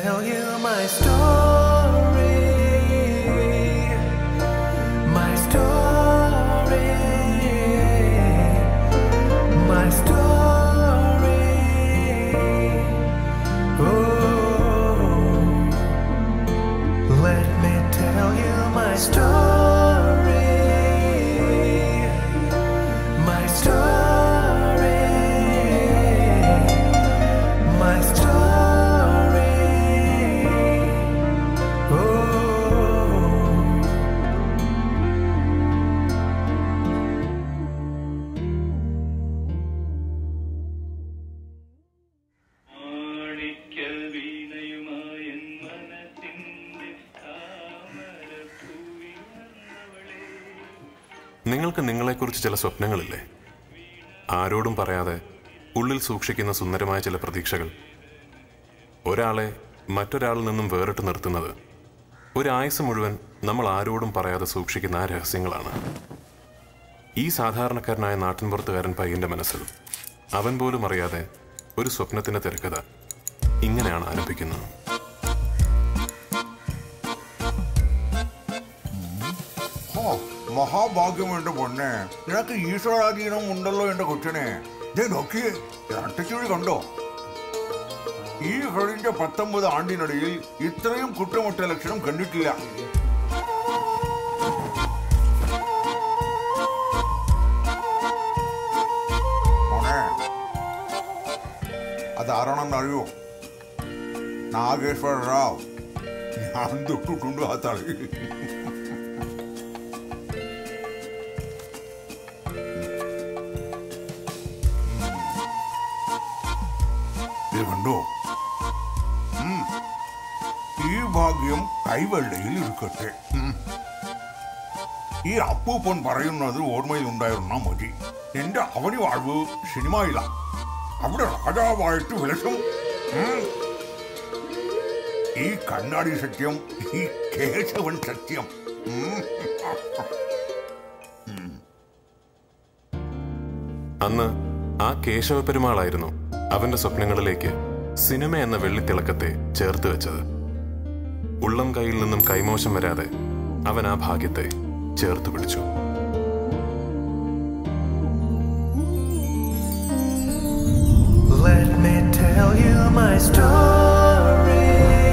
tell you my story. My story. My story. Oh, let me tell you my story. My story. My story. Oh. മാണിക്യൽ വീണയുമായ എൻ മനസ്സിന്റെ താമരപ്പൂവിൽ വന്നവളെ നിങ്ങൾക്ക് നിങ്ങളെക്കുറിച്ച് ചില സ്വപ്നങ്ങളില്ലേ ആരോടും പറയാതെ ഉള്ളിൽ സൂക്ഷിക്കുന്ന സുന്ദരമായ ചില പ്രതീക്ഷകൾ ഒരാളെ മറ്റൊരാളിൽ നിന്നും വേറിട്ട് നിർത്തുന്നത് ഒരായുസ് മുഴുവൻ നമ്മൾ ആരോടും പറയാതെ സൂക്ഷിക്കുന്ന ആ രഹസ്യങ്ങളാണ് ഈ സാധാരണക്കാരനായ നാട്ടിൻപുറത്തുകാരൻ പയ്യന്റെ മനസ്സിൽ അവൻ പോലും അറിയാതെ ഒരു സ്വപ്നത്തിന്റെ തിരക്കഥ ഇങ്ങനെയാണ് ആരംഭിക്കുന്നത് ഹോ, മഹാഭാഗ്യം എന്റെ പൊന്നെ നിനക്ക് ഈശ്വരാധീനം ഉണ്ടല്ലോ എന്റെ കൊച്ചിനെ ദേ നോക്കിയേ അട്ടച്ചുഴി കണ്ടോ ഈ കഴിഞ്ഞ പത്തൊമ്പത് ആണ്ടിനിടയിൽ ഇത്രയും കുറ്റമുട്ട ലക്ഷണം കണ്ടിട്ടില്ല മോനെ അതാരാണെന്നറിയോ നാഗേശ്വര റാവ് ഞാൻ തൊട്ടിട്ടുണ്ട് ആ തളി ഇത് കണ്ടോ ഉം. ഈ ഭാഗ്യം കൈവെള്ളയിൽ ഇരിക്കട്ടെ ഉം. ഈ അപ്പൂപ്പൻ പറയുന്നത് ഓർമ്മയിൽ ഉണ്ടായിരുന്ന മതി എന്റെ അവനി വാഴ്വ് സിനിമയില അവിടെ രാജാവായിട്ട് വിലസും ഉം. ഈ കണ്ണാടി സത്യം ഈ കേശവൻ സത്യം ഉം. അന്ന് ആ കേശവ പെരുമാളായിരുന്നു അവന്റെ സ്വപ്നങ്ങളിലേക്ക് സിനിമ എന്ന വെള്ളിത്തിളക്കത്തെ ചേർത്ത് വെച്ചത് ഉള്ളം കൈയിൽ നിന്നും കൈമോശം വരാതെ അവൻ ആ ഭാഗ്യത്തെ ചേർത്ത് പിടിച്ചു Let me tell you my story.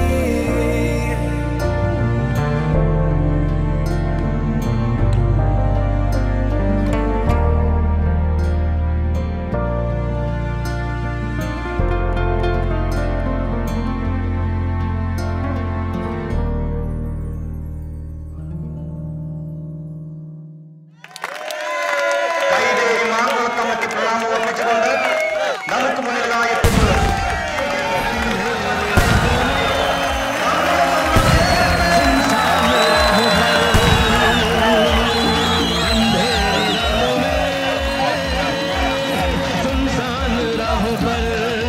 Kaitheri മാർഗത്തമ്മയ്ക്ക് പ്രണാമം അർപ്പിച്ചുകൊണ്ട് നമുക്ക് മുന്നിലായി എത്തുന്നത് सुनसान राहों पर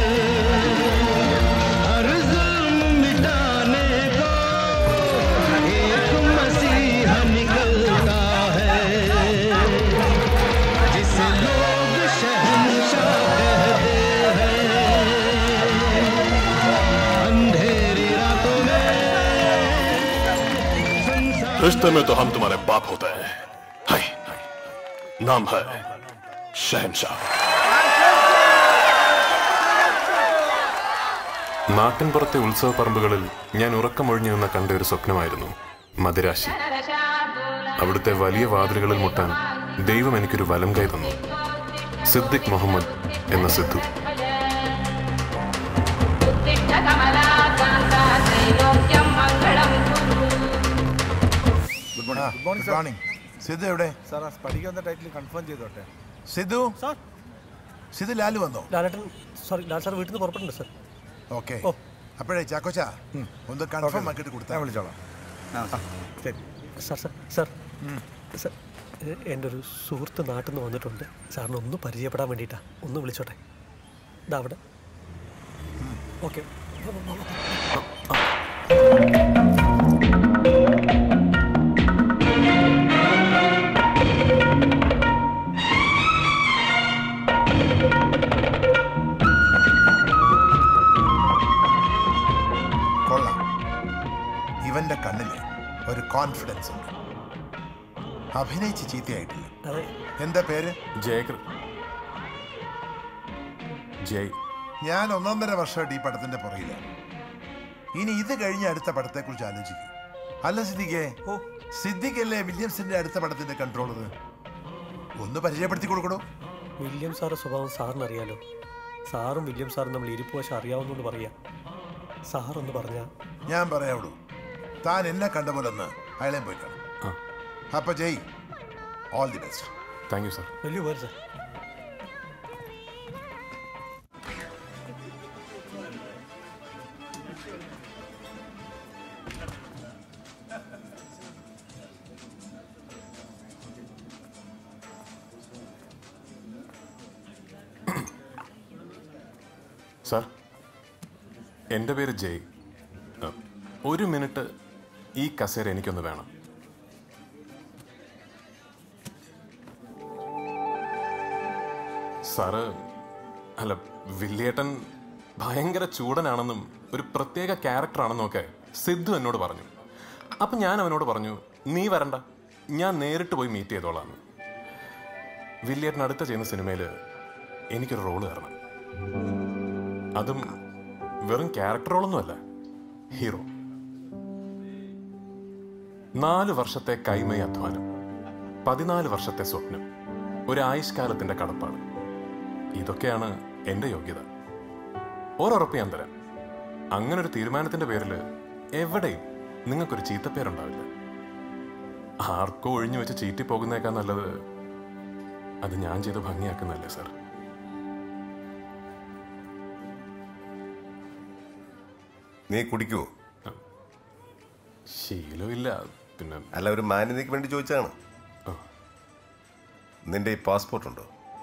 हर जुल्म मिटाने को एक मसीहा निकलता है जिसे लोग शहंशाह कहते हैं अंधेरी रातों में सुनसान रिश्ते में तो हम तुम्हारे बाप होते हैं हाय नाम है शहनशाह നാട്ടിൻപുറത്തെ ഉത്സവ പറമ്പുകളിൽ ഞാൻ ഉറക്കമൊഴിഞ്ഞു നിന്ന കണ്ട ഒരു സ്വപ്നമായിരുന്നു മദിരാശി അവിടുത്തെ വലിയ വാതിലുകളിൽ മുട്ടാൻ ദൈവം എനിക്കൊരു വലം കൈ തന്നു സിദ്ദിഖ് മുഹമ്മദ് എന്ന Sidhu good morning good morning Sidhu എവിടെ സാർ ആ സ്പടിക എന്ന ടൈറ്റിൽ കൺഫേം ചെയ്തോട്ടെ സിദ്ധു സാർ സിദ്ധു ലാലു വന്നോ ലാലേട്ടൻ സോറി ലാൽ സാർ വീട്ടിൽ നിന്ന് പുറപ്പെട്ടുണ്ട് സാർ ഓക്കെ ഓ. അപ്പോഴേ ചാക്കോച്ച ഒന്ന് കൺഫേം ആക്കിയിട്ട് കൊടുത്താൽ വിളിച്ചോളാം ശരി സാർ സാർ സാർ സാർ എ- എൻ്റെ ഒരു സുഹൃത്ത് നാട്ടിൽ നിന്ന് വന്നിട്ടുണ്ട് സാറിന് ഒന്ന് പരിചയപ്പെടാൻ വേണ്ടിയിട്ടാ ഒന്ന് വിളിച്ചോട്ടെ ഇതാ അവിടെ ഓക്കെ കൊള്ളാം ഒരു കോൺഫിഡൻസ് ഉണ്ട് അഭിനയിച്ച് ചീത്തയായിട്ടില്ല അതെ എന്താ പേര് ജയകൃ ജയ് ഞാൻ ഒന്നൊന്നര വർഷമായിട്ട് ഈ പടത്തിന്റെ പുറകിലാണ് ഇനി ഇത് കഴിഞ്ഞ് അടുത്ത പടത്തെക്കുറിച്ച് ആലോചിക്കും അല്ല സിദ്ദിഖേ ഓ സിദ്ദിഖല്ലേ വില്യംസിന്റെ അടുത്ത പടത്തിന്റെ കൺട്രോളർ ഒന്ന് പരിചയപ്പെടുത്തി കൊടുക്കണോ വില്യം സാറ് സ്വഭാവം സാറിന് അറിയാലോ സാറും വില്യം സാറും നമ്മൾ ഇരിപ്പ് വശം അറിയാവുന്നതുകൊണ്ട് പറയാം സാറൊന്ന് പറഞ്ഞാൽ ഞാൻ പറയാവുള്ളൂ താൻ എന്നെ കണ്ട പോലെ ഒന്ന് അയാളെയും പോയി കാണും ആ അപ്പൊ Jai all the best thank you sir വലിയ ഉപകാരം സാർ സാർ എൻ്റെ പേര് ജയ് അ, ഒരു മിനിറ്റ് ഈ കസേര എനിക്കൊന്ന് വേണം സാറ് അല്ല വില്ലേട്ടൻ ഭയങ്കര ചൂടനാണെന്നും ഒരു പ്രത്യേക ക്യാരക്ടറാണെന്നും ഒക്കെ സിദ്ധു എന്നോട് പറഞ്ഞു അപ്പം ഞാൻ അവനോട് പറഞ്ഞു നീ വരണ്ട ഞാൻ നേരിട്ട് പോയി മീറ്റ് ചെയ്തോളാം വില്ലേട്ടൻ അടുത്ത ചെയ്യുന്ന സിനിമയിൽ എനിക്കൊരു റോള് തരണം അതും വെറും ക്യാരക്ടർ റോളൊന്നുമല്ല ഹീറോ നാല് വർഷത്തെ കൈമയ അധ്വാനം പതിനാല് വർഷത്തെ സ്വപ്നം ഒരു ആയുഷ്കാലത്തിന്റെ കടപ്പാട് ഇതൊക്കെയാണ് എന്റെ യോഗ്യത ഒരുറപ്പ് ഞാൻ തരാം അങ്ങനെ ഒരു തീരുമാനത്തിന്റെ പേരിൽ എവിടെയും നിങ്ങൾക്കൊരു ചീത്തപ്പേരുണ്ടാവില്ല ആർക്കോ ഒഴിഞ്ഞു വെച്ച് ചീറ്റി പോകുന്നേക്കാൾ നല്ലത് അത് ഞാൻ ചെയ്ത് ഭംഗിയാക്കുന്നതല്ലേ സാർ നീ കുടിക്കുവോ ശീലമില്ല പിന്നെ അല്ല ഒരു മാന്യതയ്ക്ക് വേണ്ടി ചോദിച്ചതാണ് നിന്റെ ഈ പാസ്പോർട്ട് ഉണ്ടോ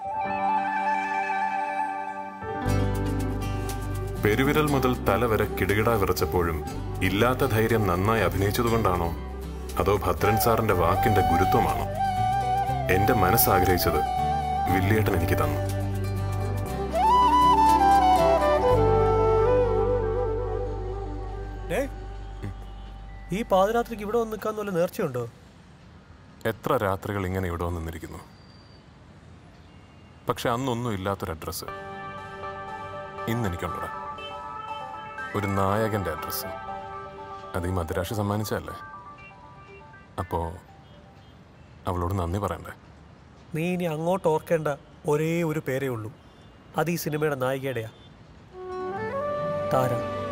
പെരുവിരൽ മുതൽ തല വരെ കിടുകിട വിറച്ചപ്പോഴും ഇല്ലാത്ത ധൈര്യം നന്നായി അഭിനയിച്ചതുകൊണ്ടാണോ അതോ ഭദ്രൻ സാറിന്റെ വാക്കിന്റെ ഗുരുത്വമാണോ എന്റെ മനസ്സാഗ്രഹിച്ചത് വില്ലേട്ടൻ എനിക്ക് തന്നു ഡേ ഈ പാതിരാത്രിക്ക് ഇവിടെ വന്ന് നിൽക്കാൻ വല്ല നേർച്ചയുണ്ടോ എത്ര രാത്രികൾ ഇങ്ങനെ ഇവിടെ വന്ന് നിന്നിരിക്കുന്നു പക്ഷെ അന്നൊന്നും ഇല്ലാത്തൊരു അഡ്രസ്സ് ഇന്ന് എനിക്കുണ്ടടാ ഒരു നായകന്റെ അഡ്രസ്സ് അത് ഈ മദ്രാശി സമ്മാനിച്ചല്ലേ അപ്പോ അവളോട് നന്ദി പറയണ്ടേ നീ ഇനി അങ്ങോട്ട് ഓർക്കേണ്ട ഒരേ ഒരു പേരേ ഉള്ളൂ അത് ഈ സിനിമയുടെ നായികയുടെയാ താര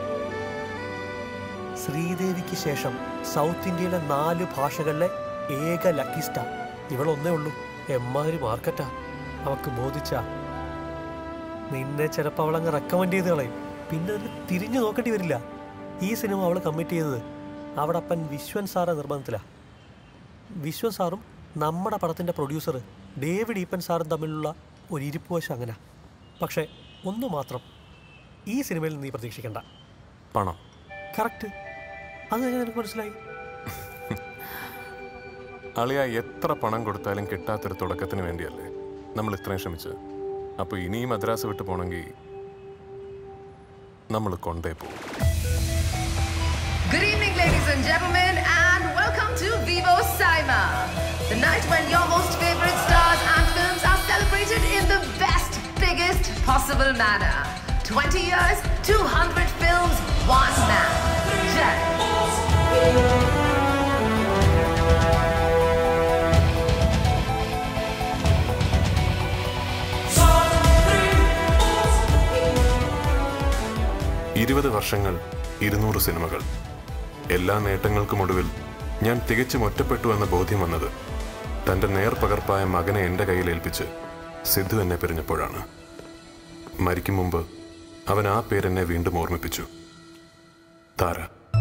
ശ്രീദേവിക്ക് ശേഷം സൗത്ത് ഇന്ത്യയിലെ നാല് ഭാഷകളിലെ ഏക ലക്കി സ്റ്റാർ ഇവളൊന്നേ ഉള്ളൂ എമ്മാതിരി മാർക്കറ്റാ അവക്ക് ബോധിച്ച നിന്നെ ചിലപ്പോൾ അവളങ്ങ് റെക്കമെൻഡ് ചെയ്ത് കളയും പിന്നെ അതിന് തിരിഞ്ഞു നോക്കേണ്ടി വരില്ല ഈ സിനിമ അവൾ കമ്മിറ്റ് ചെയ്തത് അവിടെ അപ്പൻ വിശ്വൻ സാറെ നിർബന്ധത്തിലാ വിശ്വൻ സാറും നമ്മുടെ പടത്തിൻ്റെ പ്രൊഡ്യൂസർ ഡേവിഡ് ഈപ്പൻ സാറും തമ്മിലുള്ള ഒരു ഇരിപ്പ് വശം അങ്ങനെ പക്ഷേ ഒന്നു മാത്രം ഈ സിനിമയിൽ നീ പ്രതീക്ഷിക്കണ്ട പണം കറക്റ്റ് അത് എങ്ങനെ നിനക്ക് മനസ്സിലായി അളിയ എത്ര പണം കൊടുത്താലും കിട്ടാത്തൊരു തുടക്കത്തിന് വേണ്ടിയല്ലേ നമ്മൾ ഇത്രയും ശ്രമിച്ചത് അപ്പോൾ ഇനിയും മദ്രാസ് വിട്ട് പോകണമെങ്കിൽ നമ്മൾ കൊണ്ടേ പോകും Good evening, ladies and gentlemen, and welcome to Vivo Saima, the night when your most favorite stars and films are celebrated in the best, biggest possible manner. 20 years, 200 films, one man. Jai. ഇരുപത് വർഷങ്ങൾ ഇരുന്നൂറ് സിനിമകൾ എല്ലാ നേട്ടങ്ങൾക്കുമൊടുവിൽ ഞാൻ തികച്ചും ഒറ്റപ്പെട്ടു എന്ന ബോധ്യം വന്നത് തന്റെ നേർപകർപ്പായ മകനെ എന്റെ കയ്യിൽ ഏൽപ്പിച്ച് സിദ്ധു എന്നെ പിരിഞ്ഞപ്പോഴാണ് മരിക്കും മുമ്പ് അവൻ ആ പേരെന്നെ വീണ്ടും ഓർമ്മിപ്പിച്ചു താര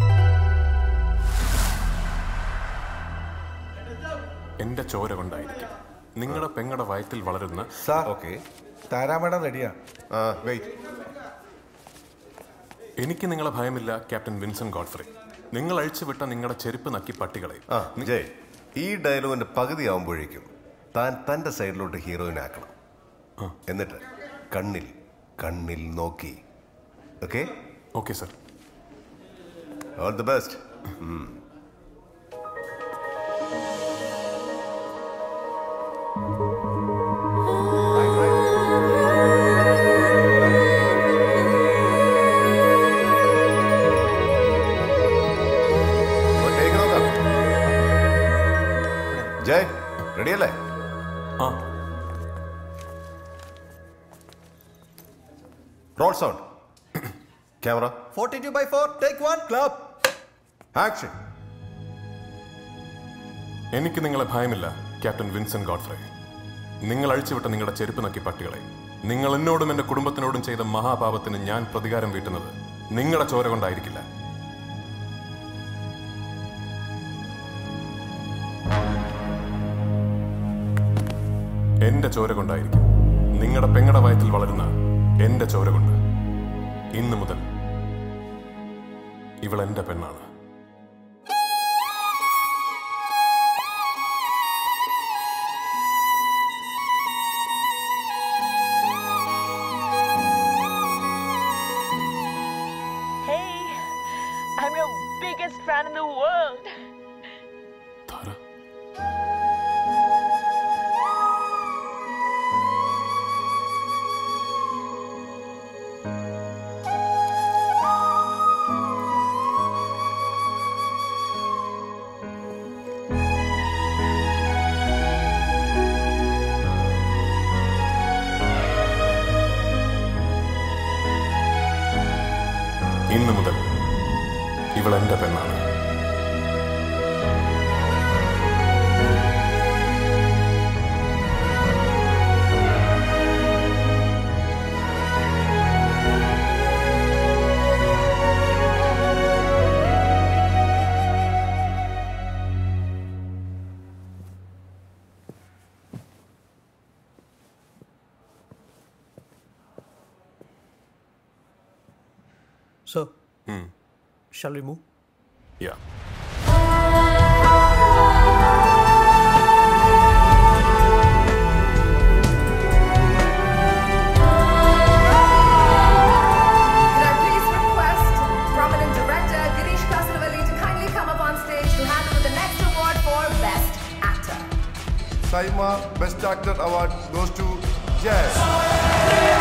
എന്റെ ചോര കൊണ്ടായിരിക്കും നിങ്ങളുടെ പെങ്ങളുടെ വയറ്റിൽ വളരുന്ന ഓക്കെ താരാമേടം റെഡിയാ ആ വെയിറ്റ് എനിക്ക് നിങ്ങളെ ഭയമില്ല ക്യാപ്റ്റൻ വിൻസെന്റ് ഗോഡ്ഫ്രേ നിങ്ങൾ അഴിച്ചുവിട്ട നിങ്ങളുടെ ചെരുപ്പ് നക്കി പട്ടികളെ ആ ജയ് ഈ ഡയലോഗിന്റെ പകുതി ആവുമ്പോഴേക്കും താൻ തന്റെ സൈഡിലോട്ട് ഹീറോയിനെ ആക്കണം എന്നിട്ട് കണ്ണിൽ കണ്ണിൽ നോക്കി okay okay sir all the best roll sound camera 42 by 4, take one, clap. Action എനിക്ക് നിങ്ങളെ ഭയമില്ല ക്യാപ്റ്റൻ വിൻസെന്റ് ഗോഡ്ഫ്രേ നിങ്ങൾ അഴിച്ചുവിട്ട നിങ്ങളുടെ ചെരുപ്പ് നക്കി പട്ടികളെ നിങ്ങൾ എന്നോടും എന്റെ കുടുംബത്തിനോടും ചെയ്ത മഹാപാപത്തിന് ഞാൻ പ്രതികാരം വീട്ടുന്നത് നിങ്ങളുടെ ചോര കൊണ്ടായിരിക്കില്ല എന്റെ ചോര കൊണ്ടായിരിക്കും നിങ്ങളുടെ പെങ്ങടെ വയറ്റിൽ വളരുന്ന എന്റെ ചോര കൊണ്ട് ഇന്നു മുതൽ ഇവൾ എന്റെ പെണ്ണാണ് Hey, I'm your biggest fan in the world. ഇന്നു മുതൽ ഇവൾ എന്റെ പെണ്ണാണ് So, shall we move? Yeah. Could I please request prominent director Girish Kasaravalli to kindly come up on stage to hand over the next award for Best Actor. Saima Best Actor Award goes to Jazz.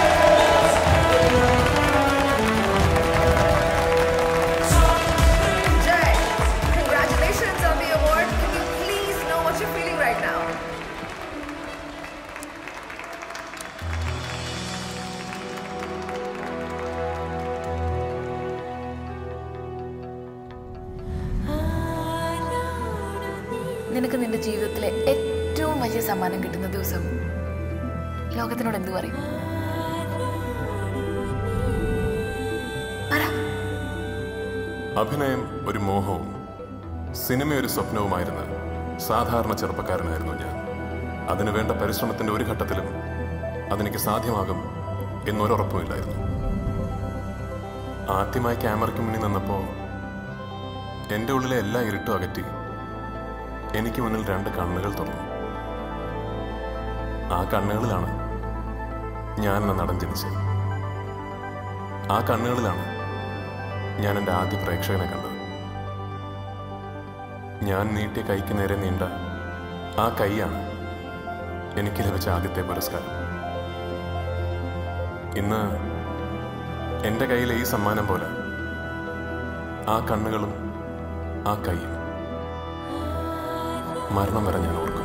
Jay, congratulations on the award. Can you please know what you're feeling right now? നിനക്ക് നിന്റെ ജീവിതത്തിലെ ഏറ്റവും വലിയ സമ്മാനം കിട്ടുന്ന ദിവസം ലോകത്തിനോട് എന്ത് പറയും അഭിനയം ഒരു മോഹവും സിനിമ ഒരു സ്വപ്നവുമായിരുന്ന സാധാരണ ചെറുപ്പക്കാരനായിരുന്നു ഞാൻ അതിനു വേണ്ട പരിശ്രമത്തിന്റെ ഒരു ഘട്ടത്തിലും അതെനിക്ക് സാധ്യമാകും എന്നൊരുറപ്പുമില്ലായിരുന്നു ആദ്യമായി ക്യാമറയ്ക്ക് മുന്നിൽ നിന്നപ്പോൾ എൻ്റെ ഉള്ളിലെ എല്ലാ ഇരുട്ടും അകറ്റി എനിക്ക് മുന്നിൽ രണ്ട് കണ്ണുകൾ തുറന്നു ആ കണ്ണുകളിലാണ് ഞാൻ എന്ന നടൻ ജനിച്ചത് ആ കണ്ണുകളിലാണ് ഞാൻ എൻ്റെ ആദ്യ പ്രേക്ഷകനെ കണ്ടത് ഞാൻ നീട്ടിയ കൈക്ക് നേരെ നീണ്ട ആ കൈയാണ് എനിക്ക് ലഭിച്ച ആദ്യത്തെ പുരസ്കാരം ഇന്ന് എൻ്റെ കയ്യിലെ ഈ സമ്മാനം പോലെ ആ കണ്ണുകളും ആ കൈയും മരണം വരെ ഞാൻ ഓർക്കും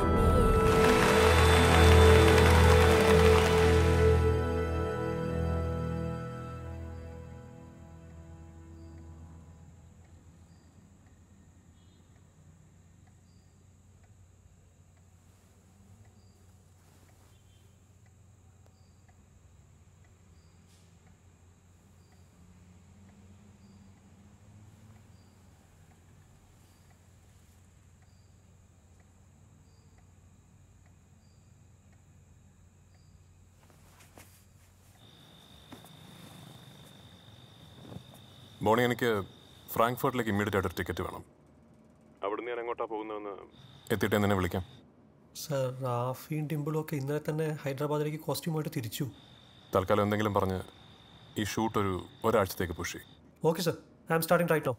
മോണി എനിക്ക് ഫ്രാങ്ക്ഫർട്ടിലേക്ക് ഇമ്മീഡിയറ്റ് ആയിട്ട് ഒരു ടിക്കറ്റ് വേണം അവിടുന്ന് ഞാൻ എങ്ങോട്ടാ പോകുന്നതെന്ന് എത്തിയിട്ട് നിന്നെ വിളിക്കാം സർ റാഫിയും ഡിംപിളും ഒക്കെ ഇന്നലെ തന്നെ ഹൈദരാബാദിലേക്ക് കോസ്റ്റ്യൂമായിട്ട് തിരിച്ചു തൽക്കാലം എന്തെങ്കിലും പറഞ്ഞ് ഈ ഷൂട്ട് ഒരു ഒരാഴ്ചത്തേക്ക് പുഷ് ചെയ്യും okay sir I am starting right now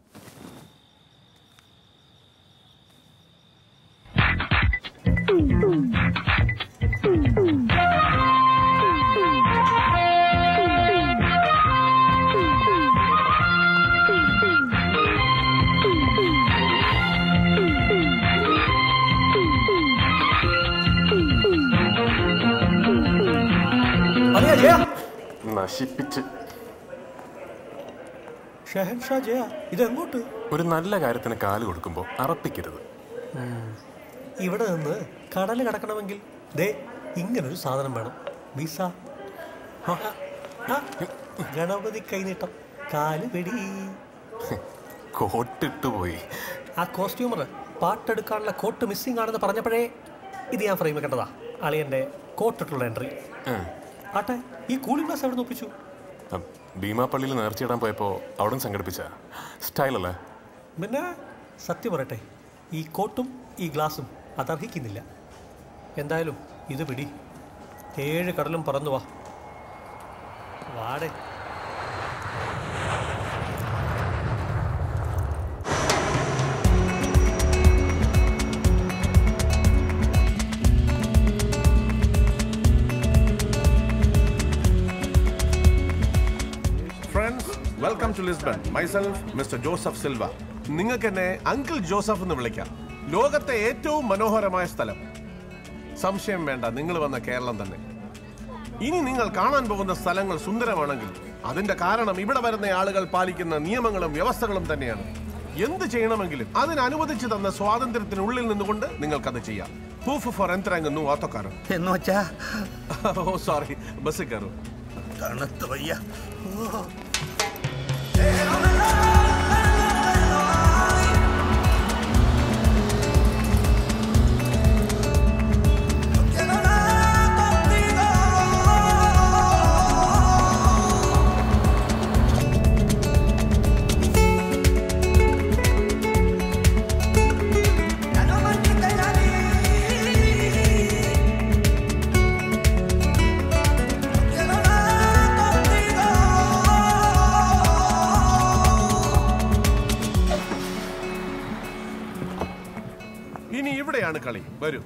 നശിപ്പിച്ച് ഷഹൻഷാ ജയ ഇതെങ്ങോട്ട് ഒരു നല്ല കാര്യത്തിന് കാല് കൊടുക്കുമ്പോൾ അറപ്പിക്കരുത് ഉം. ഇവിടെ നിന്ന് കടൽ കടക്കണമെങ്കിൽ ദേ ഇങ്ങനൊരു സാധനം വേണം വിസ ആ, ആ, ഗണപതി കൈനീട്ടം കാല് വെടി കോട്ടിട്ട് പോയി ആ കോസ്റ്റ്യൂമർ പാട്ടെടുക്കാനുള്ള കോട്ട് മിസ്സിംഗ് ആണെന്ന് പറഞ്ഞപ്പോഴേ ഇത് ഞാൻ ഫ്രെയിം വെക്കേണ്ടതാ അളിയൻ്റെ കോട്ടിട്ടുള്ള എൻട്രി ഉം. ആട്ടെ ഈ കൂളിംഗ് ഗ്ലാസ് എവിടെ നിന്ന് ഒപ്പിച്ചു അ, ഭീമാപ്പള്ളിയിൽ നേർച്ചയിടാൻ പോയപ്പോൾ അവിടെ സംഘടിപ്പിച്ച സ്റ്റൈലല്ലേ പിന്നെ സത്യം പറയട്ടെ ഈ കോട്ടും ഈ ഗ്ലാസും അതർഹിക്കുന്നില്ല എന്തായാലും ഇത് പിടി ഏഴ് കടലും പറന്നു വാ വാടേ friends welcome to Lisbon myself mister Joseph Silva നിങ്ങൾക്ക് എന്നെ അങ്കിൾ ജോസഫ് എന്ന് വിളിക്കാം ലോകത്തെ ഏറ്റവും മനോഹരമായ സ്ഥലം സംശയം വേണ്ട നിങ്ങൾ വന്ന കേരളം തന്നെ ഇനി നിങ്ങൾ കാണാൻ പോകുന്ന സ്ഥലങ്ങൾ സുന്ദരമാണെങ്കിൽ അതിന്റെ കാരണം ഇവിടെ വരുന്ന ആളുകൾ പാലിക്കുന്ന നിയമങ്ങളും വ്യവസ്ഥകളും തന്നെയാണ് എന്ത് ചെയ്യണമെങ്കിലും അതിന് അനുവദിച്ചു തന്ന സ്വാതന്ത്ര്യത്തിനുള്ളിൽ നിന്നുകൊണ്ട് നിങ്ങൾക്കത് ചെയ്യാം പ്രൂഫ് ഫോർ എന്തിറങ്ങുന്നു ഓത്തോക്കാരൻ എന്ന് വെച്ചാ ഓ സോറി ബസ്സിൽ കയറും തണുത്ത് വയ്യ ഇനി ഇവിടെയാണ് കളി വരൂ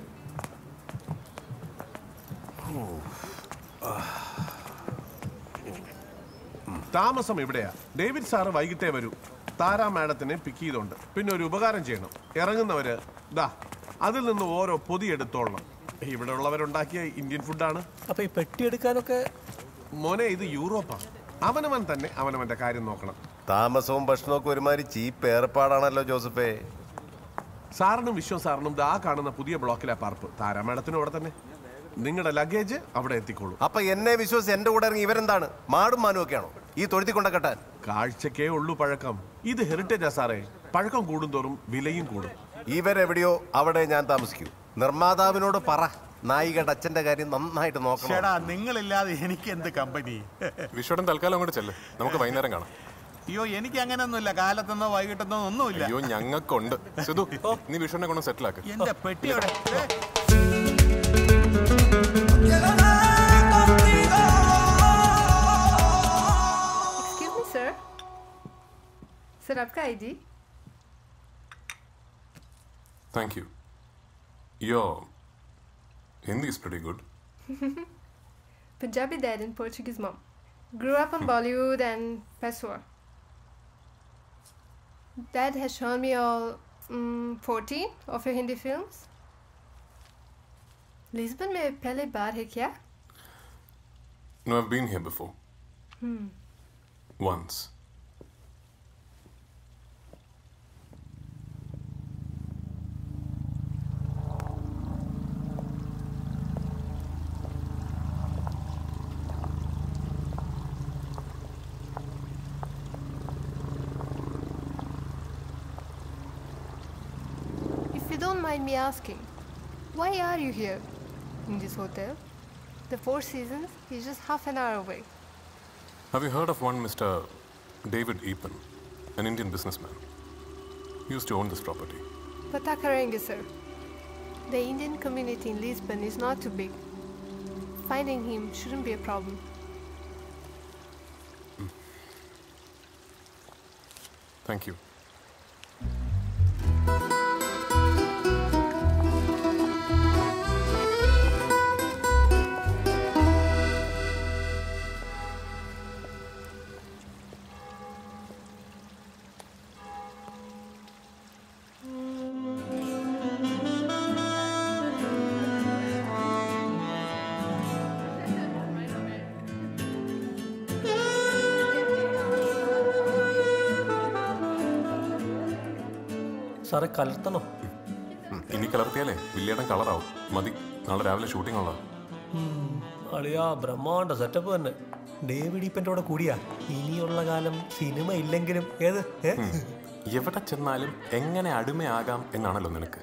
താമസം ഇവിടെയാ ഡേവിഡ് സാറ് വൈകിട്ടേ വരൂ താര മാഡത്തിനെ പിക്ക് ചെയ്തോണ്ട് പിന്നെ ഒരു ഉപകാരം ചെയ്യണം ഇറങ്ങുന്നവര് ദാ അതിൽ നിന്ന് ഓരോ പൊതി എടുത്തോളണം ഇവിടെ ഉള്ളവരുണ്ടാക്കിയ ഇന്ത്യൻ ഫുഡാണ് അപ്പൊ ഈ പെട്ടി എടുക്കാനൊക്കെ മോനെ ഇത് യൂറോപ്പാണ് അവനവൻ തന്നെ അവനവന്റെ കാര്യം നോക്കണം താമസവും ഭക്ഷണവും ഒക്കെ ഒരുമാതിരി ചീപ്പ് ഏർപ്പാടാണല്ലോ ജോസഫേ സാറിനും വിശ്വം സാറിനും ദാ കാണുന്ന പുതിയ ബ്ലോക്കിലെ പാർപ്പ് താര മാഡത്തിനും അവിടെ തന്നെ നിങ്ങളുടെ ലഗേജ് അവിടെ എത്തിക്കോളൂ അപ്പൊ എന്നെ വിശ്വസിച്ച് എന്റെ കൂടെ ഇറങ്ങി ഇവരെന്താണ് മാടും മാനും ഒക്കെയാണോ ഈ തൊഴുത്തി കൊണ്ട കെട്ടാൻ കാഴ്ചക്കേ ഉള്ളൂ പഴക്കം ഇത് ഹെറിറ്റേജാ സാറേ പഴക്കം കൂടുന്തോറും വിലയും കൂടും ഇവരെവിടെയോ അവിടെ ഞാൻ താമസിക്കൂ നിർമ്മാതാവിനോട് പറ നായികയുടെ അച്ഛന്റെ കാര്യം നന്നായിട്ട് നോക്കണം ചേടാ നിങ്ങളില്ലാതെ എനിക്ക് എന്ത് കമ്പനി വിശ്വടൻ തൽക്കാലം അങ്ങോട്ട് ചെല്ല് നമുക്ക് വൈകുന്നേരം കാണാം അയ്യോ എനിക്ക് അങ്ങനെയൊന്നുമില്ല കാലത്തെന്നോ വൈകിട്ടെന്നോ ഒന്നുമില്ല അയ്യോ ഞങ്ങൾക്കുണ്ട് സിധു നീ വിഷുവിനെ കൊണ്ട് സെറ്റിൽ ആക്ക് എന്റെ പെട്ടിയോടെ Excuse me, sir. Sir, आपका ID Thank you. Your Hindi is pretty good. Punjabi dad and Portuguese mom. Grew up on Bollywood and Peshawar. Dad has shown me all mm, 14 of your Hindi films. Lisbon में पहले बार है क्या No, I've been here before. Hmm. Once. If you don't mind me asking, why are you here in this hotel? The Four Seasons is just half an hour away. Have you heard of one Mr. David Eapen, an Indian businessman? He used to own this property. Pata karenge, sir. The Indian community in Lisbon is not too big. Finding him shouldn't be a problem. Thank you. സാറേ കലർത്തണോ ഇനി കലർത്തിയാലേ വില്ലേടൻ കളറാവും മതി നാളെ രാവിലെ shooting ഉള്ള ഉം, അളിയാ ബ്രഹ്മാണ്ട setup തന്നെ David ഈപ്പൻ്റെ കൂടെ കൂടിയാ ഇനിയുള്ള കാലം സിനിമ ഇല്ലെങ്കിലും ഏത് ഏ? എവിടെ ചെന്നാലും എങ്ങനെ അടിമയാകാം എന്നാണല്ലോ നിനക്ക്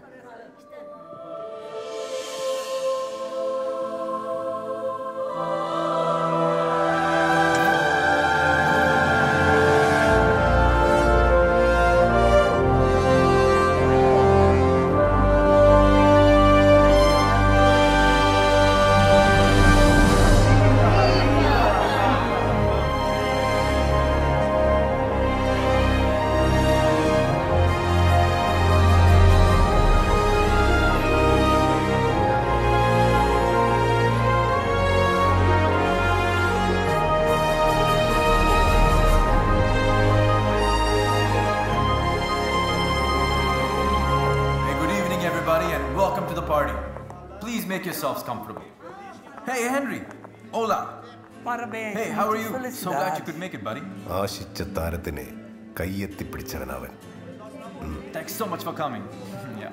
Hey, good evening, everybody, and welcome to the party. Please make yourselves comfortable. Hey, Henry. Hola. Hey, how are you? So glad you could make it, buddy. ആശിച്ച താരത്തിനെ കയ്യെത്തിപ്പിടിച്ചവനവൻ Thanks so much for coming. yeah.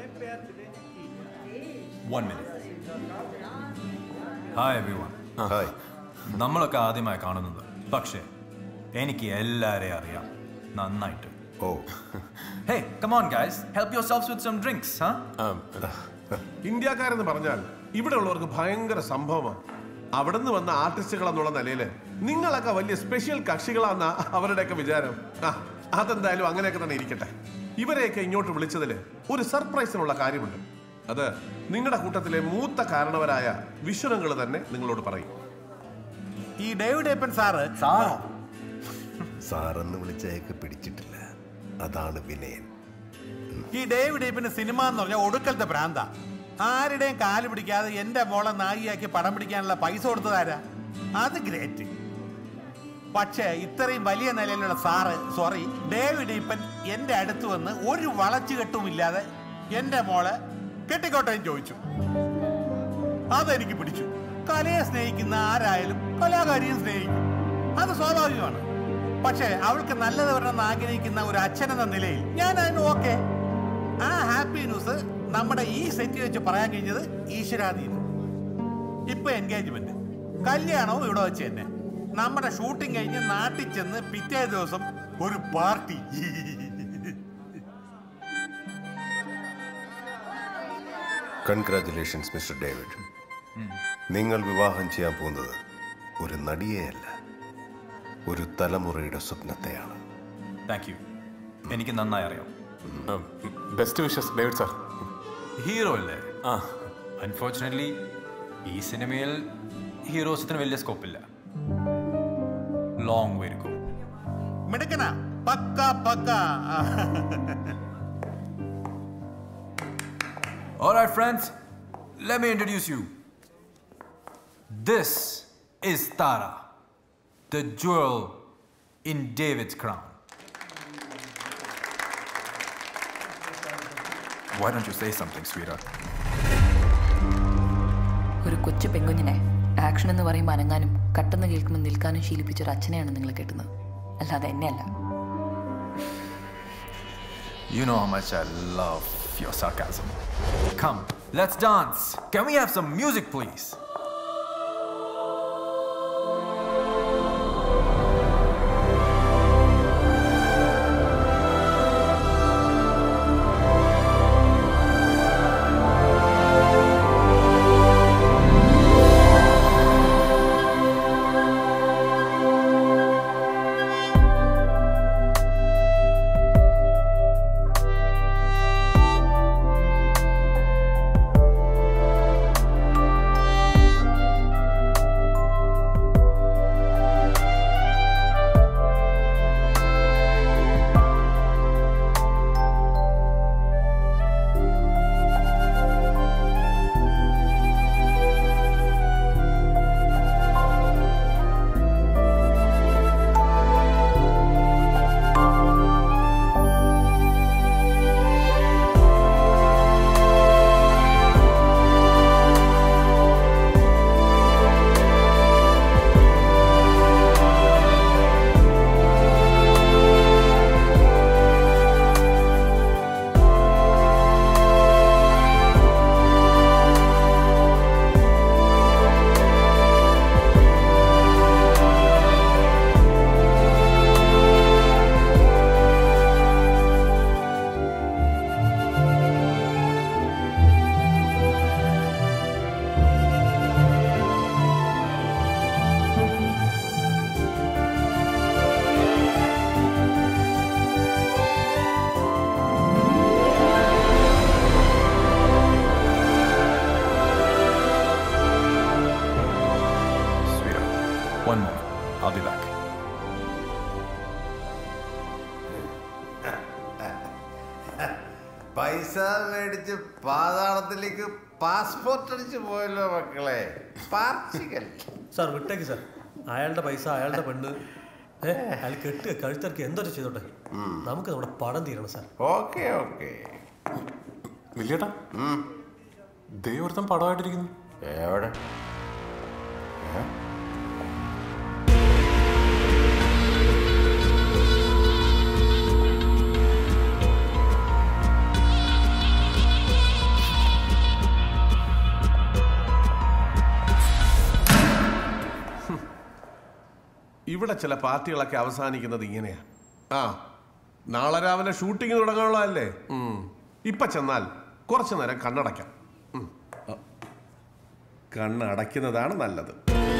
One minute. Hi everyone hi നമ്മളൊക്കെ ആദ്യമായി കാണുന്നത് പക്ഷേ എനിക്ക് എല്ലാവരെയും അറിയാം നന്നായിട്ട് ഓ hey come on guys help your selfs with some drinks ഹാ ഇന്ത്യക്കാരെന്ന് പറഞ്ഞാൽ ഇവിടെ ഉള്ളവർക്ക് ഭയങ്കര സംഭവമാണ് അവിടെ നിന്ന് വന്ന ആർട്ടിസ്റ്റുകൾ എന്നുള്ള നിലയിൽ നിങ്ങളൊക്കെ വലിയ സ്പെഷ്യൽ കക്ഷികളാന്ന അവരുടെയൊക്കെ വിചാരം ആ അതെന്തായാലും അങ്ങനെയൊക്കെ തന്നെ ഇരിക്കട്ടെ ഇവരെയൊക്കെ ഇങ്ങോട്ട് വിളിച്ചതിൽ ഒരു സർപ്രൈസിനുള്ള കാര്യമുണ്ട് അത് നിങ്ങളുടെ കൂട്ടത്തിലെ മൂത്ത കാരണവരായ വിശ്വനങ്ങൾ തന്നെ നിങ്ങളോട് പറയും ഈ ഡേവിഡ് ഏപ്പൻ സാറ് സാറോ സാറെന്ന് വിളിച്ചയൊക്കെ പിടിച്ചിട്ടില്ല അതാണ് വിനയൻ ഈ ഡേവിഡ് ഏപ്പന് സിനിമ എന്ന് പറഞ്ഞാൽ ഒടുക്കലത്തെ ഭ്രാന്ത ആരുടെയും കാല് പിടിക്കാതെ എന്റെ മോളെ നായിയാക്കി പടം പിടിക്കാനുള്ള പൈസ കൊടുത്തതാരാ അത് ഗ്രേറ്റ് പക്ഷേ ഇത്രയും വലിയ നിലയിലുള്ള സാറ് സോറി ഡേവിഡ് ഈപ്പൻ എന്റെ അടുത്ത് വന്ന് ഒരു വളച്ചുകെട്ടുമില്ലാതെ എന്റെ മോളെ കെട്ടിക്കോട്ടെ എന്ന് ചോദിച്ചു അതെനിക്ക് പിടിച്ചു കലയെ സ്നേഹിക്കുന്ന ആരായാലും കലാകാരിയും സ്നേഹിക്കും അത് സ്വാഭാവികമാണ് പക്ഷേ അവൾക്ക് നല്ലത് വരണമെന്ന് ആഗ്രഹിക്കുന്ന ഒരു അച്ഛൻ എന്ന നിലയിൽ ഞാൻ അതിന് ഓക്കെ ആ ഹാപ്പി ന്യൂസ് നമ്മുടെ ഈ സെറ്റ് വെച്ച് പറയാൻ കഴിഞ്ഞത് ഈശ്വരാധീനം ഇപ്പൊ എൻഗേജ്മെന്റ് കല്യാണവും ഇവിടെ വെച്ച് തന്നെ നമ്മുടെ ഷൂട്ടിംഗ് കഴിഞ്ഞ് നാട്ടിൽ ചെന്ന് പിറ്റേ ദിവസം ഒരു പാർട്ടി കൺഗ്രാറ്റുലേഷൻസ് മിസ്റ്റർ ഡേവിഡ് നിങ്ങൾ വിവാഹം ചെയ്യാൻ പോകുന്നത് ഒരു നടിയെയല്ല ഒരു തലമുറയുടെ സ്വപ്നത്തെയാണ് താങ്ക് യു എനിക്ക് നന്നായി അറിയാം best wishes David sir hero അല്ലേ ആ അൺഫോർച്ചുനേറ്റ്ലി ഈ സിനിമയിൽ ഹീറോസത്തിന് വലിയ സ്കോപ്പില്ല ലോങ് വരും മിടുക്കന പക്ക പക്ക All right, friends, let me introduce you. This is Tara, the jewel in David's crown. Why don't you say something, sweetheart? ഒരു കൊച്ചു പെങ്കുഞ്ഞിനെ ആക്ഷൻ എന്ന് പറയുമ്പോൾ അനങ്ങാനും കട്ടെന്ന് കേൾക്കുമ്പോൾ നിൽക്കാനും ശീലിപ്പിച്ച ഒരു അച്ഛനെയാണ് നിങ്ങൾ കേട്ടുന്നത് അല്ലാതെ എന്നെയല്ല You know how much I love your sarcasm. Come, let's dance. Can we have some music, please? Thank പൈസ മേടിച്ച് പാതാളത്തിലേക്ക് പാസ്പോർട്ട് അടിച്ച് പോയല്ലോ മക്കളെ പാർച്ചിക്കൽ സാർ വിട്ടേക്ക് സാർ അയാളുടെ പൈസ അയാളുടെ പെണ്ണ് ഏ അയാൾ കെട്ടുക കഴുത്തിറക്കി എന്തൊക്കെ ചെയ്തോട്ടെ നമുക്ക് നമ്മുടെ പടം തീരണം സാർ ഓക്കെ ഓക്കെ വലിയേട്ടാ ദൈവം പടമായിട്ടിരിക്കുന്നു എവിടെ ഇവിടെ ചില പാർട്ടികളൊക്കെ അവസാനിക്കുന്നത് ഇങ്ങനെയാ ആ നാളെ രാവിലെ ഷൂട്ടിംഗ് തുടങ്ങാനുള്ളതല്ലേ ഉം. ഇപ്പൊ ചെന്നാൽ കുറച്ചു നേരം കണ്ണടയ്ക്കാം ഉം. ആ. കണ്ണ് അടയ്ക്കുന്നതാണ് നല്ലത്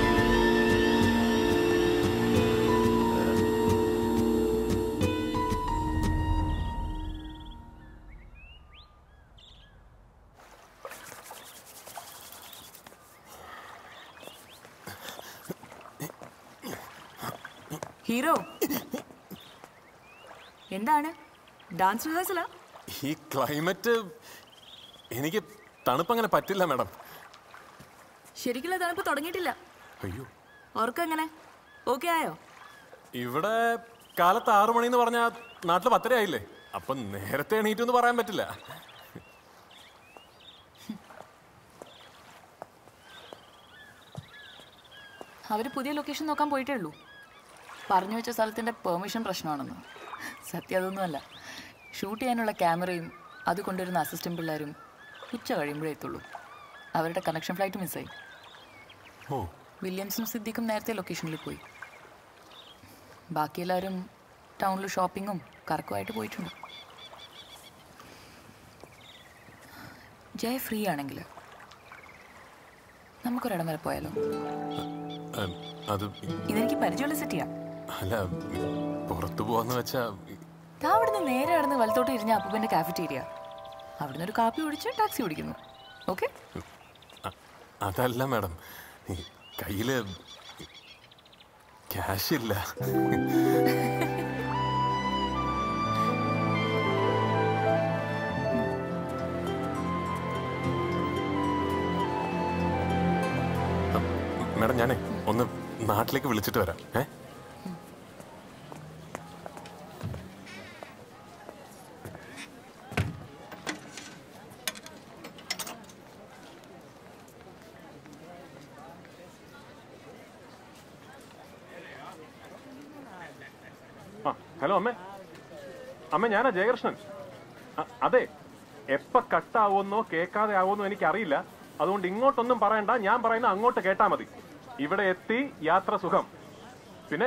ഹീറോ എന്താണ് ഡാൻസ് റിഹേഴ്സലാ ഈ ക്ലൈമറ്റ് എനിക്ക് തണുപ്പങ്ങനെ പറ്റില്ല മാഡം ശരിക്കുള്ള തണുപ്പ് തുടങ്ങിയിട്ടില്ല അയ്യോ ഉറക്കം എങ്ങനെ ഓക്കെ ആയോ ഇവിടെ കാലത്ത് ആറു മണി എന്ന് പറഞ്ഞാൽ നാട്ടിൽ പത്തര ആയില്ലേ അപ്പം നേരത്തെ എണീറ്റു എന്ന് പറയാൻ പറ്റില്ല അവർ പുതിയ ലൊക്കേഷൻ നോക്കാൻ പോയിട്ടേ ഉള്ളൂ പറഞ്ഞു വെച്ച സ്ഥലത്തിൻ്റെ പെർമിഷൻ പ്രശ്നമാണെന്ന് സത്യം അതൊന്നുമല്ല ഷൂട്ട് ചെയ്യാനുള്ള ക്യാമറയും അത് കൊണ്ടുവരുന്ന അസിസ്റ്റന്റ് പിള്ളേരും ഉച്ച കഴിയുമ്പോഴേ എത്തുള്ളൂ അവരുടെ കണക്ഷൻ ഫ്ലൈറ്റ് മിസ്സായി ഓ വില്യംസും സിദ്ദിഖും നേരത്തെ ലൊക്കേഷനിൽ പോയി ബാക്കി എല്ലാവരും ടൗണിൽ ഷോപ്പിങ്ങും കറക്കുമായിട്ട് പോയിട്ടുണ്ട് ജയ ഫ്രീ ആണെങ്കിൽ നമുക്കൊരിടം വരെ പോയാലോ ഉം, അത് ഇതെനിക്ക് പരിചയമുള്ള സിറ്റിയാ അല്ല പുറത്തു പോവാന്ന് വെച്ചാ താ അവിടുന്ന് നേരെ നടന്ന് വലത്തോട്ട് ഇരിഞ്ഞ അപ്പൂപ്പൻ്റെ കാഫറ്റേരിയ അവിടുന്ന് ഒരു കാപ്പി കുടിച്ച് ടാക്സി ഓടിക്കുന്നു ഓക്കെ അ- അതല്ല മാഡം ഈ കയ്യില് ക്യാഷ് ഇല്ല മാഡം ഞാനേ ഒന്ന് നാട്ടിലേക്ക് വിളിച്ചിട്ട് വരാം ഏ ആ ഹലോ അമ്മേ അമ്മ ഞാനാ ജയകൃഷ്ണൻ അ- അതെ എപ്പ കട്ടാവുമെന്നോ കേൾക്കാതെ ആവുമെന്നോ എനിക്കറിയില്ല അതുകൊണ്ട് ഇങ്ങോട്ടൊന്നും പറയണ്ട ഞാൻ പറയുന്ന അങ്ങോട്ട് കേട്ടാ മതി ഇവിടെ എത്തി യാത്ര സുഖം പിന്നെ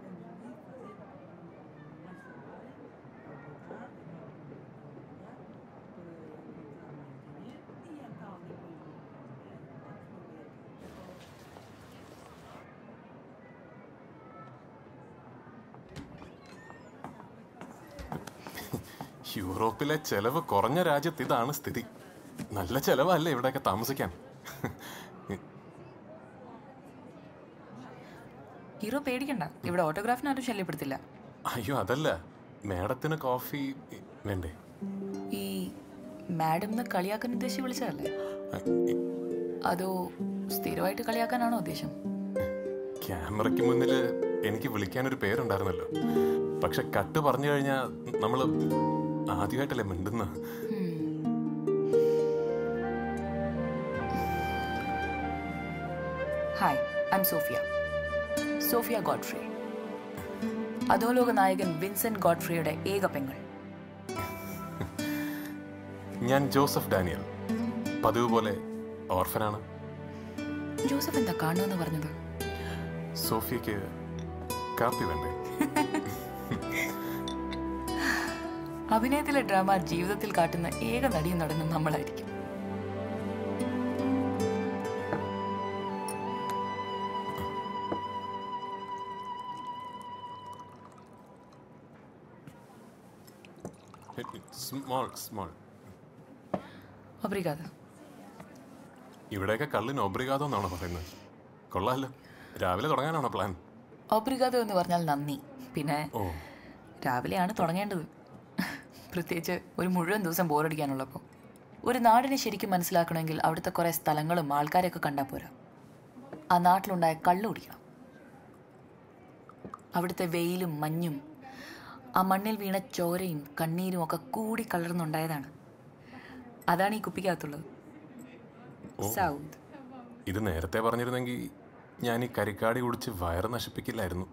യൂറോപ്പിലെ ചെലവ് കുറഞ്ഞ രാജ്യത്ത് ഇതാണ് സ്ഥിതി നല്ല ചെലവല്ലേ ഇവിടെയൊക്കെ താമസിക്കാൻ ഹീറോ പേടിക്കണ്ട ഇവിടെ ഓട്ടോഗ്രാഫിന് ആരും ശല്യപ്പെടുത്തില്ല അയ്യോ അതല്ല മാഡത്തിന് കോഫി വേണ്ടേ ഈ മാഡം എന്ന് കളിയാക്കാൻ ഉദ്ദേശിച്ച് വിളിച്ചതല്ലേ അതോ സ്ഥിരമായിട്ട് കളിയാക്കാനാണോ ഉദ്ദേശം ക്യാമറയ്ക്ക് മുന്നിൽ എനിക്ക് വിളിക്കാനൊരു പേരുണ്ടായിരുന്നല്ലോ പക്ഷെ കട്ട് പറഞ്ഞു കഴിഞ്ഞാൽ നമ്മൾ ആദ്യമായിട്ടല്ലേ മിണ്ടുന്ന hi I am Sophia Sophia Godfrey അധോലോക നായകൻ വിൻസെന്റ് ഗോഡ്ഫ്രേയുടെ ഏക പെങ്ങൾ ഞാൻ ജോസഫ് ഡാനിയൽ പതിവ് പോലെ ഓർഫനാണ് ജോസഫ് എന്താ കാണുമെന്ന് പറഞ്ഞത് സോഫിയക്ക് കാപ്പി വേണ്ടേ അഭിനയത്തിലെ ഡ്രാമ ജീവിതത്തിൽ കാട്ടുന്ന ഏക നടിയും നടനും നമ്മളായിരിക്കും സ്മോൾ സ്മോൾ ഒബ്രിഗാദ ഇവിടെയൊക്കെ കള്ളിന് ഒബ്രിഗാദോ എന്നാണോ പറയുന്നത് കൊള്ളാമല്ലോ രാവിലെ തുടങ്ങാനാണോ പ്ലാൻ ഒബ്രിഗാദോ എന്ന് പറഞ്ഞാൽ നന്ദി പിന്നെ ഓ രാവിലെയാണ് തുടങ്ങേണ്ടത് പ്രത്യേകിച്ച് ഒരു മുഴുവൻ ദിവസം ബോറടിക്കാനുള്ളപ്പോൾ ഒരു നാടിനെ ശരിക്കും മനസ്സിലാക്കണമെങ്കിൽ അവിടുത്തെ കുറേ സ്ഥലങ്ങളും ആൾക്കാരെയൊക്കെ കണ്ടാൽ പോരാ ആ നാട്ടിലുണ്ടായ കള്ളു കുടിക്കണം അവിടുത്തെ വെയിലും മഞ്ഞും ആ മണ്ണിൽ വീണ ചോരയും കണ്ണീരും ഒക്കെ കൂടി കലർന്നുണ്ടായതാണ് അതാണ് ഈ കുപ്പിക്കകത്തുള്ളത് ഓ. സൗത്ത് ഇത് നേരത്തെ പറഞ്ഞിരുന്നെങ്കിൽ ഞാൻ ഈ കരിക്കാടി കുടിച്ച് വയറ് നശിപ്പിക്കില്ലായിരുന്നു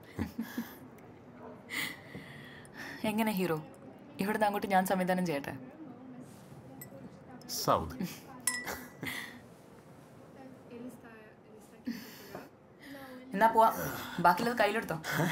എങ്ങനെ ഹീറോ ഇവിടുന്ന് അങ്ങോട്ട് ഞാൻ സംവിധാനം ചെയ്യട്ടെ സൗദ് എന്നാ പോവാ ബാക്കിയുള്ളത് കയ്യിലെടുത്തോ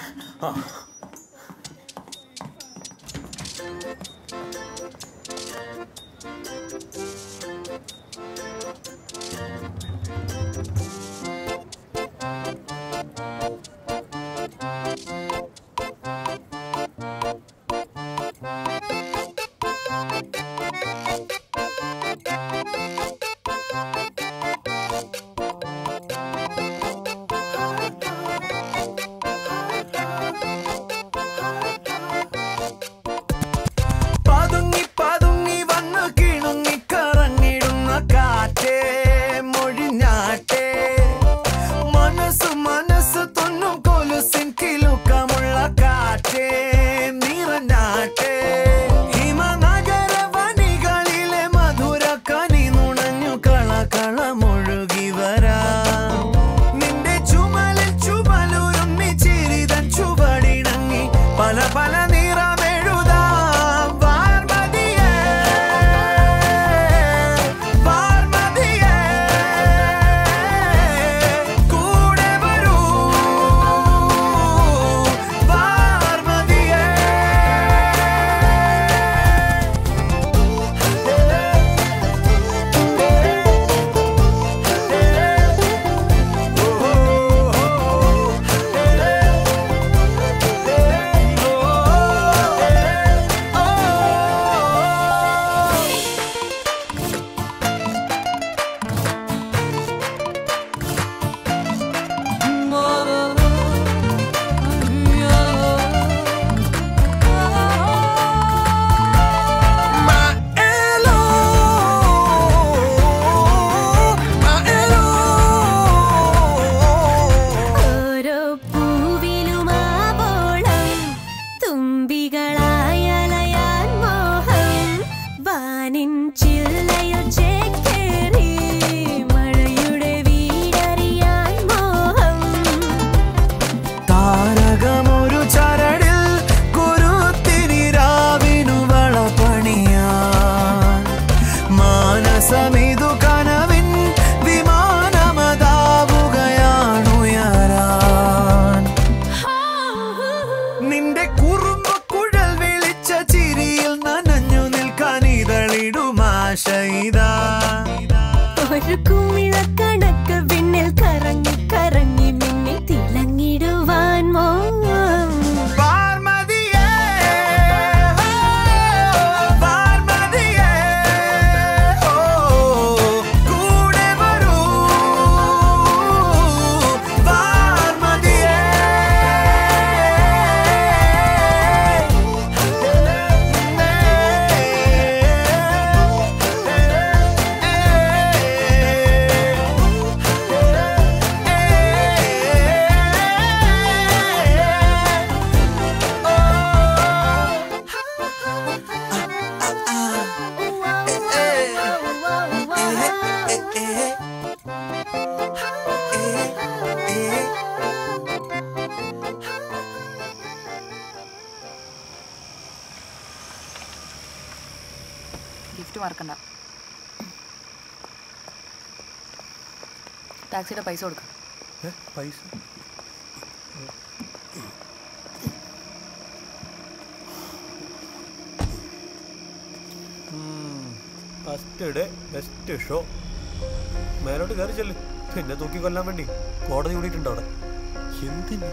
പതുങ്ങി പതുങ്ങി വന്ന് കിണുങ്ങി കറങ്ങിടുന്ന കാറ്റേ മൊഴിഞ്ഞാട്ടേ മനസ്സ് മനസ്സ് തൊന്നും കൊലുസിൻ കിലുക്കമുള്ള കാറ്റേ നിറഞ്ഞാട്ടേ ഹിമനഗര വനികളിലെ മധുര കനി നുണഞ്ഞു കള കള മുഴുകി വരാ നിന്റെ ചുമലിൽ ചുമലുരുമ്മി ചിരിതൻ ചുവടിണങ്ങി പല പല നിറമെഴുതാം വാർമതിയേ വാർമതിയേ കൂടെ വരൂ വാർമതിയേ ഓരോ പൂവിലുമാവോളം തുമ്പികളായലയാൻ മോഹം വാനിൻ ചില്ലയിൽ ചേക്കേറി മഴയുടെ വീടറിയാൻ മോഹം താരകമൊരു ചരടിൽ കുരുത്തിനിരാവിനു വളപണിയാൻ മാനസമിതു കനവിൻ വിമാനമതാവുകയാണുയരാൻ നിന്റെ കുറുമ്പ കുഴൽ വിളിച്ച ചിരിയിൽ നനഞ്ഞു നിൽക്കാൻ ഇതളിടുമാശയിതാ ഒരു കുമിളക്കണക്ക് വിണ്ണിൽ കറങ്ങി കറങ്ങി മിന്നി തിളങ്ങിടുവാൻ മോഹം വാർമതിയേ വാർമതിയേ ഓ കൂടെ വരൂ വാർമതിയേ ഗിഫ്റ്റ് മറക്കണ്ട ടാക്സിയുടെ പൈസ കൊടുക്കാം പൈസ ഫസ്റ്റ് ഡേ ബെസ്റ്റ് ഷോ മേലോട്ട് കയറി ചെല്ല് പിന്നെ തൂക്കി കൊല്ലാൻ വേണ്ടി കോടതി കൂടിയിട്ടുണ്ട് അവിടെ എന്തിന്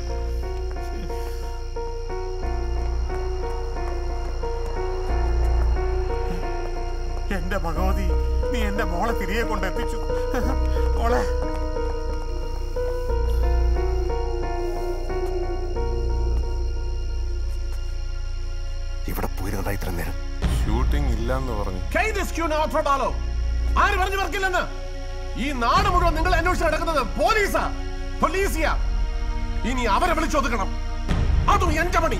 എന്റെ ഭഗവതി നീ എന്റെ മോളെ തിരികെ കൊണ്ടെത്തിച്ചു മോളെ ഇവിടെ പോയിരുന്നതാ ഇത്ര നേരം ഇല്ലാന്ന് പറഞ്ഞു Take this tune out from Alo. ആര് പറഞ്ഞു വർക്കില്ലെന്ന് ഈ നാട് മുഴുവൻ നിങ്ങൾ അന്വേഷിച്ച് നടക്കുന്നത് പോലീസാ പോലീസിയാ ഇനി അവരെ വിളിച്ചൊതുക്കണം അതും എന്റെ പണി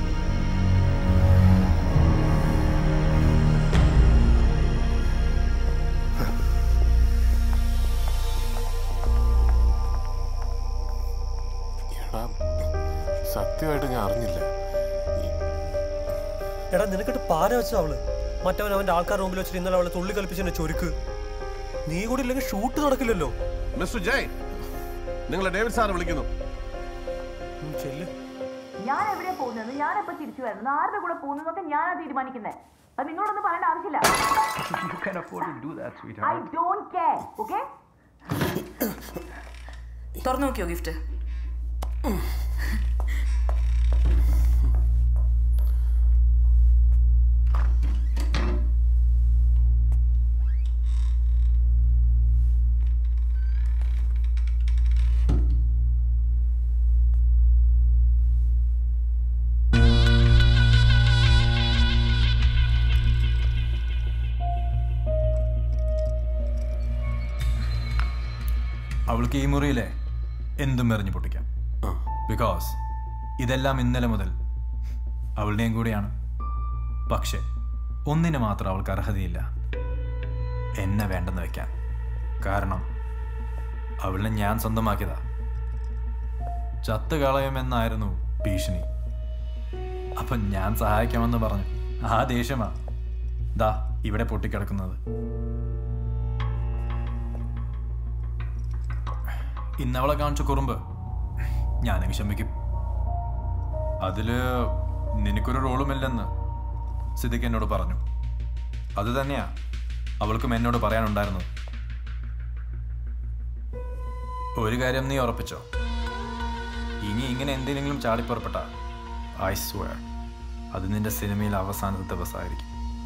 എടാ സത്യമായിട്ട് ഞാൻ അറിഞ്ഞില്ല എടാ നിനക്കിട്ട് പാര വെച്ച അവള് മറ്റവൻ അവന്റെ ആൾക്കാർ മുമ്പിൽ വെച്ചിട്ട് ഇന്നലെ അവളെ തുള്ളി കളിപ്പിച്ചെന്നെ ചൊരുക്ക് നീ കൂടി ഇല്ലെങ്കിൽ ഷൂട്ട് നടക്കില്ലല്ലോ മിസ്റ്റർ ജയ് നിങ്ങളെ ഡേവിഡ് സാർ വിളിക്കുന്നു ചെല്ല് ഞാൻ എവിടെയാ പോകുന്നത് ഞാൻ എപ്പോ തിരിച്ചു വരുന്നത് ആരുടെ കൂടെ പോകുന്നതൊക്കെ ഞാനാ തീരുമാനിക്കുന്നത് അത് നിങ്ങളൊന്നും പറയേണ്ട ആവശ്യമില്ല You can afford to do that, I sweetheart. Don't care okay തുറന്നു നോക്കിയോ ഗിഫ്റ്റ് അവൾക്ക് ഈ മുറിയിലെ എന്തും എറിഞ്ഞു പൊട്ടിക്കാം ബിക്കോസ് ഇതെല്ലാം ഇന്നലെ മുതൽ അവളുടെയും കൂടിയാണ് പക്ഷേ ഒന്നിന് മാത്രം അവൾക്ക് അർഹതയില്ല എന്നെ വേണ്ടെന്ന് വെക്കാൻ കാരണം അവളിനെ ഞാൻ സ്വന്തമാക്കിയതാ ചത്ത് കളയുമെന്നായിരുന്നു ഭീഷണി അപ്പം ഞാൻ സഹായിക്കാമെന്ന് പറഞ്ഞു ആ ദേഷ്യമാ ദാ ഇവിടെ പൊട്ടിക്കിടക്കുന്നത് ഇന്നവളെ കാണിച്ച കുറുമ്പ് ഞാനങ്ങ് ക്ഷമിക്കും അതില് നിനക്കൊരു റോളുമില്ലെന്ന് സിദ്ദിഖ് എന്നോട് പറഞ്ഞു അത് തന്നെയാ അവൾക്കും എന്നോട് പറയാനുണ്ടായിരുന്നത് ഒരു കാര്യം നീ ഉറപ്പിച്ചോ ഇനി ഇങ്ങനെ എന്തിനെങ്കിലും ചാടിപ്പുറപ്പെട്ട ഐ സ്വയർ അത് നിന്റെ സിനിമയിൽ അവസാനത്തെ ദിവസമായിരിക്കും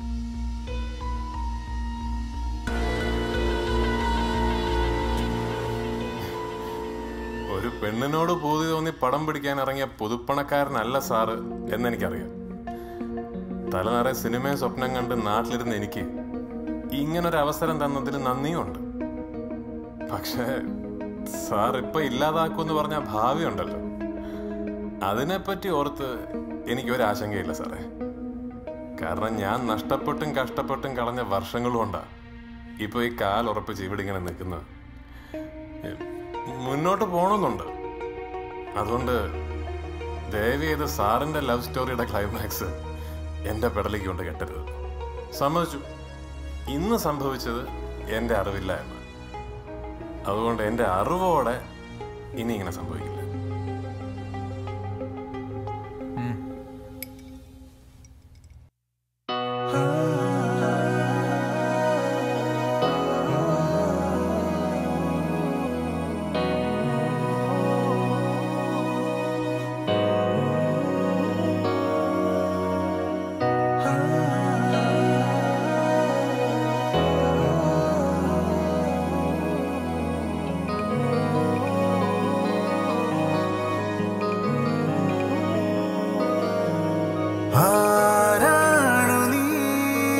ഒരു പെണ്ണിനോട് പൂതി തോന്നി പടം പിടിക്കാൻ ഇറങ്ങിയ പുതുപ്പണക്കാരനല്ല സാറ് എന്നെനിക്കറിയാം തലനിറയെ സിനിമയും സ്വപ്നം കണ്ട് നാട്ടിലിരുന്ന എനിക്ക് ഇങ്ങനൊരു അവസരം തന്നതിന് നന്ദിയുണ്ട് പക്ഷേ സാർ ഇപ്പൊ ഇല്ലാതാക്കുമെന്ന് പറഞ്ഞ ഭാവി ഉണ്ടല്ലോ അതിനെപ്പറ്റി ഓർത്ത് എനിക്കൊരു ആശങ്കയില്ല സാറേ കാരണം ഞാൻ നഷ്ടപ്പെട്ടും കഷ്ടപ്പെട്ടും കളഞ്ഞ വർഷങ്ങൾ കൊണ്ടാ ഇപ്പൊ ഈ കാൽ ഉറപ്പിച്ച് ഇവിടെ ഇങ്ങനെ നിൽക്കുന്നത് മുന്നോട്ട് പോകണമെന്നുണ്ട് അതുകൊണ്ട് ദയവ് ചെയ്ത് സാറിന്റെ ലവ് സ്റ്റോറിയുടെ ക്ലൈമാക്സ് എന്റെ പെടലേക്ക് കൊണ്ട് കെട്ടരുത് സമ്മതിച്ചു ഇന്ന് സംഭവിച്ചത് എന്റെ അറിവില്ല എന്ന് അതുകൊണ്ട് എന്റെ അറിവോടെ ഇനി ഇങ്ങനെ സംഭവിക്കില്ല ആരാണു നീ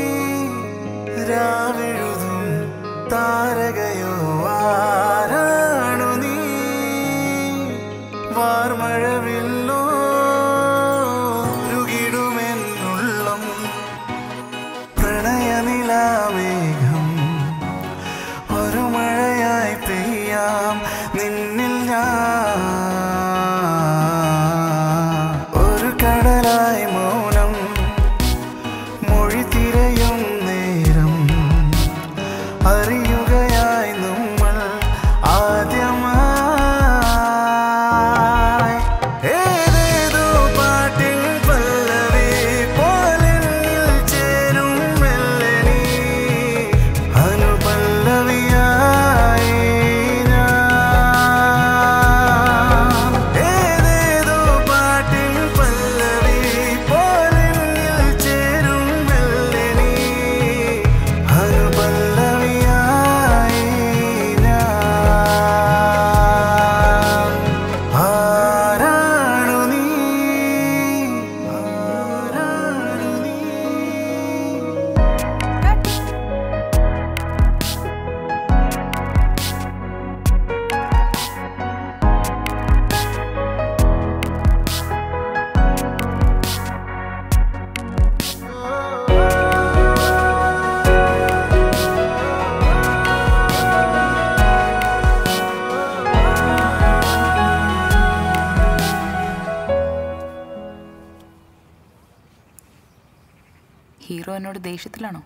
ഹീറോ എന്നോട് ദേഷ്യത്തിലാണോ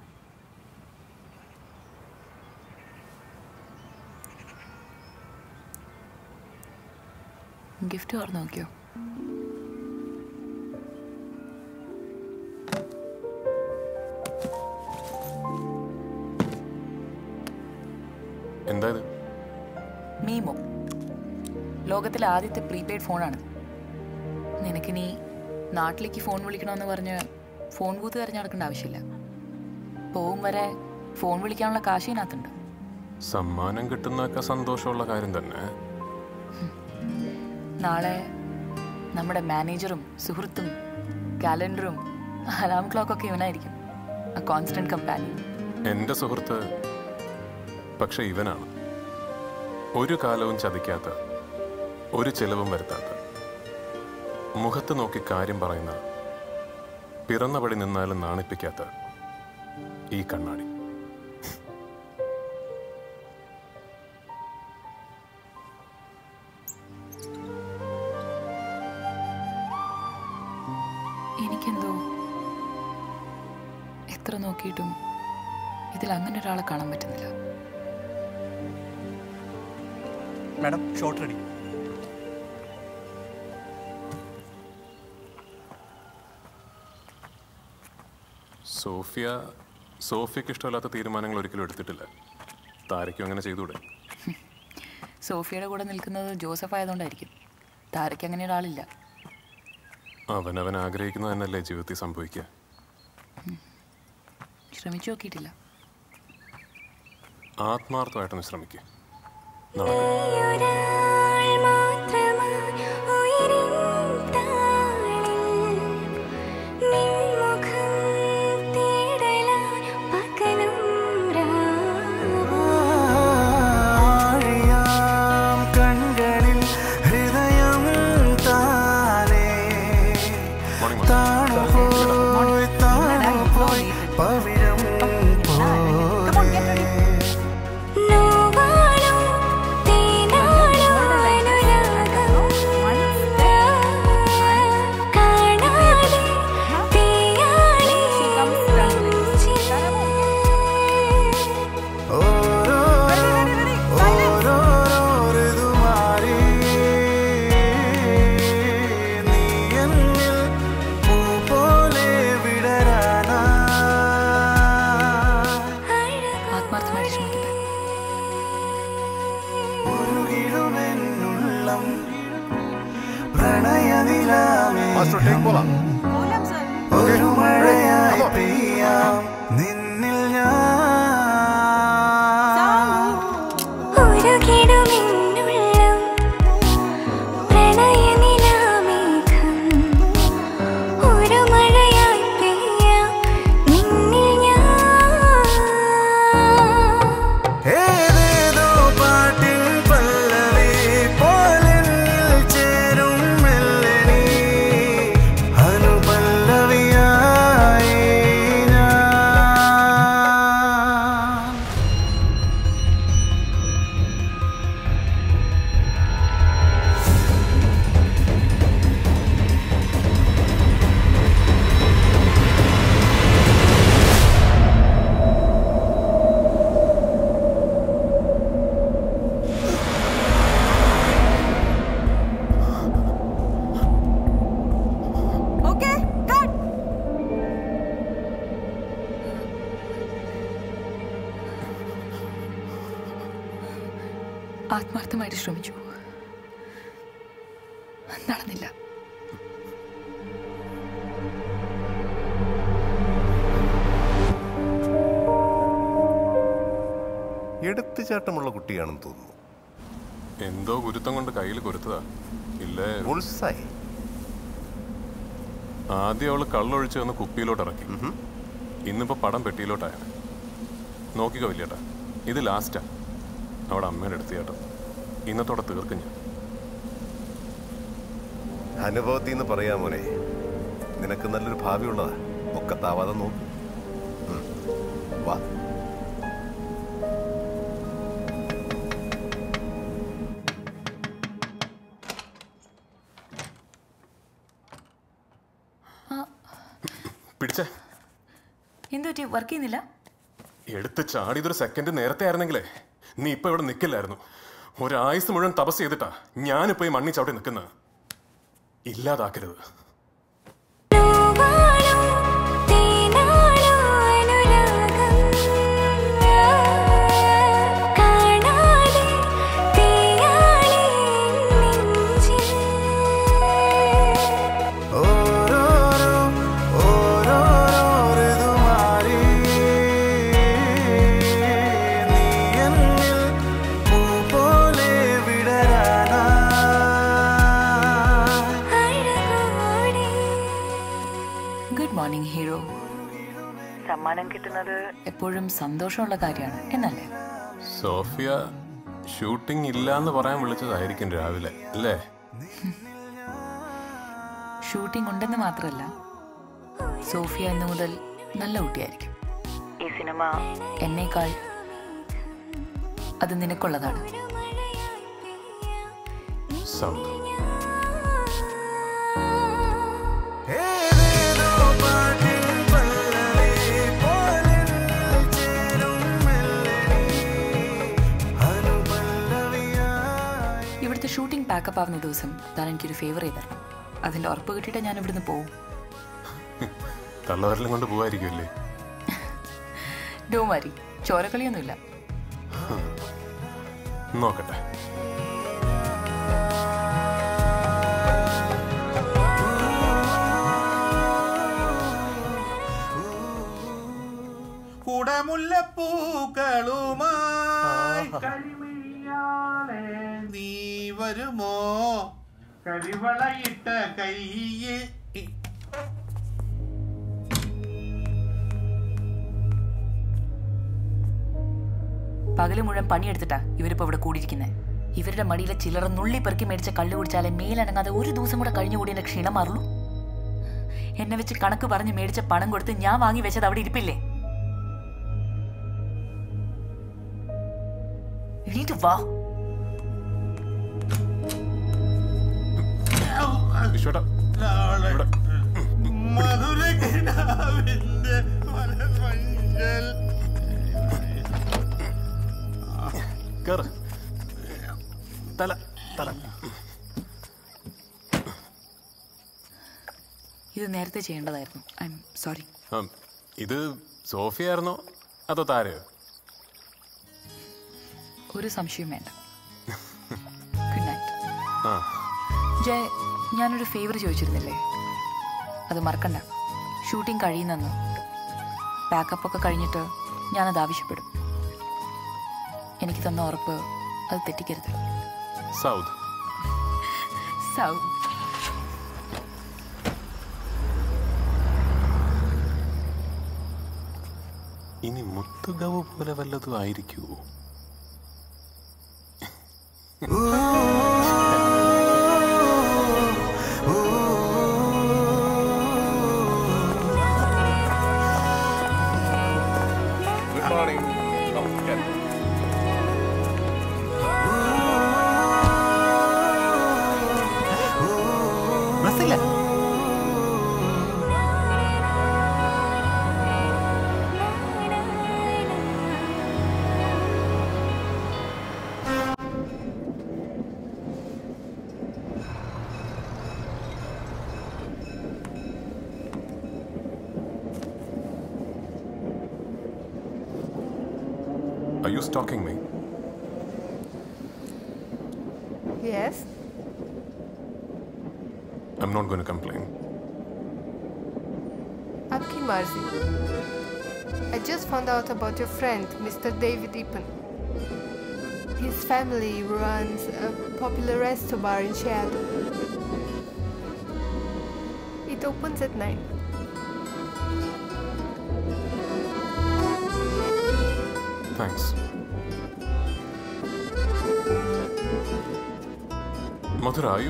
ഗിഫ്റ്റ് ഓർന്ന് നോക്കിയോ എന്താ ഇത് മീമോ ലോകത്തിലെ ആദ്യത്തെ പ്രീപെയ്ഡ് ഫോണാണ് നിനക്കിനി നാട്ടിലേക്ക് ഫോൺ വിളിക്കണമെന്ന് പറഞ്ഞ് ഫോൺ ബൂത്ത് തിരഞ്ഞു നടക്കേണ്ട ആവശ്യമില്ല പോവും വരെ ഫോൺ വിളിക്കാനുള്ള കാശ് ഇതിനകത്തുണ്ട് സമ്മാനം കിട്ടുന്നൊക്കെ സന്തോഷമുള്ള കാര്യം തന്നെ നാളെ നമ്മുടെ മാനേജറും സുഹൃത്തും കാലണ്ടറും അലാം ക്ലോക്കൊക്കെ ഇവനായിരിക്കും ആ കോൺസ്റ്റന്റ് കമ്പാനി എൻ്റെ സുഹൃത്ത് പക്ഷെ ഇവനാണ് ഒരു കാലവും ചതിക്കാത്ത ഒരു ചെലവും വരുത്താത്ത മുഖത്ത് നോക്കി കാര്യം പറയുന്ന പിറന്നപടി നിന്നാലും നാണിപ്പിക്കാത്ത ഈ കണ്ണാടി എനിക്കെന്തോ എത്ര നോക്കിയിട്ടും ഇതിൽ അങ്ങനെ ഒരാളെ കാണാൻ പറ്റുന്നില്ല മാഡം ഷോർട്ട് റെഡി സോഫിയ സോഫിയക്ക് ഇഷ്ടമില്ലാത്ത തീരുമാനങ്ങൾ ഒരിക്കലും എടുത്തിട്ടില്ല താരയ്ക്കും അങ്ങനെ ചെയ്തുകൂടെ സോഫിയയുടെ കൂടെ നിൽക്കുന്നത് ജോസഫ് ആയതുകൊണ്ടായിരിക്കും താരയ്ക്ക് അങ്ങനെ ഒരാളില്ല അവനവൻ ആഗ്രഹിക്കുന്നത് തന്നെയല്ലേ ജീവിതത്തിൽ സംഭവിക്കുക ശ്രമിച്ചു നോക്കിയിട്ടില്ല ആത്മാർത്ഥമായിട്ടൊന്ന് ശ്രമിക്കുക ആഴിയാം കൺകളിൽ ഹൃദയം താനേ താണുപോയി താണുപോയി പവിഴം ഋതുമാറി നീ എന്നിൽ പൂ പോലെ വിടരാനാ ആത്മാർത്ഥമായിട്ട് ശ്രമിക്കട്ടെ ഉരുകിടുമെന്നുള്ളം പ്രണയനിലാമേഘം ഒരു മഴയായി പെയ്യാം നിന്നിൽ ഞാൻ ഏതേതോ പാട്ടിൻ പല്ലവി പോലെന്നിൽ ചേരും മെല്ലനി അനുപല്ലവിയായി ഞാൻ Okay, cut. ആത്മാർത്ഥമായിട്ട് ശ്രമിച്ചു നടന്നില്ല എടുത്തുചാട്ടമുള്ള കുട്ടിയാണെന്ന് തോന്നുന്നു എന്തോ ഗുരുത്തം കൊണ്ട് കയ്യിൽ കൊരുത്തതാ ഇല്ലേ ഉത്സാഹി ആദ്യം അവള് കള്ളൊഴിച്ച് വന്ന് കുപ്പിയിലോട്ട് ഇറക്കി ഇന്നിപ്പോ പടം പെട്ടിയിലോട്ടായ നോക്കിക്കോ വലിയേട്ടാ ഇത് ലാസ്റ്റാ അവിടെ അമ്മയുടെ അടുത്ത് ചേട്ടൻ ഇന്നത്തോടെ തീർക്കും ഞാൻ അനുഭവത്തിൽ നിന്ന് പറയാ മോനെ നിനക്ക് നല്ലൊരു ഭാവിയുള്ളതാ ഒക്കത്താവാതെ നോക്കും ഉം. വാ പിടിച്ചേ എന്തു പറ്റി വർക്ക് ചെയ്യുന്നില്ല എടുത്ത് ചാടിയതൊരു സെക്കൻഡ് നേരത്തെ ആയിരുന്നെങ്കിലേ നീ ഇപ്പൊ ഇവിടെ നിൽക്കില്ലായിരുന്നു ഒരായുസ് മുഴുവൻ തപസ് ചെയ്തിട്ടാ ഞാനിപ്പോ ഈ മണ്ണി ചവിട്ടി നിൽക്കുന്നത് ഇല്ലാതാക്കരുത് ഗുഡ് മോർണിംഗ് ഹീറോ സമ്മാനം കിട്ടുന്നത് എപ്പോഴും സന്തോഷമുള്ള കാര്യമാണ് എന്നല്ലേ സോഫിയ ഷൂട്ടിംഗ് ഇല്ലാന്ന് പറയാൻ വിളിച്ചതായിരിക്കും രാവിലെ അല്ലേ ഷൂട്ടിംഗ് ഉണ്ടെന്ന് മാത്രമല്ല സോഫിയ ഇന്നു മുതൽ നല്ല കുട്ടിയായിരിക്കും ഈ സിനിമ എന്നേക്കാൾ അത് നിനക്കുള്ളതാണ് സൗണ്ട് ഇവിടുത്തെ ഷൂട്ടിംഗ് പാക്കപ്പ് ആവുന്ന ദിവസം താൻ എനിക്കൊരു ഫേവർ ചെയ്ത് തരണം അതിന്റെ ഉറപ്പ് കിട്ടിയിട്ട് ഞാൻ ഇവിടുന്ന് പോവും തള്ളവരലും കൊണ്ട് പോവായിരിക്കുമല്ലേ ഡോ മാരി ചോരക്കളിയൊന്നുമില്ല നോക്കട്ടെ കുടമുല്ലപ്പൂക്കളുമായി കരിമിഴിയാളെ നീ വരുമോ കരിവളയിട്ട കയ്യ് പകല് മുഴുവൻ പണിയെടുത്തിട്ടാ ഇവരിപ്പോ ഇവിടെ കൂടിയിരിക്കുന്നത് ഇവരുടെ മടിയിലെ ചില്ലറ നുള്ളി പെറുക്കി മേടിച്ച കള്ളു കുടിച്ചാലേ മേലനങ്ങാതെ ഒരു ദിവസം കൂടെ കഴിഞ്ഞുകൂടി എന്റെ ക്ഷീണം മാറുള്ളൂ എന്നെ വെച്ച് കണക്ക് പറഞ്ഞ് മേടിച്ച പണം കൊടുത്ത് ഞാൻ വാങ്ങി വെച്ചത് അവിടെ ഇരിപ്പില്ലേ എണീറ്റ് വാ വിശ്വട്ടാ നാളെ മധുരകിനാവിന്റെ മനമഞ്ചൽ കേറ് തല തല ഇത് നേരത്തെ ചെയ്യേണ്ടതായിരുന്നു ഐ എം സോറി ഉം, ഇത് സോഫിയ ആയിരുന്നോ അതോ താരയോ ഒരു സംശയവും വേണ്ട ഗുഡ് നൈറ്റ് ആ ജയ് ഞാനൊരു ഫേവർ ചോദിച്ചിരുന്നില്ലേ അത് മറക്കണ്ട ഷൂട്ടിംഗ് കഴിയുന്നെന്ന് പാക്കപ്പ് ഒക്കെ കഴിഞ്ഞിട്ട് ഞാനത് ആവശ്യപ്പെടും എനിക്ക് തന്ന ഉറപ്പ് അത് തെറ്റിക്കരുത് സൗദ് സൗ ഇനി മുത്തുഗവ് പോലെ വല്ലതും ആയിരിക്കുമോ ഗുഡ് മോർണിംഗ് ബസ്സില്ല Are you stalking me? Yes, I'm not going to complain. आपकी मर्जी I just found out about your friend, Mr. David Ippen. His family runs a popular resto bar in Seattle. It opens at 9. Thanks. Madhura, are you.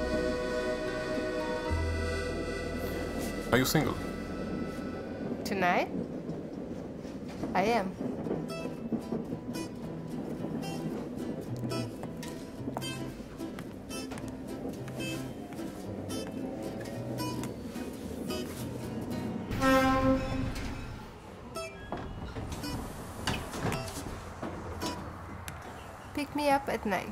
Are you single? Tonight? I am. me up at 9.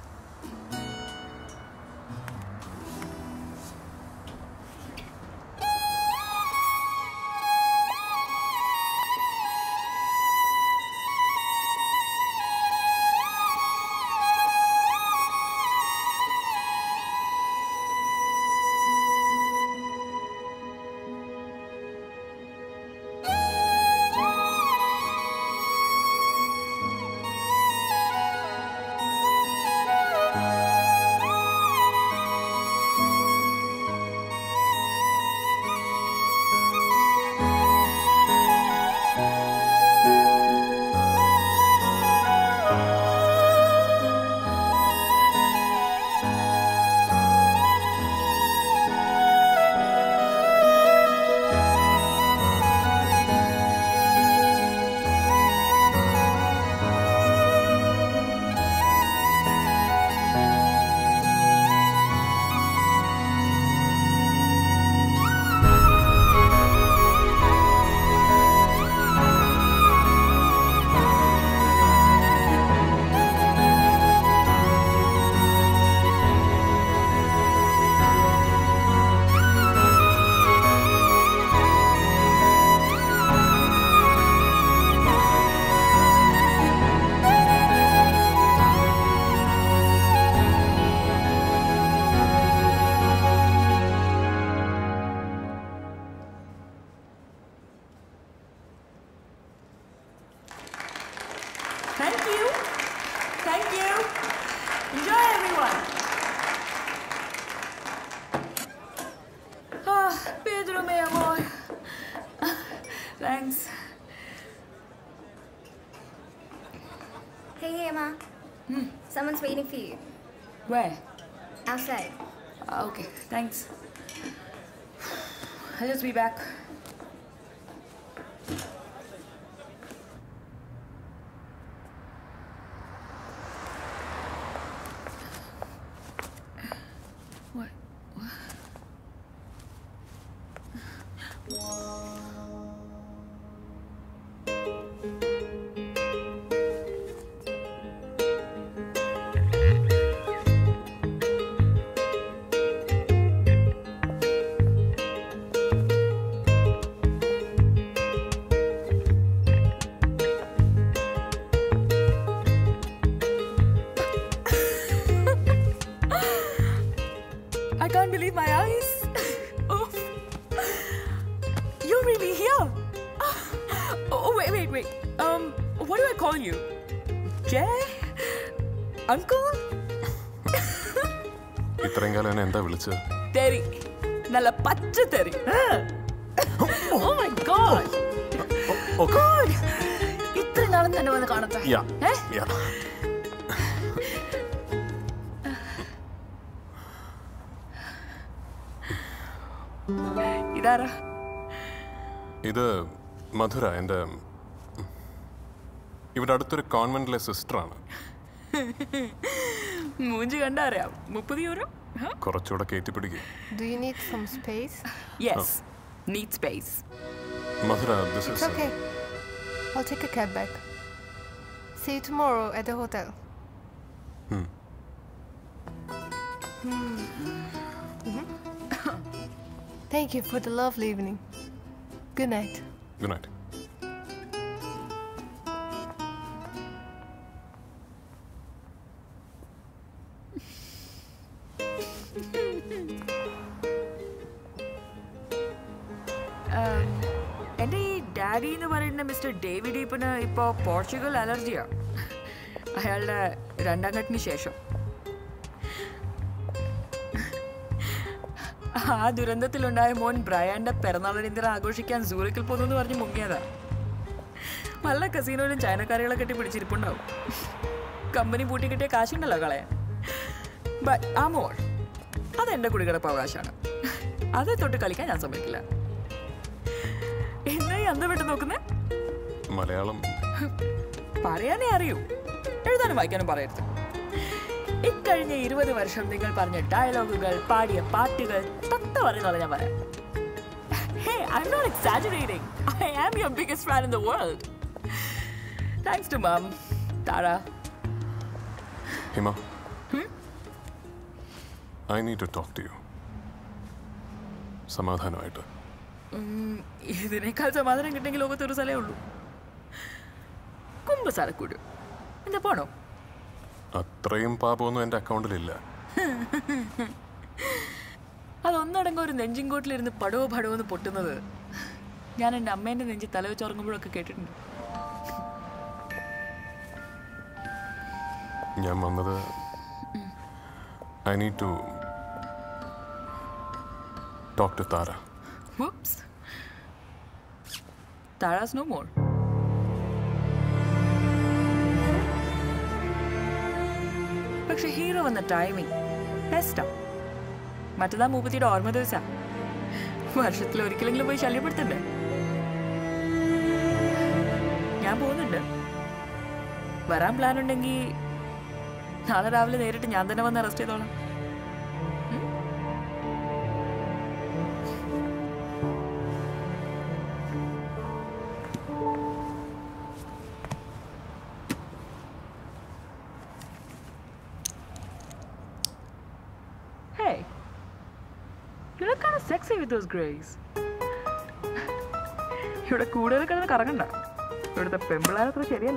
Thank you. Thank you. Enjoy, everyone. Ah, Pedro, mi amor. Thanks. Hey, Emma. Someone's waiting for you. Where? Outside. Ah, okay, thanks. I'll just be back. What? I can't believe my eyes. Oh. You're really here. Oh, wait, wait, wait. Um, what do I call you? Jay? Uncle? ഇത്രയും കാലം എന്നെ എന്താ വിളിച്ചത് തെറി നല്ല പച്ച തെറി oh my God God ഇത്ര നാളും തന്നെ വന്ന് കാണട്ടെ യാ ഏ? യാ ഇതാരാ ഇത് മധുര എൻ്റെ ഇവിടെ അടുത്തൊരു കോൺവെന്റിലെ സിസ്റ്ററാണ് മൂഞ്ചി കണ്ടറിയാം മുപ്പത് യൂറോ കുറച്ചുകൂടെ കയറ്റിപ്പിടിക്കും Do you need some space? Yes need space മധുര this It's is okay. I'll take a cab back. See you tomorrow at the hotel. Hmm. Hmm. Mhm. Thank you for the lovely evening. Good night. Good night Um, എൻ്റെ ഈ daddy എന്ന് പറയുന്ന mister David ഈപ്പന് ഇപ്പോൾ Portugal അലർജിയാ അയാളുടെ രണ്ടാം ഘട്ടിന് ശേഷം ആ ദുരന്തത്തിലുണ്ടായ മോൻ ബ്രയാന്റെ പിറന്നാളിനിന്ദിര ആഘോഷിക്കാൻ സൂറിക്കിൽ പോന്നു എന്ന് പറഞ്ഞ് മുങ്ങിയതാ വല്ല കസീനോയിലും ചൈനക്കാരികളെ കെട്ടി പിടിച്ചിരിപ്പുണ്ടാവും കമ്പനി പൂട്ടി കിട്ടിയ കാശുണ്ടല്ലോ കളയാൻ ബട്ട് ആ മോൾ അതെന്റെ കുടികിടപ്പ് അവകാശമാണ് അതെ തൊട്ട് കളിക്കാൻ ഞാൻ സമ്മതിക്കില്ല എന്നാ ഈ അന്തം വിട്ട് നോക്കുന്നേ മലയാളം പറയാനേ അറിയൂ എഴുതാനും വായിക്കാനും പറയരുത് ഇക്കഴിഞ്ഞ ഇരുപത് വർഷം നിങ്ങൾ പറഞ്ഞ ഡയലോഗുകൾ പാടിയ പാട്ടുകൾ തത്ത പറയുന്നത് ഞാൻ പറയാം Hey, I'm not exaggerating. I am your biggest fan in the world. Thanks to mom, Tara, Hima I need to talk to you സമാധാനമായിട്ട് ഉം, ഇതിനേക്കാൾ സമാധാനം കിട്ടിയെങ്കിൽ ലോകത്ത് ഒരു സ്ഥലമേ ഉള്ളൂ കുമ്പസാരക്കൂട് എന്താ പോണോ അത്രയും പാപമൊന്നും എൻ്റെ അക്കൗണ്ടിലില്ല അതൊന്നടങ്കം ഒരു നെഞ്ചിൻകോട്ടിലിരുന്ന് പടവോ പടവോ എന്ന് പൊട്ടുന്നത് ഞാൻ എൻ്റെ അമ്മേൻ്റെ നെഞ്ചി തല വെച്ച് ഉറങ്ങുമ്പോഴൊക്കെ കേട്ടിട്ടുണ്ട് ഞാൻ വന്നത് I need to talk to Tara Whoops. Tara's no more. പക്ഷെ ഹീറോ വന്ന ടൈമിങ് ബെസ്റ്റാ മറ്റന്നാ മൂപ്പത്തിയുടെ ഓർമ്മ ദിവസ വർഷത്തിൽ ഒരിക്കലെങ്കിലും പോയി ശല്യപ്പെടുത്തണ്ടേ ഞാൻ പോകുന്നുണ്ട് വരാൻ പ്ലാൻ ഉണ്ടെങ്കിൽ നാളെ രാവിലെ നേരിട്ട് ഞാൻ തന്നെ വന്ന് അറസ്റ്റ് ചെയ്തോളാം Hey, you look kind of sexy with those grays. ഇവിടെ കൂടുതൽ കിടന്ന് കറങ്ങണ്ട ഇവിടുത്തെ പെമ്പിളാരത്ര ശരിയല്ല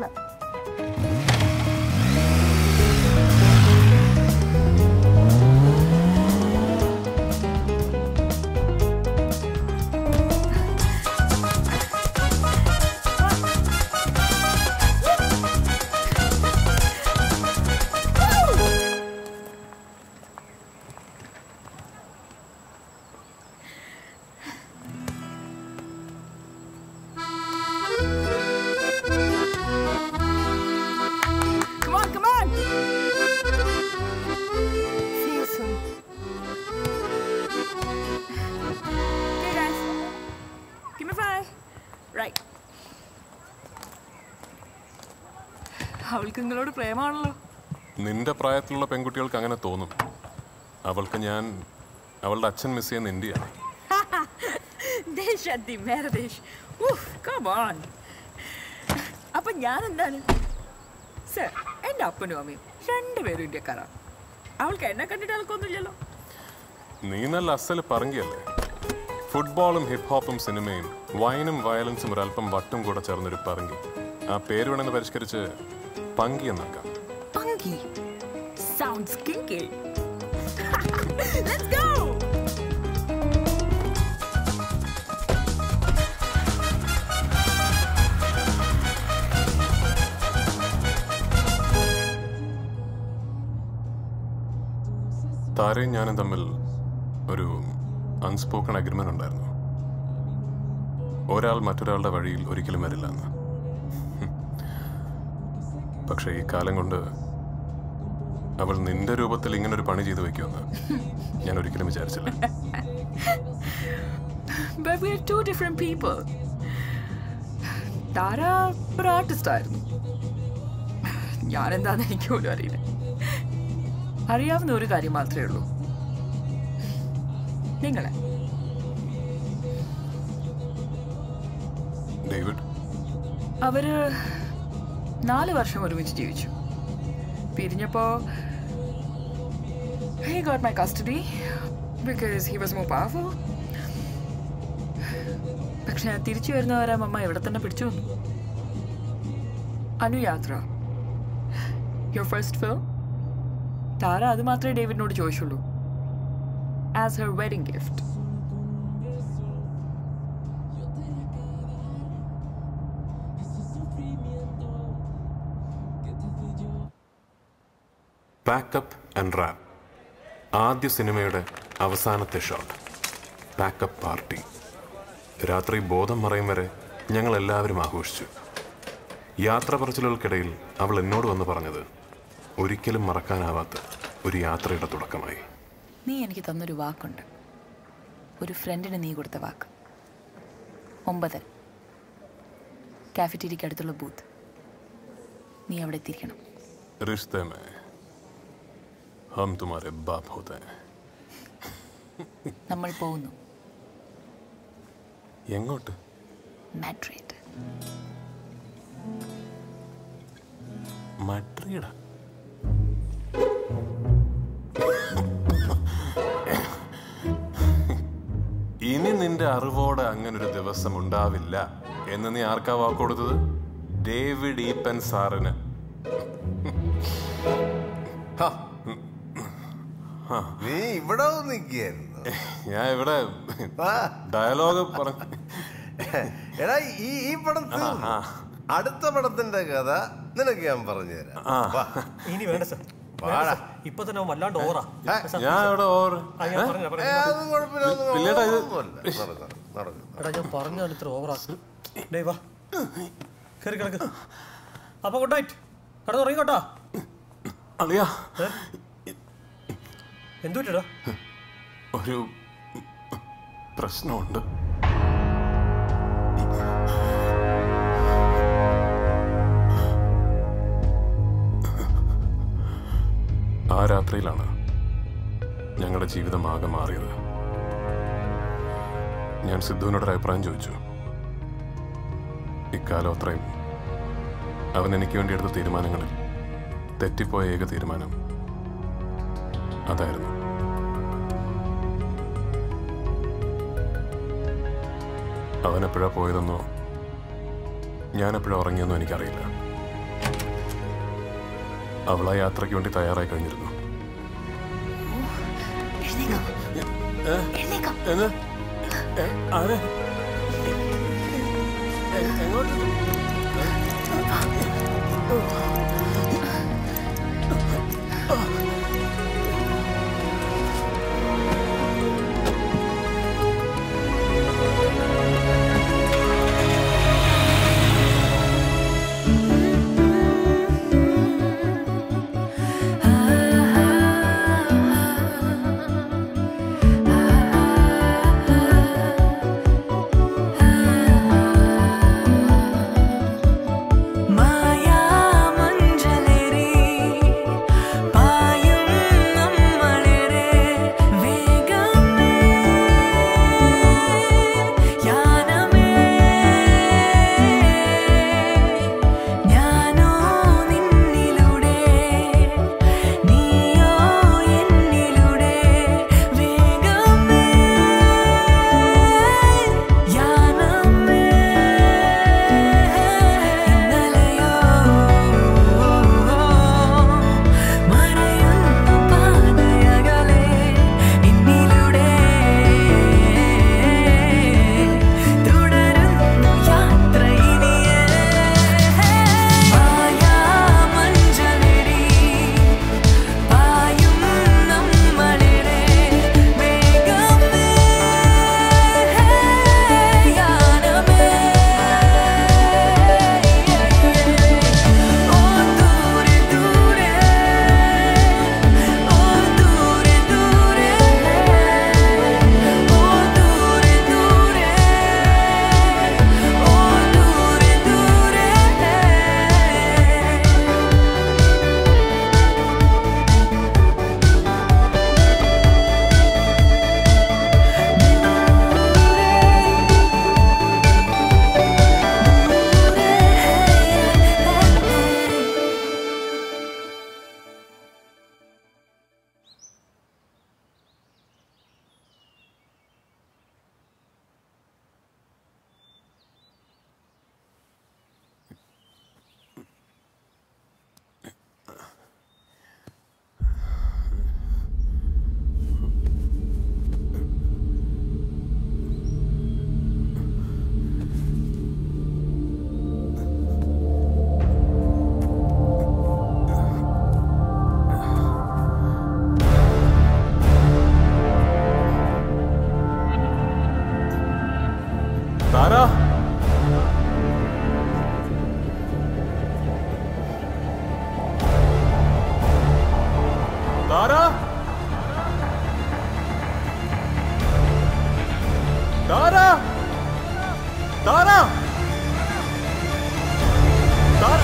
Come on, come on! See you soon. Okay, guys. Give me five. Right. അവൾക്ക് നിങ്ങളോട് പ്രേമാണല്ലോ നിന്റെ പ്രായത്തിലുള്ള പെൺകുട്ടികൾക്ക് അങ്ങനെ തോന്നും അവൾക്ക് ഞാൻ അവളുടെ അച്ഛൻ മിസ് ചെയ്യുന്ന ഇന്ത്യയാണ് ദേശ് അതി മേരെ ദേശ് ഉഫ് കം ഓൺ അപ്പൊ ഞാൻ എന്താണ് സർ എൻ്റെ അപ്പനും അമ്മയും രണ്ടുപേരും ഇന്ത്യക്കാരാണ് അവൾക്ക് എന്നെ കണ്ടിട്ട് ആൾക്കൊന്നുമില്ലല്ലോ നീ നല്ല അസല് പറങ്കിയല്ലേ ഫുട്ബോളും ഹിപ്പ് ഹോപ്പും സിനിമയും വൈനും വയലൻസും ഒരല്പം വട്ടും കൂടെ ചേർന്നൊരു പറങ്കി ആ പേര് വേണമെന്ന് പരിഷ്കരിച്ച് പങ്കി എന്നാക്കാം പങ്കി സൗണ്ട്സ് കിങ്കി ലെറ്റ്സ് ഗോ താരയും ഞാനും തമ്മിൽ ഒരു അൺസ്പോക്കൺ അഗ്രിമെന്റ് ഉണ്ടായിരുന്നു ഒരാൾ മറ്റൊരാളുടെ വഴിയിൽ ഒരിക്കലും വരില്ല എന്ന് പക്ഷേ ഈ കാലം കൊണ്ട് അവൾ നിന്റെ രൂപത്തിൽ ഇങ്ങനൊരു പണി ചെയ്തു വെക്കുമെന്ന് ഞാൻ ഒരിക്കലും വിചാരിച്ചില്ല But we are two different people. താര ഒരു ആർട്ടിസ്റ്റ് ആയിരുന്നു ഞാൻ എന്താന്ന് എനിക്ക് പോലും അറിയില്ല അറിയാവുന്ന ഒരു കാര്യം മാത്രമേ ഉള്ളൂ നിങ്ങളെ ഡേവിഡ് അവര് നാല് വർഷം ഒരുമിച്ച് ജീവിച്ചു പിരിഞ്ഞപ്പോ he got my custody because he was more powerful പക്ഷെ ഞാൻ തിരിച്ചു വരുന്നവരെ അമ്മ ഇവിടെ തന്നെ പിടിച്ചു വന്നു Anuyatra your first film Tara അത് മാത്രമേ ഡേവിഡിനോട് ചോദിച്ചുള്ളൂ as her wedding gift pack up and wrap ആദ്യ സിനിമയുടെ അവസാനത്തെ ഷോട്ട് പാക്കപ്പ് പാർട്ടി രാത്രി ബോധം മറയും വരെ ഞങ്ങൾ എല്ലാവരും ആഘോഷിച്ചു യാത്ര പറച്ചിലുകൾക്കിടയിൽ അവൾ എന്നോട് വന്ന് പറഞ്ഞത് ഒരിക്കലും മറക്കാനാവാത്ത ഒരു യാത്രയുടെ തുടക്കമായി നീ എനിക്ക് തന്നൊരു വാക്കുണ്ട് ഒരു ഫ്രണ്ടിന് നീ കൊടുത്ത വാക്ക് ഒമ്പതര കാഫറ്റീരിയക്ക് അടുത്തുള്ള ബൂത്ത് നീ അവിടെ എത്തിയിരിക്കണം रिश्ते में हम तुम्हारे बाप होते हैं നമ്മൾ പോകുന്നു എങ്ങോട്ട് മാഡ്രിഡ് മഡ്രിഡ ഇനി നിന്റെ അറിവോടെ അങ്ങനൊരു ദിവസം ഉണ്ടാവില്ല എന്ന് നീ ആർക്കാ വാക്ക് കൊടുത്തത് ഡേവിഡ് ഈപ്പൻ സാറിന് നീ ഇവിടെ നിൽക്കുകയായിരുന്നു ഞാൻ ഇവിടെ ഡയലോഗ് പറഞ്ഞു എടാ ഈ ഈ പടം തീർന്നു. അടുത്ത പടത്തിന്റെ കഥ നിനക്ക് ഞാൻ പറഞ്ഞുതരാം വാ. ഇനി വേണ്ട സാർ വാടാ. ഇപ്പൊ തന്നെ അവൻ വല്ലാണ്ട് ഓറാ സാർ, ഞാൻ ഇവിടെ ഓവർ ആ, ഞാൻ പറഞ്ഞില്ല, ഏ, പറഞ്ഞില്ല. അതൊന്നും കുഴപ്പമില്ല, അതൊന്നും പിള്ളേട്ടാ, ഇത് കുഴപ്പമൊന്നുമല്ല. നടക്ക്, നടക്ക്, നടക്ക്. എടാ ഞാൻ പറഞ്ഞാണ് ഇത്ര ഓവറാ ഡേ വാ കയറി കിടക്ക് അപ്പൊ ഗുഡ് നൈറ്റ് കിടന്ന് ഉറങ്ങിക്കോട്ടാ അളിയാ എന്തു പറ്റിയടാ ഒരു പ്രശ്നമുണ്ട് ആ രാത്രിയിലാണ് ഞങ്ങളുടെ ജീവിതം ആകെ മാറിയത് ഞാൻ സിദ്ധുവിനോടൊരു അഭിപ്രായം ചോദിച്ചു ഇക്കാലം അത്രയും അവൻ എനിക്ക് വേണ്ടി എടുത്ത തീരുമാനങ്ങളിൽ തെറ്റിപ്പോയ ഏക തീരുമാനം അതായിരുന്നു അവൻ എപ്പോഴാ പോയതെന്നോ ഞാൻ എപ്പോഴാ ഉറങ്ങിയെന്നോ എനിക്കറിയില്ല അവൾ ആ യാത്രയ്ക്ക് വേണ്ടി തയ്യാറായി കഴിഞ്ഞിരുന്നു എന്ന്? ഏ, ആരെ? എ- എങ്ങോട്ട്? താര താര താര താര താര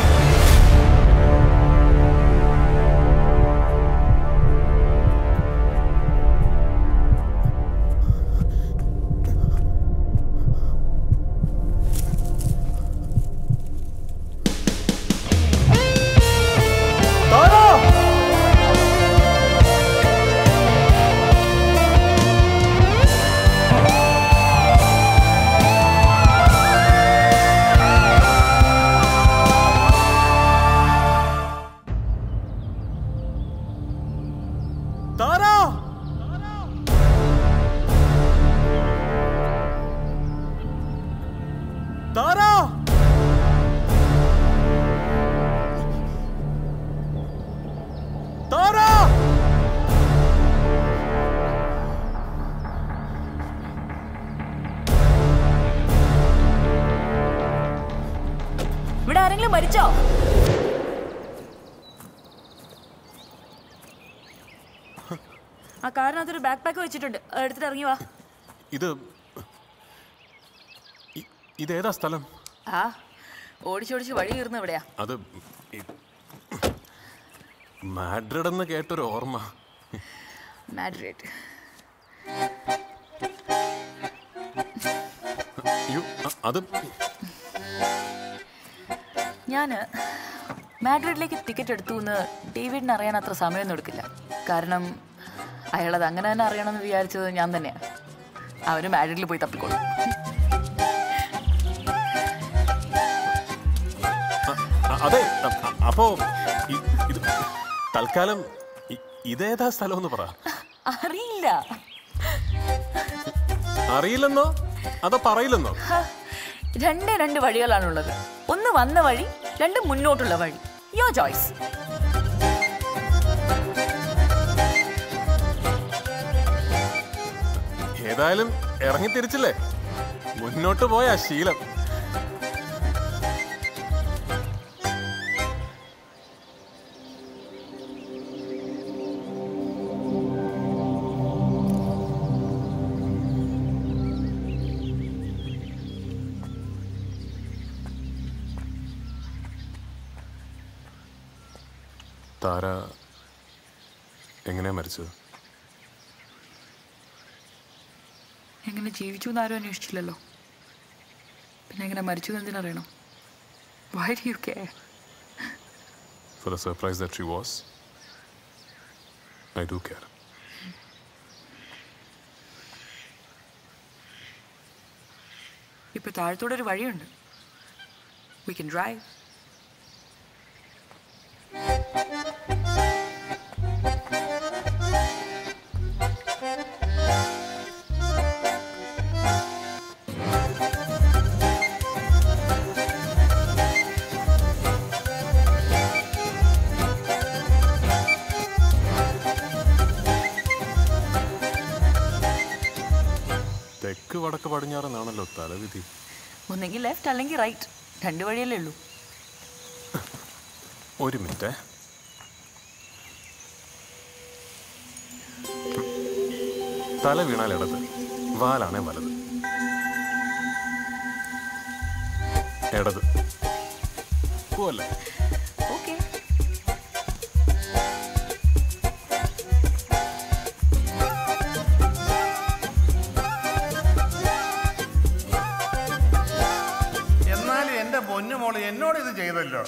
താര താരാ താരാ ഇവിടെ ആരെങ്കിലും മരിച്ചോ ആ കാറിനകത്തൊരു ബാക്ക് പാക്ക് വെച്ചിട്ടുണ്ട് അത് എടുത്തിട്ട് ഇറങ്ങി വാ ഇത് ഇ- ഇതേതാ സ്ഥലം ആ ഓടിച്ചോടിച്ച് വഴി കീറുന്ന എവിടെയാ അത് ഇ- മാഡ്രിഡ് എന്ന് കേട്ടൊരു ഓർമ്മ മാഡ്രിഡ് അയ്യോ അ- അത് ഞാൻ മാഡ്രിഡിലേക്ക് ടിക്കറ്റ് എടുത്തു എന്ന് ഡേവിഡിന് അറിയാൻ അത്ര സമയമൊന്നും എടുക്കില്ല കാരണം അയാളത് അങ്ങനെ തന്നെ അറിയണമെന്ന് വിചാരിച്ചത് ഞാൻ തന്നെയാണ് അവന് മാഡ്രിഡിൽ പോയി തപ്പിക്കോളും അ- അതെ അ- അ- അപ്പോ ഇ- ഇത് തൽക്കാലം ഇ- ഇതേതാ സ്ഥലം എന്ന് പറ അറിയില്ല അറിയില്ലെന്നോ അതോ പറയില്ലെന്നോ ഹ, രണ്ടേ രണ്ട് വഴികളാണുള്ളത് ഒന്ന് വന്ന വഴി രണ്ട് മുന്നോട്ടുള്ള വഴി യോ ചോയ്സ് ഏതായാലും ഇറങ്ങി തിരിച്ചില്ലേ മുന്നോട്ട് പോയ ശീലം താര എങ്ങനെയാ മരിച്ചത് എങ്ങനെ ജീവിച്ചു എന്ന് ആരും അന്വേഷിച്ചില്ലല്ലോ പിന്നെ എങ്ങനെ മരിച്ചു എന്ന് എന്തിനറിയണം why do you care For the surprise that she was, I do care. ഇപ്പൊ താഴത്തോടെ ഒരു വഴിയുണ്ട് വി കൻ ഡ്രൈവ് തെക്ക് വടക്ക് പടിഞ്ഞാറെന്നാണല്ലോ തലവിധി ഒന്നെങ്കിൽ ലെഫ്റ്റ് അല്ലെങ്കിൽ റൈറ്റ് രണ്ട് വഴിയല്ലേ ഉള്ളൂ ഒരു മിനിറ്റ് തല വീണാൽ ഇടത് വാലാണേ വലത് ഇടത് പോവല്ലേ ഓക്കെ എന്നാലും എന്റെ പൊന്നുമോള് എന്നോട് ഇത് ചെയ്തല്ലോ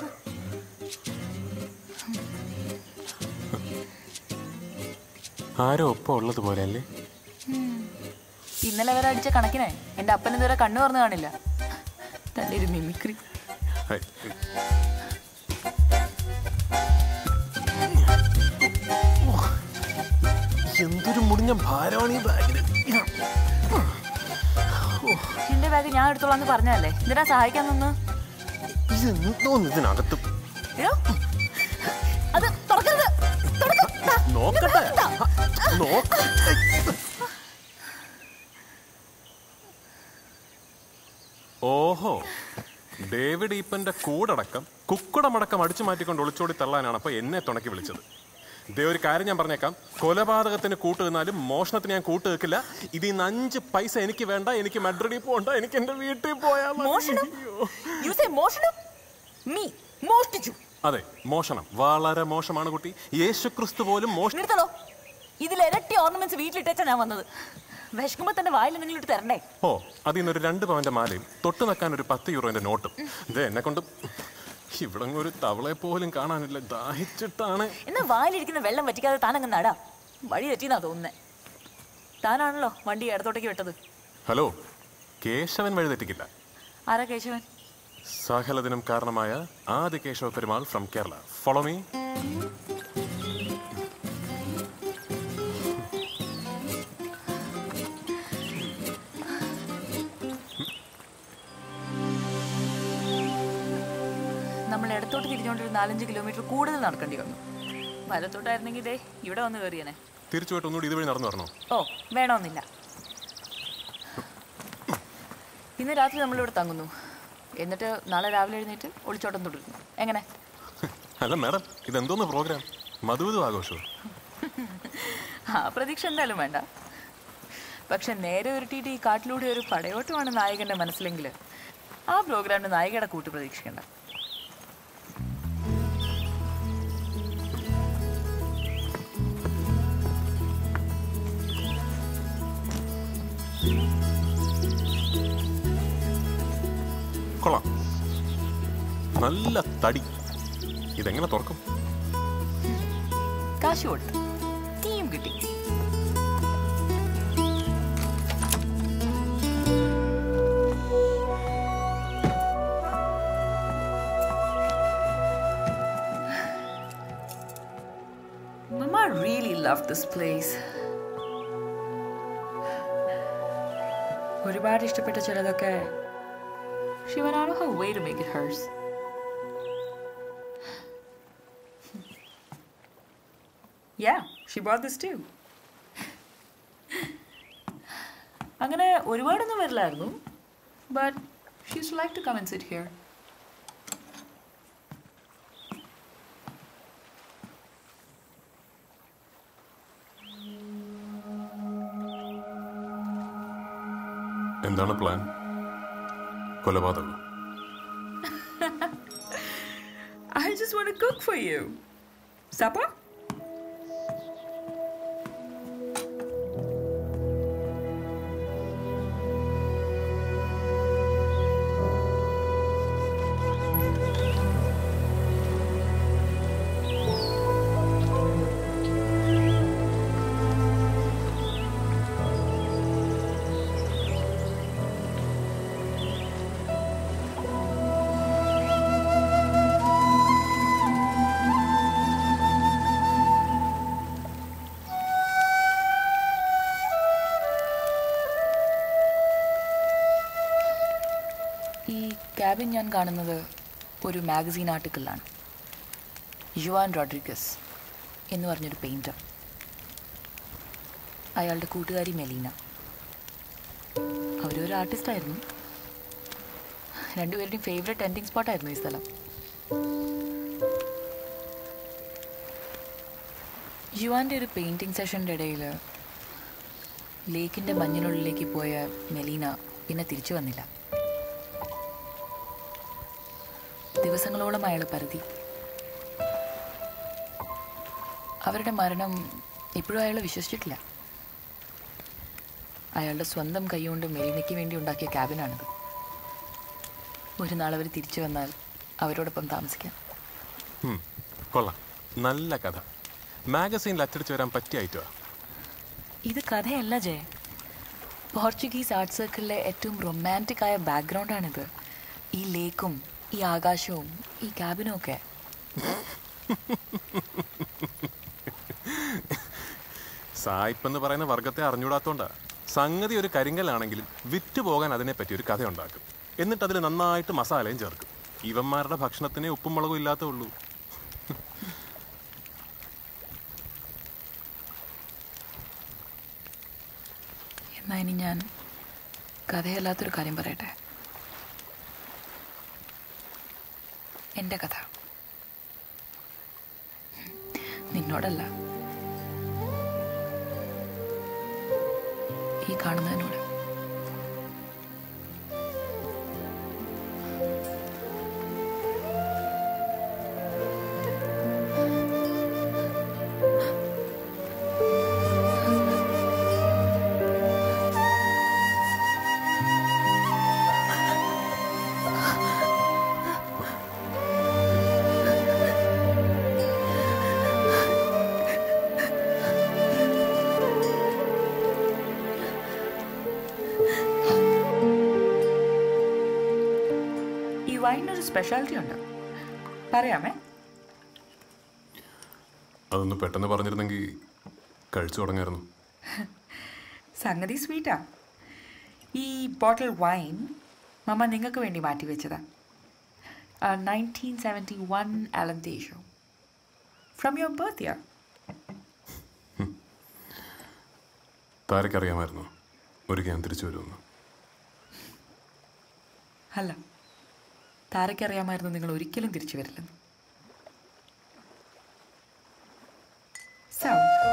ആരോ ഒപ്പം ഉള്ളത് പോലെ അല്ലേ ഇന്നലെ വരെ അടിച്ച കണക്കിനെ എന്റെ അപ്പൻ ഇതുവരെ കണ്ണു തുറന്നു കാണില്ല തന്റെ ഒരു മിമിക്രി ഹൈ, എന്തൊരു മുടിഞ്ഞ ഭാരമാണ് ഈ ബാഗിന് എന്റെ ബാഗ് ഞാൻ എടുത്തോളാം എന്ന് പറഞ്ഞതല്ലേ എന്തിനാ സഹായിക്കാൻ നിന്ന് ഇത് എന്തോന്ന് ഇതിനകത്ത് അയ്യോ, അത് തുറക്കരുത് തുറക്ക്. ദാ, നോക്കട്ടെ ദാ. നോക്ക ഓഹോ ഡേവിഡ് ഈപ്പന്റെ കൂടടക്കം കുക്കുടമടക്കം അടിച്ചു മാറ്റിക്കൊണ്ട് ഒളിച്ചോടി തള്ളാനാണ് അപ്പൊ എന്നെ തുണക്കി വിളിച്ചത് ദേ ഒരു കാര്യം ഞാൻ പറഞ്ഞേക്കാം കൊലപാതകത്തിന് കൂട്ട് നിന്നാലും മോഷണത്തിന് ഞാൻ കൂട്ട് വെക്കില്ല ഇതിൽ നിന്ന് അഞ്ച് പൈസ എനിക്ക് വേണ്ട എനിക്ക് മഡ്രിഡിൽ പോകണ്ട എനിക്ക് എന്റെ വീട്ടിൽ പോയാൽ മതി. മോഷണം യു സേ മോഷണം മീ മോഷ്ടിച്ചു അതെ മോഷണം വളരെ മോശമാണ് കുട്ടി യേശുക്രിസ്തു പോലും മോഷണം നിർത്തണോ ഇതിൽ ഇരട്ടി ഓർണമെന്റ്സ് വീട്ടിലിട്ടാ ഞാൻ വന്നത് വിശക്കുമ്പോ തന്നെ വായിൽ എന്തെങ്കിലും ഇട്ട് തരണ്ടേ ഓ അതിൽ നിന്നൊരു രണ്ട് പവന്റെ മാലയും തൊട്ട് നിൽക്കാൻ ഒരു പത്ത് യൂറോന്റെ നോട്ടും ഇത് എന്നെ കൊണ്ട് ഇവിടെ ഒരു തവളയെ പോലും കാണാനില്ല ദാഹിച്ചിട്ടാണ് എന്നാ വായിലിരിക്കുന്ന വെള്ളം വറ്റിക്കാതെ താൻ അങ്ങ് നടാ വഴി തെറ്റിന്നാ തോന്നുന്നേ താനാണല്ലോ വണ്ടി ഇടത്തോട്ടേക്ക് വിട്ടത് ഹലോ കേശവൻ വഴി തെറ്റിക്കില്ല ആരാ കേശവൻ സകലതിനും കാരണമായ ആദ്യ Keshava Perumal from Kerala follow me നമ്മൾ ഇടത്തോട്ട് തിരിഞ്ഞുകൊണ്ട് ഒരു നാലഞ്ച് കിലോമീറ്റർ കൂടുതൽ നടക്കേണ്ടി വന്നു വലത്തോട്ടായിരുന്നെങ്കിൽ ഇതേ ഇവിടെ വന്ന് കയറിയനെ തിരിച്ചു പോയിട്ട് ഒന്നുകൂടി ഇതുവഴി നടന്നു വരണോ ഓ വേണമെന്നില്ല ഇന്ന് രാത്രി നമ്മളിവിടെ തങ്ങുന്നു എന്നിട്ട് നാളെ രാവിലെ എഴുന്നേറ്റ് ഒളിച്ചോട്ടം തുടരുന്നു എങ്ങനെ അല്ല മാഡം ഇതെന്തോന്ന് പ്രോഗ്രാം മധുവിധു ആഘോഷമോ ആ പ്രതീക്ഷ എന്തായാലും വേണ്ട പക്ഷെ നേരെ ഉരുട്ടിയിട്ട് ഈ കാട്ടിലൂടെ ഒരു പടയോട്ടമാണ് നായകന്റെ മനസ്സിലെങ്കിൽ ആ പ്രോഗ്രാമിന് നായികയുടെ കൂട്ട് പ്രതീക്ഷിക്കണ്ട കൊള്ളാം നല്ല തടി ഇതെങ്ങനെ തുറക്കും കാശ് കൊടുത്തു തീയും കിട്ടി Mama really loved this place. ഒരുപാട് ഇഷ്ടപ്പെട്ട ചിലതൊക്കെ she went out of her way to make it hers. Yeah, she bought this too. അങ്ങനെ ഒരുപാടൊന്നും വരില്ലായിരുന്നു but she's like to come and sit here എന്താണ് പ്ലാൻ കൊലപാതകം I just want to cook for you. Supper? ഈ cabin ഞാൻ കാണുന്നത് ഒരു magazine ആർട്ടിക്കിളിലാണ് Juan Rodriguez എന്ന് പറഞ്ഞൊരു പെയിൻറ്റർ അയാളുടെ കൂട്ടുകാരി മെലീന അവരൊരു ആർട്ടിസ്റ്റായിരുന്നു രണ്ടുപേരുടെയും ഫേവറേറ്റ് എൻഡിങ് സ്പോട്ടായിരുന്നു ഈ സ്ഥലം യുവാൻ്റെ ഒരു പെയിൻറ്റിങ് സെഷൻ്റെ ഇടയിൽ ലേക്കിൻ്റെ മഞ്ഞിനുള്ളിലേക്ക് പോയ മെലീന പിന്നെ തിരിച്ചു വന്നില്ല ദിവസങ്ങളോളം അയാൾ പരതി അവരുടെ മരണം ഇപ്പോഴും അയാൾ വിശ്വസിച്ചിട്ടില്ല അയാളുടെ സ്വന്തം കൈകൊണ്ട് മെലീനയ്ക്ക് വേണ്ടി ഉണ്ടാക്കിയ ക്യാബിനാണിത് ഒരു നാൾ അവർ തിരിച്ചു വന്നാൽ അവരോടൊപ്പം താമസിക്കാം ഉം, കൊള്ളാം നല്ല കഥ മാഗസീനിൽ അച്ചടിച്ച് വരാൻ പറ്റിയ ഐറ്റമാ ഇത് കഥയല്ല ജയ പോർച്ചുഗീസ് ആർട്ട് സർക്കിളിലെ ഏറ്റവും റൊമാൻറ്റിക് ആയ ബാക്ക്ഗ്രൗണ്ടാണിത് ഈ ലേക്കും ഈ ആകാശവും ഈ ക്യാബിനും ഒക്കെ സായിപ്പ് എന്ന് പറയുന്ന വർഗത്തെ അറിഞ്ഞൂടാത്തോണ്ടാ സംഗതി ഒരു കരിങ്കലാണെങ്കിലും വിറ്റ് പോകാൻ അതിനെപ്പറ്റി ഒരു കഥ ഉണ്ടാക്കും എന്നിട്ട് അതിൽ നന്നായിട്ട് മസാലയും ചേർക്കും ഇവന്മാരുടെ ഭക്ഷണത്തിനെ ഉപ്പും മുളകും ഇല്ലാത്തേ ഉള്ളൂ എന്നാ ഇനി ഞാൻ കഥയല്ലാത്തൊരു കാര്യം പറയട്ടെ എൻ്റെ കഥ നിന്നോടല്ല ഈ കാണുന്നതിനോട് ഈ വൈനൊരു സ്പെഷ്യാലിറ്റി ഉണ്ട് പറയാമേ അതൊന്ന് പെട്ടെന്ന് പറഞ്ഞിരുന്നെങ്കിൽ കഴിച്ചു തുടങ്ങായിരുന്നു സംഗതി സ്വീറ്റാ ഈ ബോട്ടിൽ വൈൻ മമ്മ നിങ്ങൾക്ക് വേണ്ടി മാറ്റി വെച്ചതാ a 1971 Alentejo. From your birth year. താരക്കറിയാമായിരുന്നു ഒരിക്കൽ ഞാൻ തിരിച്ചു വരുമെന്ന് അല്ല താരയ്ക്കറിയാമായിരുന്നു നിങ്ങൾ ഒരിക്കലും തിരിച്ചു വരില്ലെന്ന് So,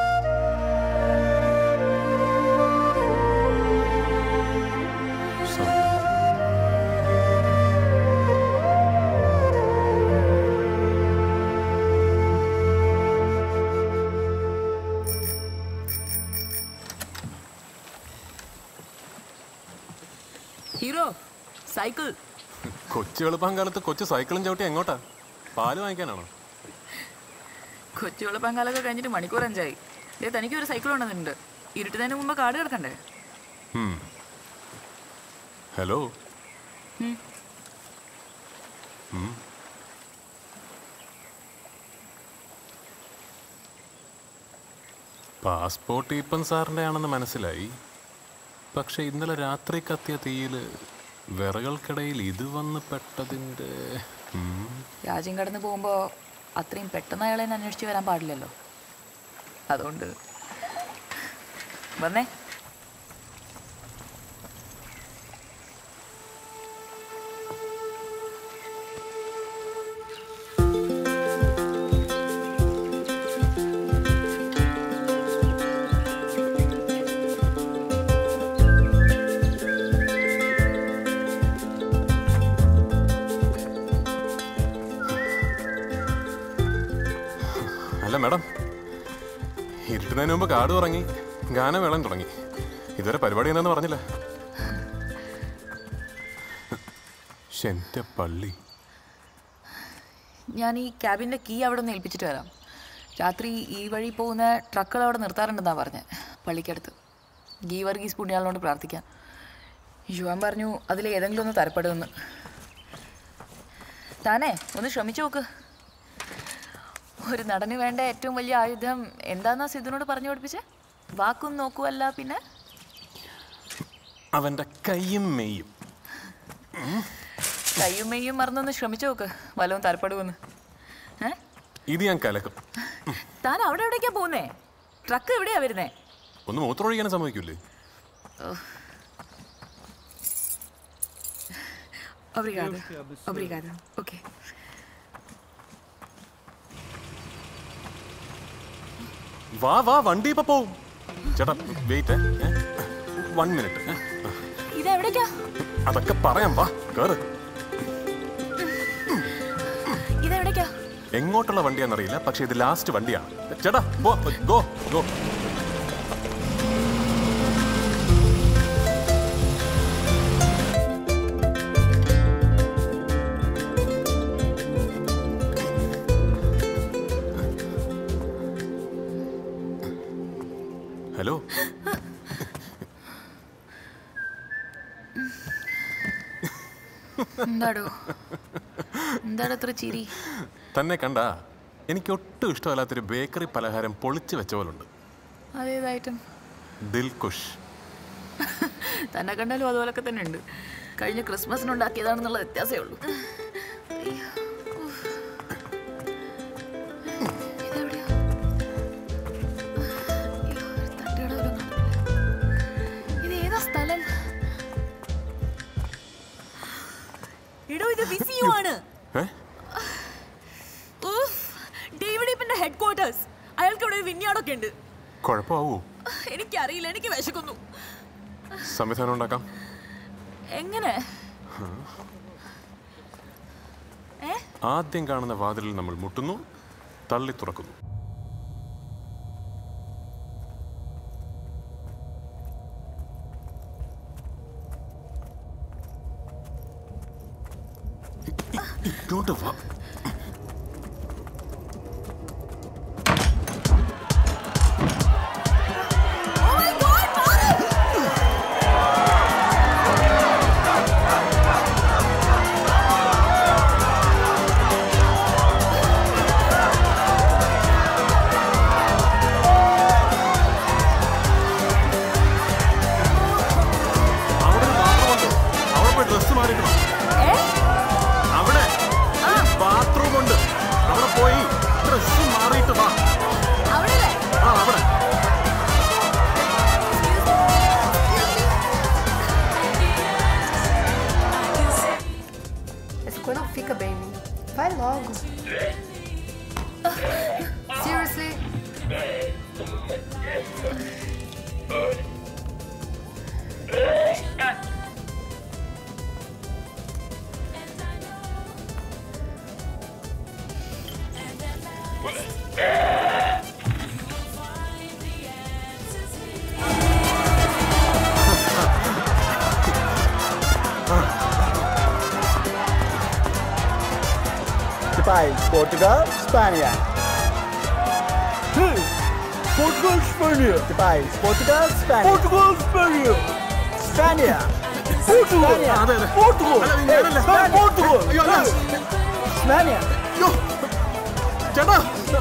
ഹീറോ സൈക്കിൾ കൊച്ചു എളുപ്പം കാലത്ത് കൊച്ചു സൈക്കിളും ചവിട്ടി എങ്ങോട്ടാ പാല് വാങ്ങിക്കാനാണോ കൊച്ചു വെളുപ്പാങ്കാലൊക്കെ കഴിഞ്ഞിട്ട് മണിക്കൂർ അഞ്ചായി ദേ തനിക്ക് ഒരു സൈക്കിൾ ഉണ്ടെന്നുണ്ട് ഇരുട്ടുന്നതിന് മുമ്പ് കാട് കിടക്കണ്ടേ ഉം. ഹലോ ഉം. ഉം. പാസ്പോർട്ട് ഈപ്പൻ സാറിൻ്റെ ആണെന്ന് മനസ്സിലായി പക്ഷെ ഇന്നലെ രാത്രി കത്തിയ തീയിൽ വിറകൾക്കിടയിൽ ഇത് വന്ന് പെട്ടതിൻ്റെ ഉം. രാജ്യം കടന്നു പോകുമ്പോൾ അത്രയും പെട്ടെന്ന് അയാളെ എന്നെ അന്വേഷിച്ച് വരാൻ പാടില്ലല്ലോ അതുകൊണ്ട് വന്നേ അല്ല മാഡം ഇരുട്ടുന്നതിന് മുമ്പ് കാട് തുടങ്ങി ഗാനമേളം തുടങ്ങി ഇതുവരെ പരിപാടി എന്താന്ന് പറഞ്ഞില്ല ശ്ശെ, എൻ്റെ പള്ളി ഞാൻ ഈ ക്യാബിൻ്റെ കീ അവിടെ ഒന്ന് ഏൽപ്പിച്ചിട്ട് വരാം രാത്രി ഈ വഴി പോകുന്ന ട്രക്കുകൾ അവിടെ നിർത്താറുണ്ടെന്നാണ് പറഞ്ഞത് പള്ളിക്കടുത്ത് ഗീ വർഗീസ് പുണ്യാളിനോട് പ്രാർത്ഥിക്കാം യുവാൻ പറഞ്ഞു അതിൽ ഏതെങ്കിലും ഒന്ന് തരപ്പെടുമെന്ന് താനേ ഒന്ന് ശ്രമിച്ചു നോക്ക് ഒരു നടന് വേണ്ട ഏറ്റവും വലിയ ആയുധം എന്താന്നാ സിദ്ധുനോട് പറഞ്ഞു പഠിപ്പിച്ചേ വാക്കും നോക്കുവല്ല പിന്നെ അവൻ്റെ കൈയും മെയ്യും കയ്യും മെയ്യും മറന്നൊന്ന് ശ്രമിച്ചു നോക്ക് വല്ലതും തരപ്പെടുമെന്ന് ഏ ഇത് ഞാൻ കലക്കും താൻ അവിടെ എവിടേക്കാ പോകുന്നേ ട്രക്ക് എവിടെയാ വരുന്നേ ഒന്ന് മൂത്രമൊഴിക്കാൻ സമ്മതിക്കൂലേ Obrigada. Obrigada. Ok. വാ വാ വണ്ടി ഇപ്പൊ പോവും ചേട്ടാ വെയിറ്റ് വൺ മിനിറ്റ് ഇതെവിടേക്കാ അതൊക്കെ പറയാം വാ കേറ് ഇതെവിടേക്കാ എങ്ങോട്ടുള്ള വണ്ടിയാണെന്നറിയില്ല പക്ഷെ ഇത് ലാസ്റ്റ് വണ്ടിയാണ് ചേട്ടാ പോ ഗോ ഗോ ഹലോ എന്താടോ എന്താടോ അത്ര ചിരി തന്നെ കണ്ട എനിക്ക് ഒട്ടും ഇഷ്ടമല്ലാത്തൊരു ബേക്കറി പലഹാരം പൊളിച്ചു വെച്ച പോലുണ്ട് അതേതായിട്ടും ദിൽകുഷ് തന്നെ കണ്ടാലും അതുപോലൊക്കെ തന്നെ ഉണ്ട് കഴിഞ്ഞ ക്രിസ്മസിന് ഉണ്ടാക്കിയതാണെന്നുള്ള വ്യത്യാസമേ ഉള്ളൂ അയ്യോ. ഉഫ്. ഇതെവിടെയാ? അയ്യോ, ഒരു തട്ടുകട പോലും കാണുന്നില്ല. ഇത് ഏതാ സ്ഥലം എടോ ഇത് വിസിയു ആണ് ഏ? ഉഫ്, ഡേവിഡ് ഇപ്പന്റെ ഹെഡ് ക്വാർട്ടേഴ്സ് അയാൾക്ക് ഇവിടെ ഒരു വിന്യാടൊക്കെ ഉണ്ട് കുഴപ്പമാവൂ എനിക്കറിയില്ല എനിക്ക് വിശക്കുന്നു സംവിധാനം ഉണ്ടാക്കാം എങ്ങനെ ഏ ആദ്യം കാണുന്ന വാതിലിൽ നമ്മൾ മുട്ടുന്നു തള്ളി തുറക്കുന്നു ഇങ്ങോട്ട് വാ അവിടെ പോയി ഡ്രസ് മാറിയിട്ട് വാ. അവിടെ ആ Fica bem, Min. Vai logo. Seriously? País, Portugal, Espanha. Portugal, Espanha. País, Portugal, Espanha. Portugal, Espanha. Espanha. Portugal. Portugal. Hey, Portugal. Espanha. ചേട്ടാ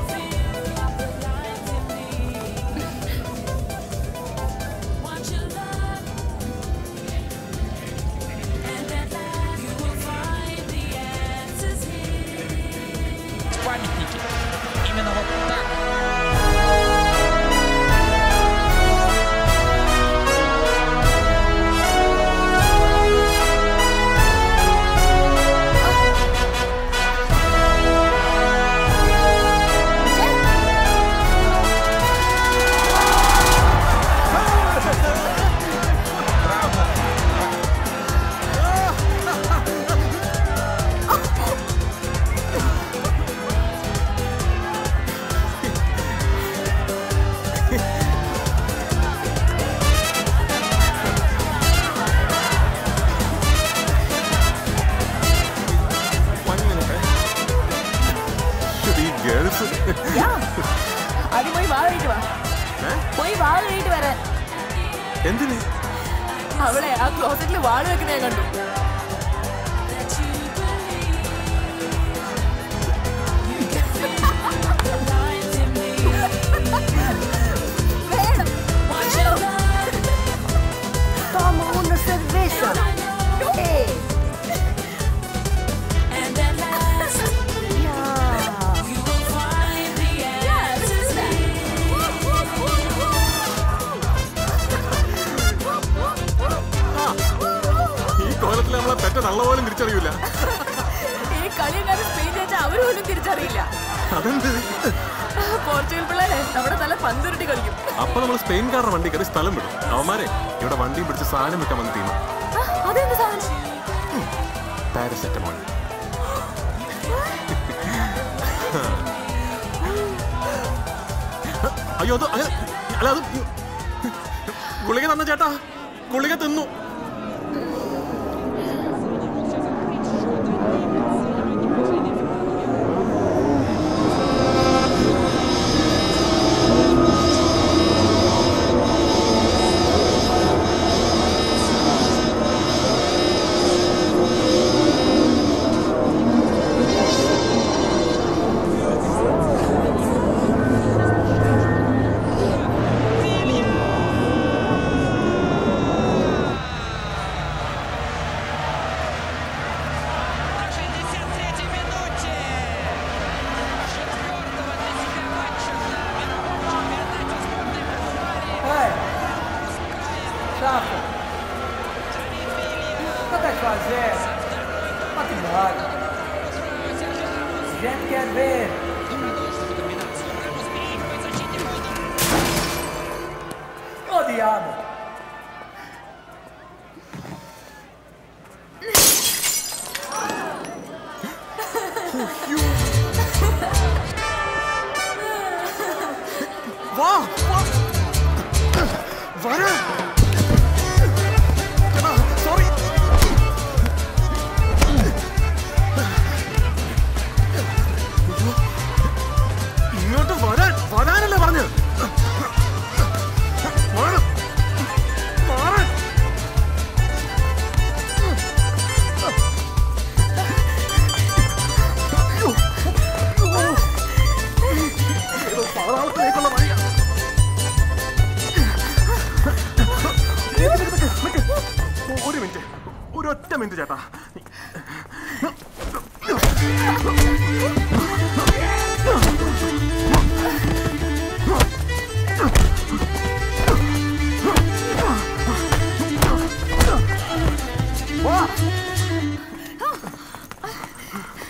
Памятники. Именно вот так. ഈ ഗേൾസ് അത് പോയി വാ കഴിഞ്ഞിട്ട് വാ പോയി വാ കഴിഞ്ഞിട്ട് വരാൻ എന്തിന് അവളെ ആ ക്ലോസറ്റിൽ വാള് വെക്കുന്ന ഞാൻ കണ്ടു വേണം. Toma una cerveza. Hey. ഈ കോലത്തിൽ നമ്മളെ പെറ്റ തള്ള പോലും തിരിച്ചറിയൂല ഈ കളിയെങ്ങാനും സ്പെയിൻ ജയിച്ചാൽ അവര് പോലും തിരിച്ചറിയില്ല അതെന്ത് പോർച്ചുഗൽ പിള്ളേരെ നമ്മുടെ തല പന്തുരുട്ടി കളിക്കും അപ്പൊ നമ്മൾ സ്പെയിൻകാരുടെ വണ്ടി കയറി സ്ഥലം വിടും അവന്മാരെ ഇവിടെ വണ്ടിയും പിടിച്ച് സാധനം വെക്കാൻ വന്ന ടീമാ ആ, അതെന്ത് സാധനം പാരസെറ്റമോൾ അയ്യോ അത് അങ്ങനെ അല്ല അത് ഗുളിക തന്ന ചേട്ടാ ഗുളിക തിന്നു Ei! Chato! O que vai fazer? Vai embora! A gente quer ver! Ô diabo! വാ വാ വരാ സോറി ഇങ്ങോട്ട് വരാൻ വരാനല്ലേ പറഞ്ഞു മാറ്. മാറ്. ഏതോ പാതാളത്തിലേക്കുള്ള വഴിയാ നിക്ക്, നിക്ക്, നിക്ക്, നിക്ക്. ഒരു മിനിറ്റ് ഒരൊറ്റ മിനിറ്റ് ചേട്ടാ വാ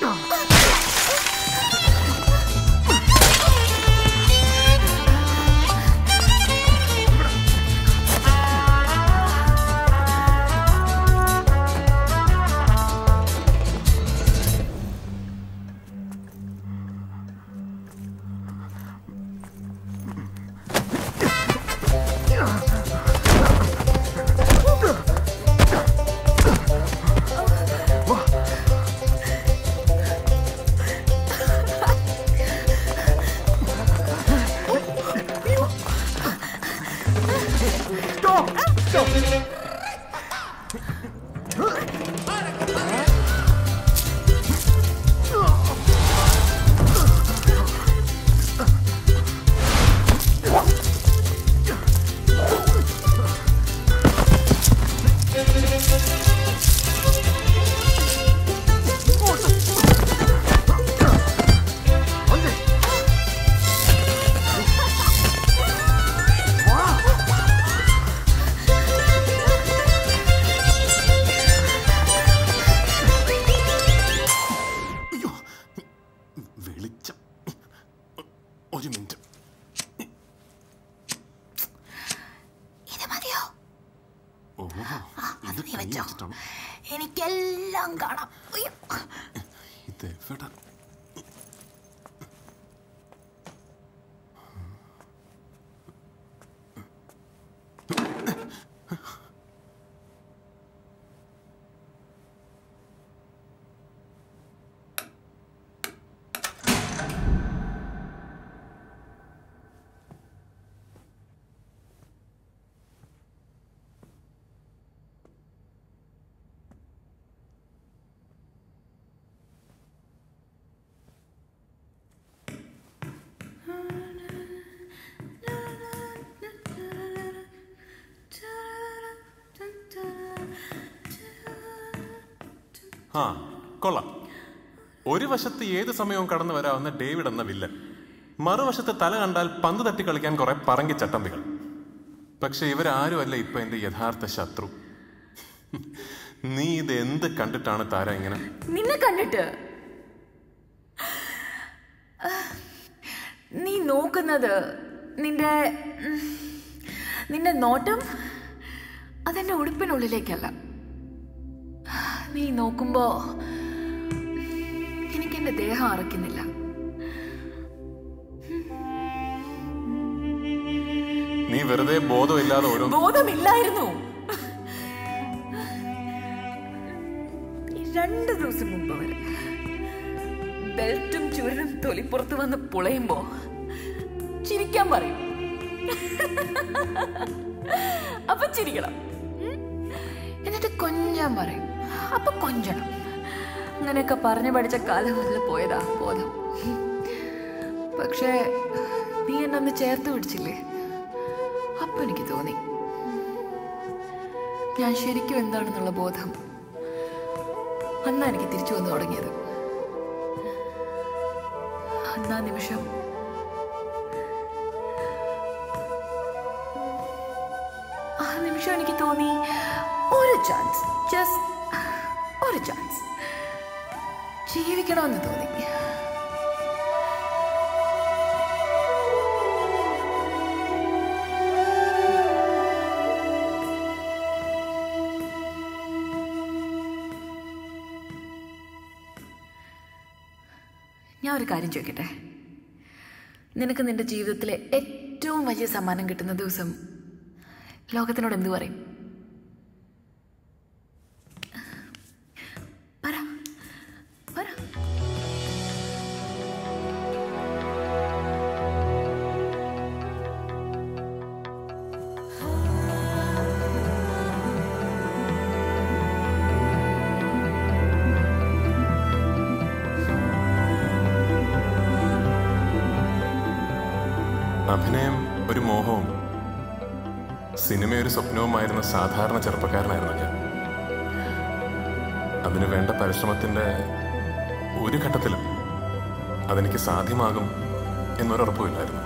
വെളിച്ചം ഒരു മിനിറ്റ് ഇത് മതിയോ ഓ ഇത് നീ കൈ വെച്ചോ. വെച്ചിട്ടാണ് എനിക്കെല്ലാം കാണാം ഉയ്യോ. ഇത് എവിടെ ആ കൊള്ളാം ഒരു വശത്ത് ഏത് സമയവും കടന്നു വരാവുന്ന ഡേവിഡ് എന്ന വില്ലൻ മറുവശത്ത് തല കണ്ടാൽ പന്ത് തട്ടി കളിക്കാൻ കുറെ പറങ്കി ചട്ടമ്പികൾ പക്ഷെ ഇവരാരുമല്ല ഇപ്പൊ എന്റെ യഥാർത്ഥ ശത്രു നീ ഇത് എന്ത് കണ്ടിട്ടാണ് താര ഇങ്ങനെ നിന്നെ കണ്ടിട്ട് നീ നോക്കുന്നത് നിന്റെ ഉം, നിന്റെ നോട്ടം അതെന്റെ ഉടുപ്പിനുള്ളിലേക്കല്ല നീ നോക്കുമ്പോ എനിക്ക് എന്റെ ദേഹം അറക്കുന്നില്ല നീ വെറുതെ ബോധമില്ലാതെ ഓരോ ബോധമില്ലായിരുന്നു ഈ രണ്ട് ദിവസം മുമ്പ് വരെ ബെൽറ്റും ചുരനും തൊലിപ്പുറത്ത് വന്ന് പുളയുമ്പോ ചിരിക്കാൻ പറയും അപ്പൊ ചിരിക്കണം ഉം? എന്നിട്ട് കൊഞ്ചാൻ പറയും അപ്പൊ കൊഞ്ചണം അങ്ങനെയൊക്കെ പറഞ്ഞു പഠിച്ച കാലം മുതൽ പോയതാ ബോധം പക്ഷേ നീ എന്നെ ഒന്ന് ചേർത്ത് പിടിച്ചില്ലേ അപ്പൊ എനിക്ക് തോന്നി ഞാൻ ശരിക്കും എന്താണെന്നുള്ള ബോധം അന്നാ എനിക്ക് തിരിച്ചു വന്നു തുടങ്ങിയത് അന്നാ നിമിഷം ആ നിമിഷം എനിക്ക് തോന്നി ഒരു ചാൻസ് ജസ്റ്റ് ഒരു ചാൻസ് ജീവിക്കണമെന്ന് തോന്നി ഞാൻ ഒരു കാര്യം ചോദിക്കട്ടെ നിനക്ക് നിന്റെ ജീവിതത്തിലെ ഏറ്റവും വലിയ സമ്മാനം കിട്ടുന്ന ദിവസം ലോകത്തിനോട് എന്തു പറയും പറ പറ അഭിനയം ഒരു മോഹവും സിനിമ ഒരു സ്വപ്നവുമായിരുന്ന സാധാരണ ചെറുപ്പക്കാരനായിരുന്നു ഞാൻ അതിനു വേണ്ട പരിശ്രമത്തിന്റെ ഒരു ഘട്ടത്തിലും അതെനിക്ക് സാധ്യമാകും എന്നൊരുറപ്പുമില്ലായിരുന്നു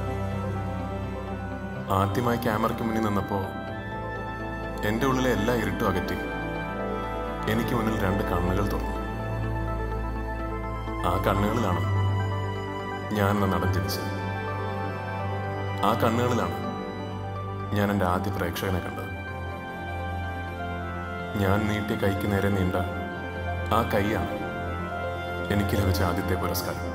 ആദ്യമായി ക്യാമറയ്ക്ക് മുന്നിൽ നിന്നപ്പോൾ എൻ്റെ ഉള്ളിലെ എല്ലാ ഇരുട്ടും അകറ്റി എനിക്ക് മുന്നിൽ രണ്ട് കണ്ണുകൾ തുറന്നു ആ കണ്ണുകളിലാണ് ഞാൻ എന്ന നടൻ ജനിച്ചത് ആ കണ്ണുകളിലാണ് ഞാൻ എൻ്റെ ആദ്യ പ്രേക്ഷകനെ കണ്ടത് ഞാൻ നീട്ടിയ കൈക്ക് നേരെ നീണ്ട ആ കൈയാണ് എനിക്ക് ലഭിച്ച ആദ്യത്തെ പുരസ്കാരം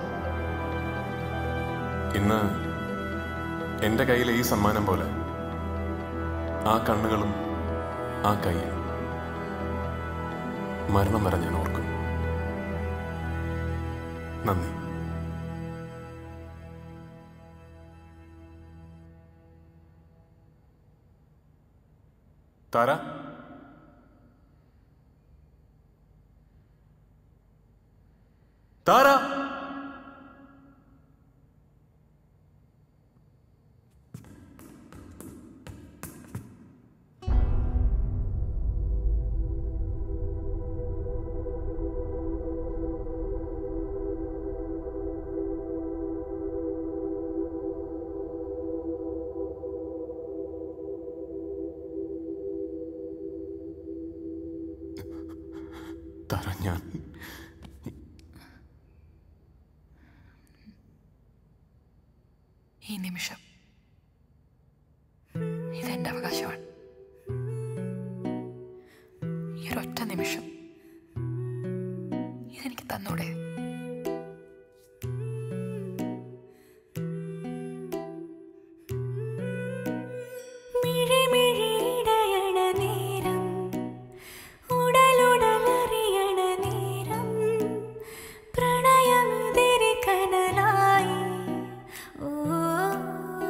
ഇന്ന് എൻ്റെ കയ്യിലെ ഈ സമ്മാനം പോലെ ആ കണ്ണുകളും ആ കൈയും മരണം വരെ ഞാൻ ഓർക്കും നന്ദി താര താര താര ഞാൻ ഈ നിമിഷം ഇതെന്റെ അവകാശമാണ് ഈ ഒരൊറ്റ നിമിഷം ഇതെനിക്ക് തന്നൂടെ മിഴിമിഴിയിടയണ നേരം ഉടലുടലറിയണ നേരം പ്രണയമുതിരി കനലായി ഓ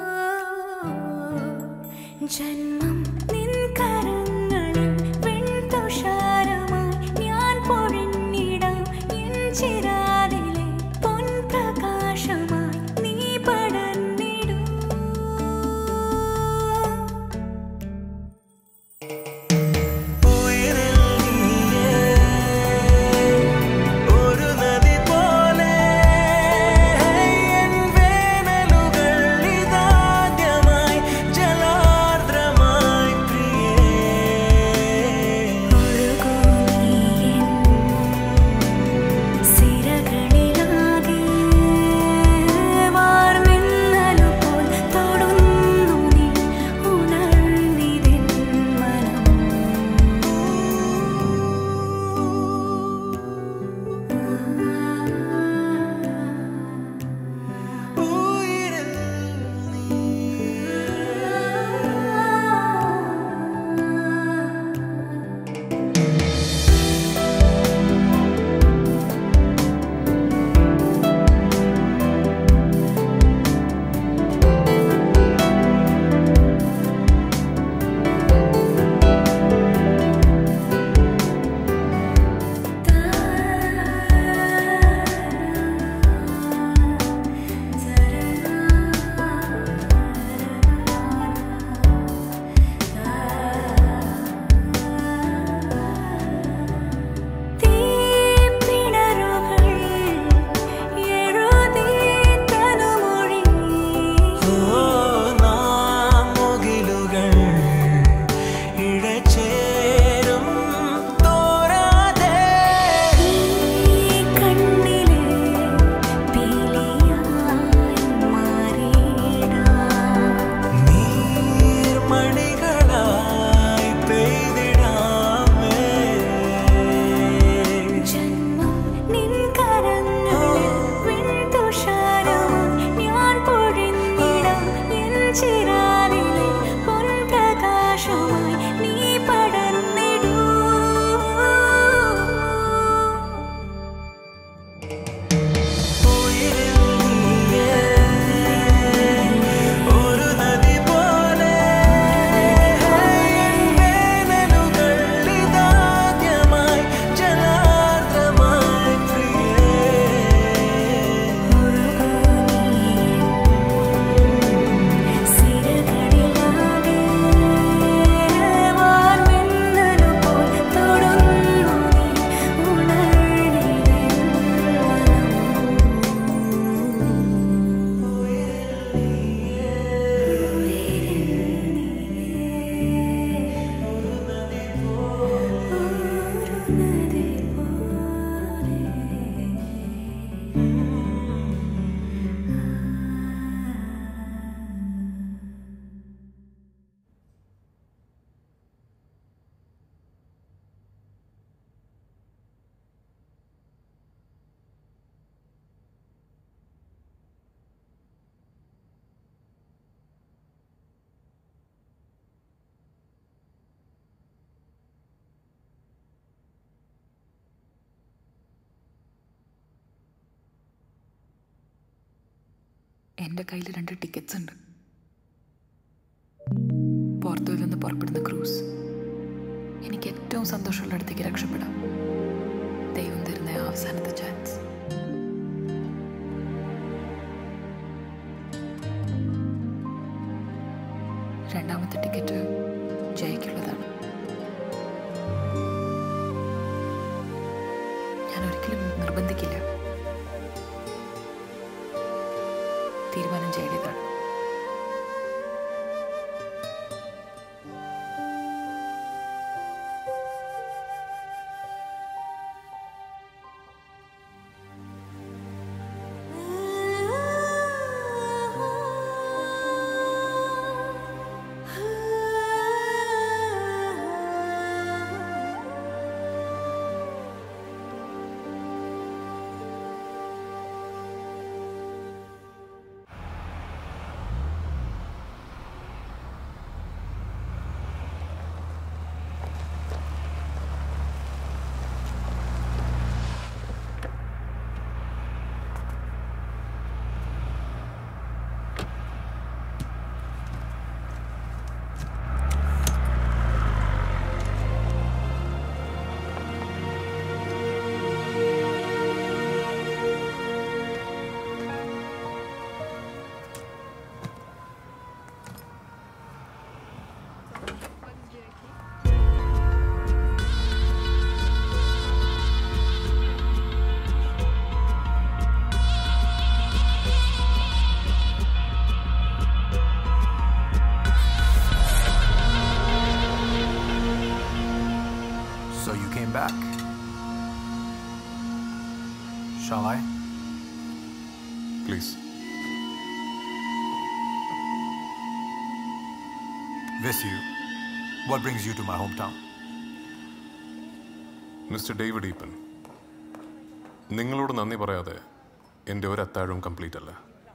എൻ്റെ കയ്യിൽ രണ്ട് ടിക്കറ്റ്സ് ഉണ്ട് പോർത്തോയിൽ നിന്ന് പുറപ്പെടുന്ന ക്രൂസ് എനിക്ക് ഏറ്റവും സന്തോഷമുള്ള അടുത്തേക്ക് രക്ഷപ്പെടാം ദൈവം തരുന്ന ആ അവസാനത്തെ ചാൻസ് രണ്ടാമത്തെ ടിക്കറ്റ് ജയക്കുള്ളതാണ് ഞാൻ ഒരിക്കലും നിർബന്ധിക്കില്ല തീരുമാനം ജയുടേതാണ് So you came back. Shall I? Please. Visu, what brings you to my hometown? Mister David Eappen നിങ്ങളോട് നന്ദി പറയാതെ എൻ്റെ ഒരു അത്താഴവും കംപ്ലീറ്റ് അല്ല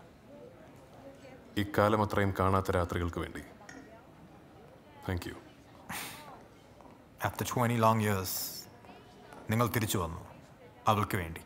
ഇക്കാലം അത്രയും കാണാത്ത രാത്രികൾക്ക് വേണ്ടി thank you After 20 long years, നിങ്ങൾ തിരിച്ചു വന്നു അവൾക്ക് വേണ്ടി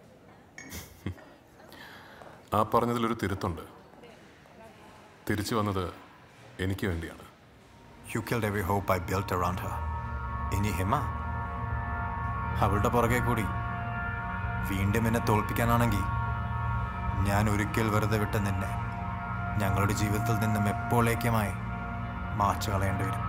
ആ പറഞ്ഞതിലൊരു തിരുത്തുണ്ട് തിരിച്ചു വന്നത് എനിക്ക് വേണ്ടിയാണ് You killed every hope I built around her. ഇനി ഹിമ അവളുടെ പുറകെ കൂടി വീണ്ടും എന്നെ തോൽപ്പിക്കാനാണെങ്കിൽ ഞാൻ ഒരിക്കൽ വെറുതെ വിട്ട നിന്നെ ഞങ്ങളുടെ ജീവിതത്തിൽ നിന്നും എപ്പോഴേക്കുമായി മാച്ചു കളയേണ്ടി വരും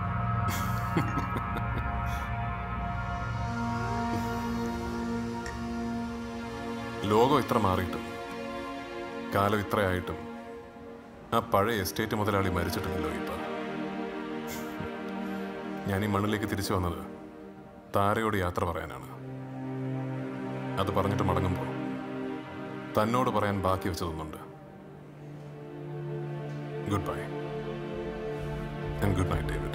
ലോകം ഇത്ര മാറിയിട്ടും കാലം ഇത്രയായിട്ടും ആ പഴയ എസ്റ്റേറ്റ് മുതലാളി മരിച്ചിട്ടില്ലല്ലോ ഇപ്പം ഞാൻ ഈ മണ്ണിലേക്ക് തിരിച്ചു വന്നത് താരയോട് യാത്ര പറയാനാണ് അത് പറഞ്ഞിട്ട് മടങ്ങുമ്പോൾ തന്നോട് പറയാൻ ബാക്കി വെച്ചതൊന്നുണ്ട് goodbye and good night David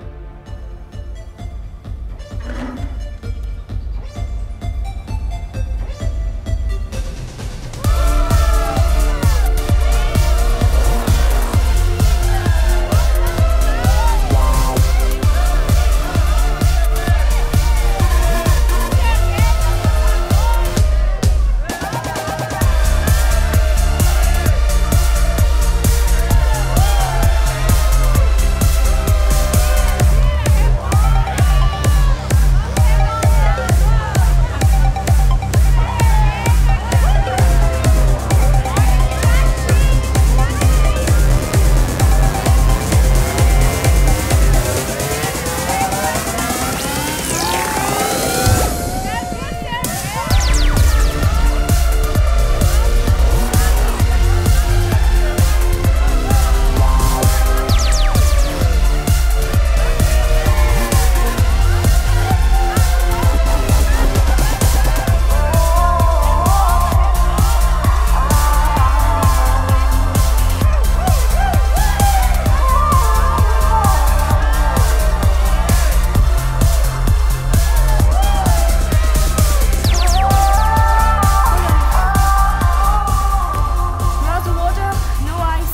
Glass of water, no ice.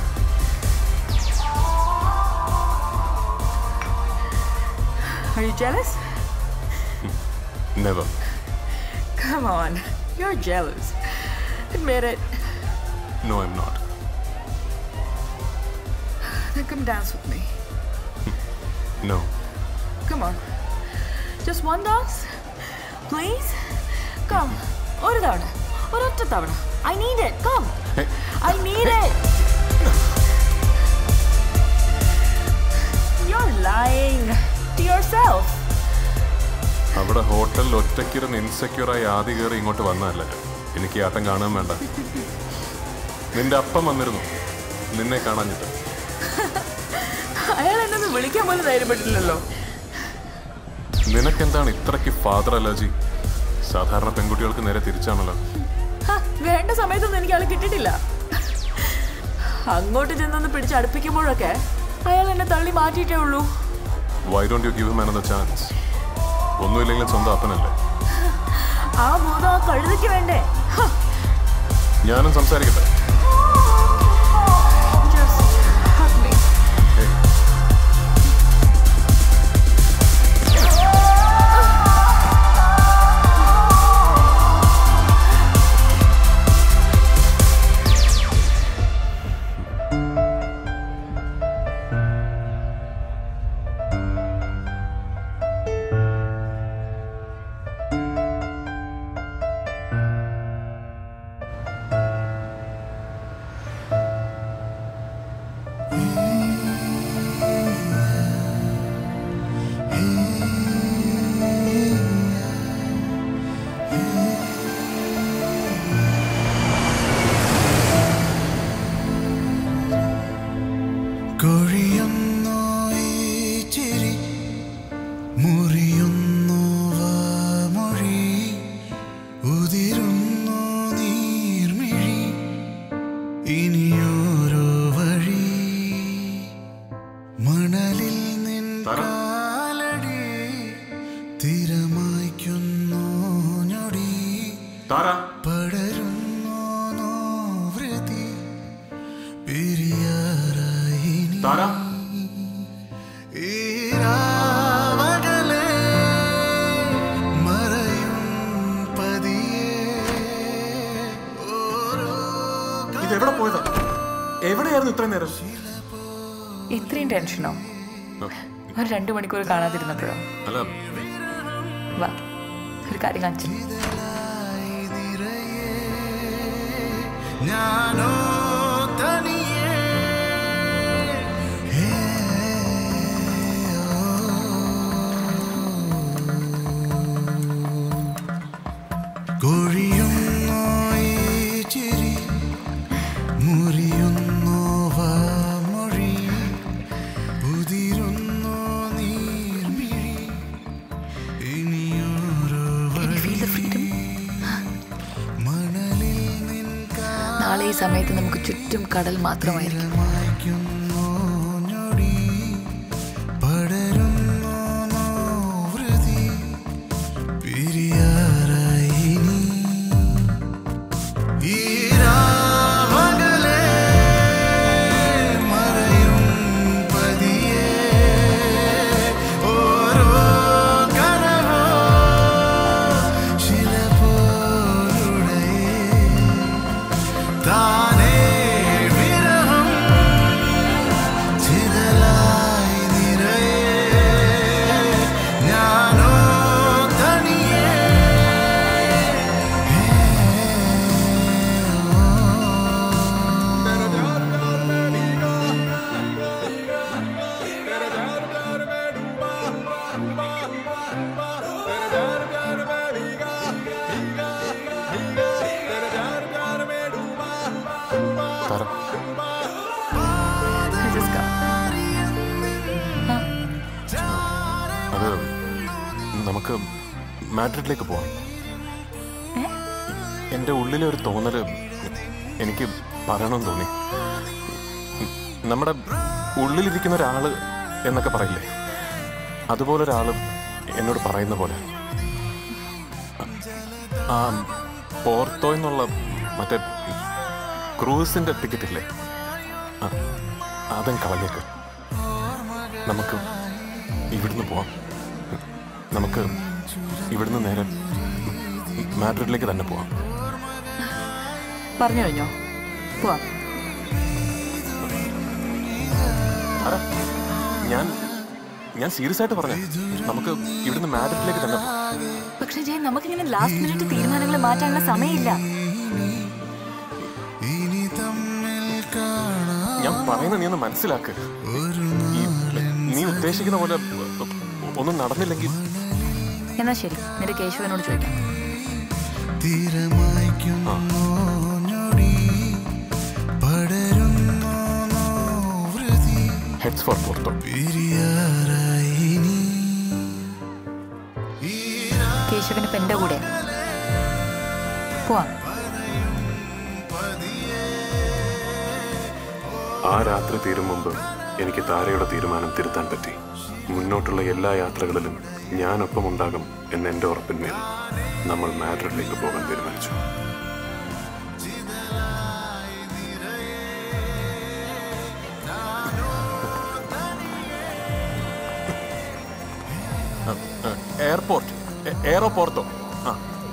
Are you jealous? Never Come on, you're jealous. Admit it. No I'm not Then come dance with me. No Come on. Just one dance? Please? Come. ഒരു തവണ ഒരൊറ്റ തവണ I need it come I need it You're lying to yourself. അവിടെ ഹോട്ടലിൽ ഒറ്റയ്ക്കിരുന്ന് ഇൻസെക്യൂറായി ആദ്യ കയറി ഇങ്ങോട്ട് വന്നതല്ല ഞാൻ. എനിക്ക് ഈ ആട്ടം കാണാൻ വേണ്ട നിന്റെ അപ്പം വന്നിരുന്നു നിന്നെ കാണാഞ്ഞിട്ട് അയാൾ എന്നെ ഒന്ന് വിളിക്കാൻ പോലും ധൈര്യപ്പെട്ടില്ലല്ലോ നിനക്കെന്താണ് ഇത്രയ്ക്ക് ഫാദർ അലർജി സാധാരണ പെൺകുട്ടികൾക്ക് നേരെ തിരിച്ചാണല്ലോ ഹ, വേണ്ട സമയത്തൊന്നും എനിക്ക് ആളെ കിട്ടിയിട്ടില്ല അങ്ങോട്ട് ചെന്നൊന്ന് പിടിച്ചടുപ്പിക്കുമ്പോഴൊക്കെ അയാൾ എന്നെ തള്ളി മാറ്റിയിട്ടേ ഉള്ളൂ why don't you give him another chance ഒന്നുമില്ലെങ്കിലും സ്വന്തം അപ്പനല്ലേ ആ ഭൂതം ആ കഴുതയ്ക്ക് വേണ്ടേ ഹ, ഞാനും സംസാരിക്കട്ടെ just hug me. കൊഴിയുന്നു ഈ ചിരി മുറിയുന്നു വാമൊഴി ഉതിരുന്നു നീർമിഴി ഇനിയോരോ വഴി മണലിൽ നിൻ കാലടി തിരമായ്ക്കുന്നു ഞൊടി പടരുന്നു നോവൃതി പിരിയാറായി ഈരാവകലെ മറയും പതിയെ ഇത് എവിടെ പോയതാ എവിടെയായിരുന്നു ഇത്രയും നേരം ഇത്രയും ടെൻഷനോ ഒരു രണ്ടു മണിക്കൂർ കാണാതിരുന്നപ്പോഴോ അല്ല വാ ഒരു കാര്യം കാണിച്ചു ഞാനോ തനിയെ കൊഴിയുന്നു ഈ ചിരി മുറിയുന്നു വാമൊഴി ഉതിരുന്നു നീർമിഴി ഇനിയോരോ വഴി മണലിൽ നിൻ നാളെ ഈ സമയത്ത് നമുക്ക് ചുറ്റും കടൽ മാത്രമായിരിക്കും കാമായ്ക്കുന്നു ഞൊടി പടരുന്നു നോവൃതി പിരിയാറായി നീ ഈരാവകലെ മറയും പതിയെ ഓരോ കനവോ ശില പോലുടയേ താനേ വിരഹം ചിതലായി നിറയെ ഞാനോ തനിയെ തരം അത് നമുക്ക് മാഡ്രിഡിലേക്ക് പോവാം എൻ്റെ ഉള്ളിലെ ഒരു തോന്നല് എനിക്ക് പറയണമെന്ന് തോന്നി നമ്മുടെ ഉള്ളിലിരിക്കുന്ന ഒരാള് എന്നൊക്കെ പറയില്ലേ അതുപോലെ ഒരാള് എന്നോട് പറയുന്ന പോലെ ആ പോർത്തോ എന്നുള്ള മറ്റേ ക്രൂസിന്റെ ടിക്കറ്റ് ഇല്ലേ ആ, അതും കളഞ്ഞേക്ക് നമുക്ക് ഇവിടുന്ന് പോവാം നമുക്ക് ഇവിടുന്ന് നേരെ മാഡ്രിഡിലേക്ക് തന്നെ പോവാം പറഞ്ഞു കഴിഞ്ഞോ പോവാം താര ഞാൻ ഞാൻ സീരിയസ് ആയിട്ട് പറഞ്ഞു നമുക്ക് ഇവിടുന്ന് മാഡത്തിലേക്ക് തന്നെ പോകാം. പക്ഷെ ജയ് നമുക്കിങ്ങനെ ലാസ്റ്റ് മിനിറ്റ് തീരുമാനങ്ങൾ മാറ്റാനുള്ള സമയമില്ല ഞാൻ പറയുന്നത് നീ ഒന്ന് മനസ്സിലാക്ക് ഈ, നീ ഉദ്ദേശിക്കുന്ന പോലെ ഒന്നും നടന്നില്ലെങ്കിൽ എന്നാ ശരി നിന്റെ കേശവനോട് ചോദിക്കാം ഹെഡ്സ് ഫോർ പോർട്ടോ കേശവൻ ഇപ്പൊ എന്റെ കൂടെ പോവാം ആ രാത്രി തീരും മുമ്പ് എനിക്ക് താരയുടെ തീരുമാനം തിരുത്താൻ പറ്റി മുന്നോട്ടുള്ള എല്ലാ യാത്രകളിലും ഞാനൊപ്പം ഉണ്ടാകും എന്ന എൻ്റെ ഉറപ്പിന്മേൽ നമ്മൾ മാഡ്രിഡിലേക്ക് പോകാൻ തീരുമാനിച്ചു എയർപോർട്ട് എയറോപോർട്ടോ ആ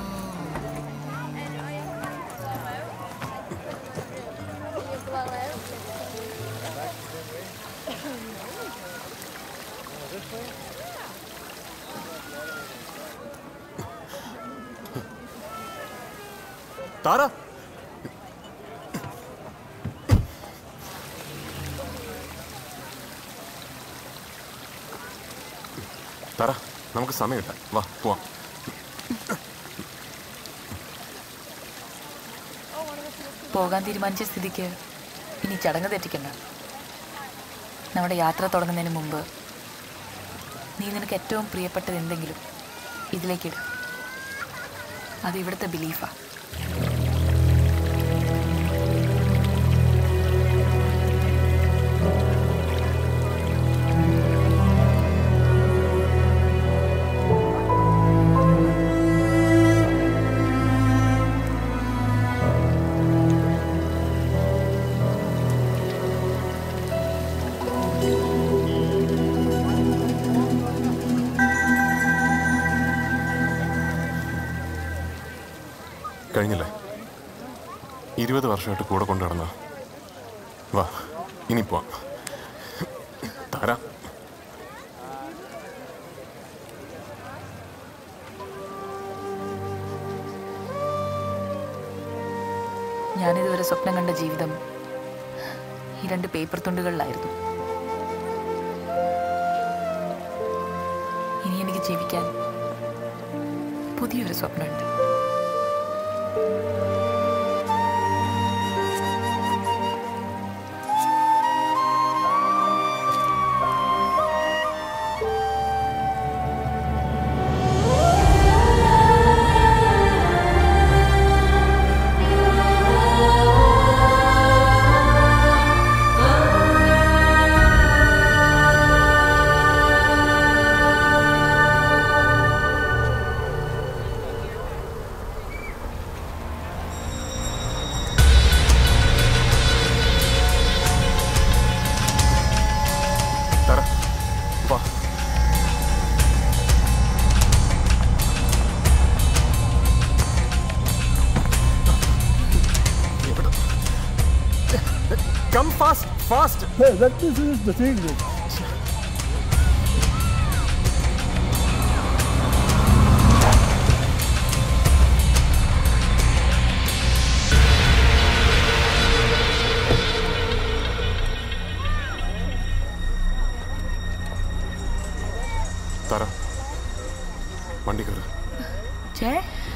താര താര നമുക്ക് സമയമില്ല വാ പോവാം പോകാൻ തീരുമാനിച്ച സ്ഥിതിക്ക് ഇനി ചടങ്ങ് തെറ്റിക്കണ്ട നമ്മുടെ യാത്ര തുടങ്ങുന്നതിന് മുമ്പ് നീ നിനക്ക് ഏറ്റവും പ്രിയപ്പെട്ടത് എന്തെങ്കിലും ഇതിലേക്കിട് അത് ഇവിടുത്തെ ബിലീഫാ കഴിഞ്ഞില്ലേ ഇരുപത് വർഷമായിട്ട് കൂടെ കൊണ്ടു നടന്ന വാ ഇനി പോവാം താര ഞാനിതുവരെ സ്വപ്നം കണ്ട ജീവിതം ഈ രണ്ട് പേപ്പർ തുണ്ടുകളിലായിരുന്നു ഇനി എനിക്ക് ജീവിക്കാൻ പുതിയൊരു സ്വപ്നമുണ്ട് താര വാ Come fast, fast. Hey, let me finish the thing. താര വണ്ടി കയറ് ചേ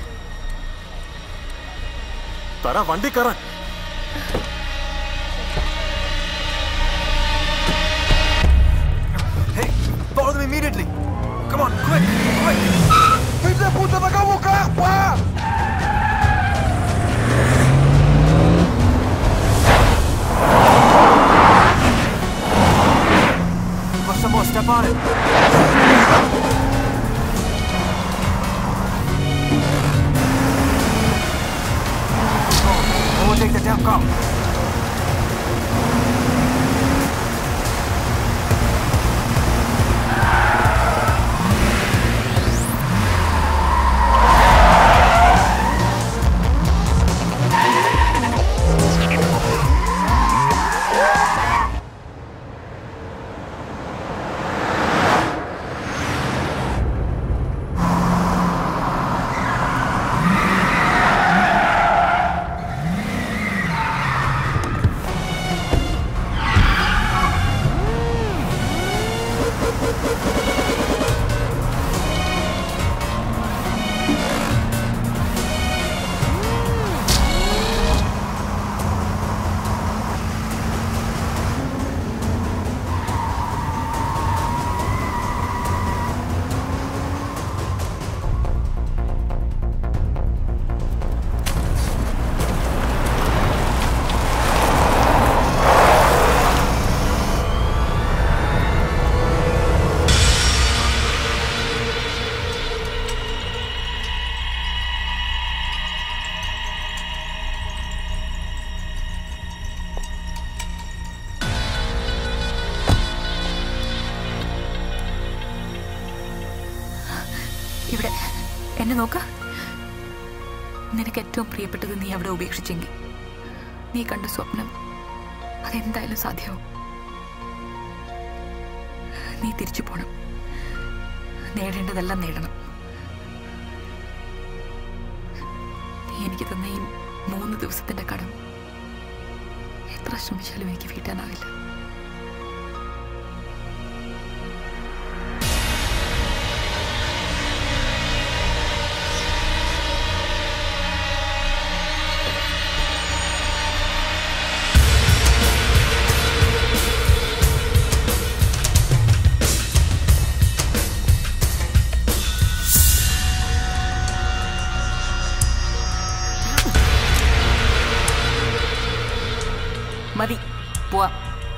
താര വണ്ടി കയറാൻ Follow them immediately. Come on, quick, quick. Filho da puta, vai o carro, pá! Forza, boss, step on it. Overtake the damn cop. നോക്ക നിനക്ക് ഏറ്റവും പ്രിയപ്പെട്ടത് നീ അവിടെ ഉപേക്ഷിച്ചെങ്കിൽ നീ കണ്ട സ്വപ്നം അതെന്തായാലും സാധ്യമാവും നീ തിരിച്ചു പോണം നേടേണ്ടതെല്ലാം നേടണം നീ എനിക്ക് തന്ന ഈ മൂന്ന് ദിവസത്തിന്റെ കടം എത്ര ശ്രമിച്ചാലും എനിക്ക് വീട്ടാനാവില്ല മതി പോവാം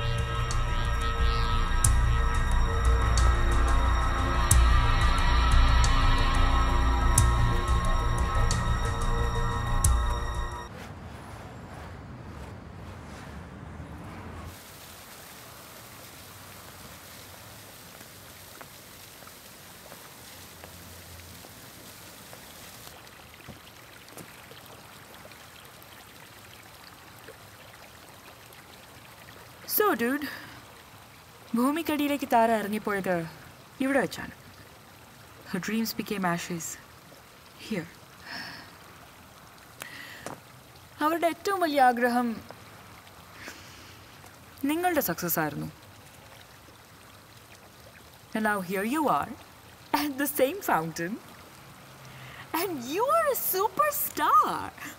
സോ ഡൂഡ് ഭൂമിക്കടിയിലേക്ക് താര ഇറങ്ങിപ്പോയത് ഇവിടെ വെച്ചാണ് her dreams became ashes here അവരുടെ ഏറ്റവും വലിയ ആഗ്രഹം നിങ്ങളുടെ സക്സസ് ആയിരുന്നു And now here you are at the same fountain and you are a superstar.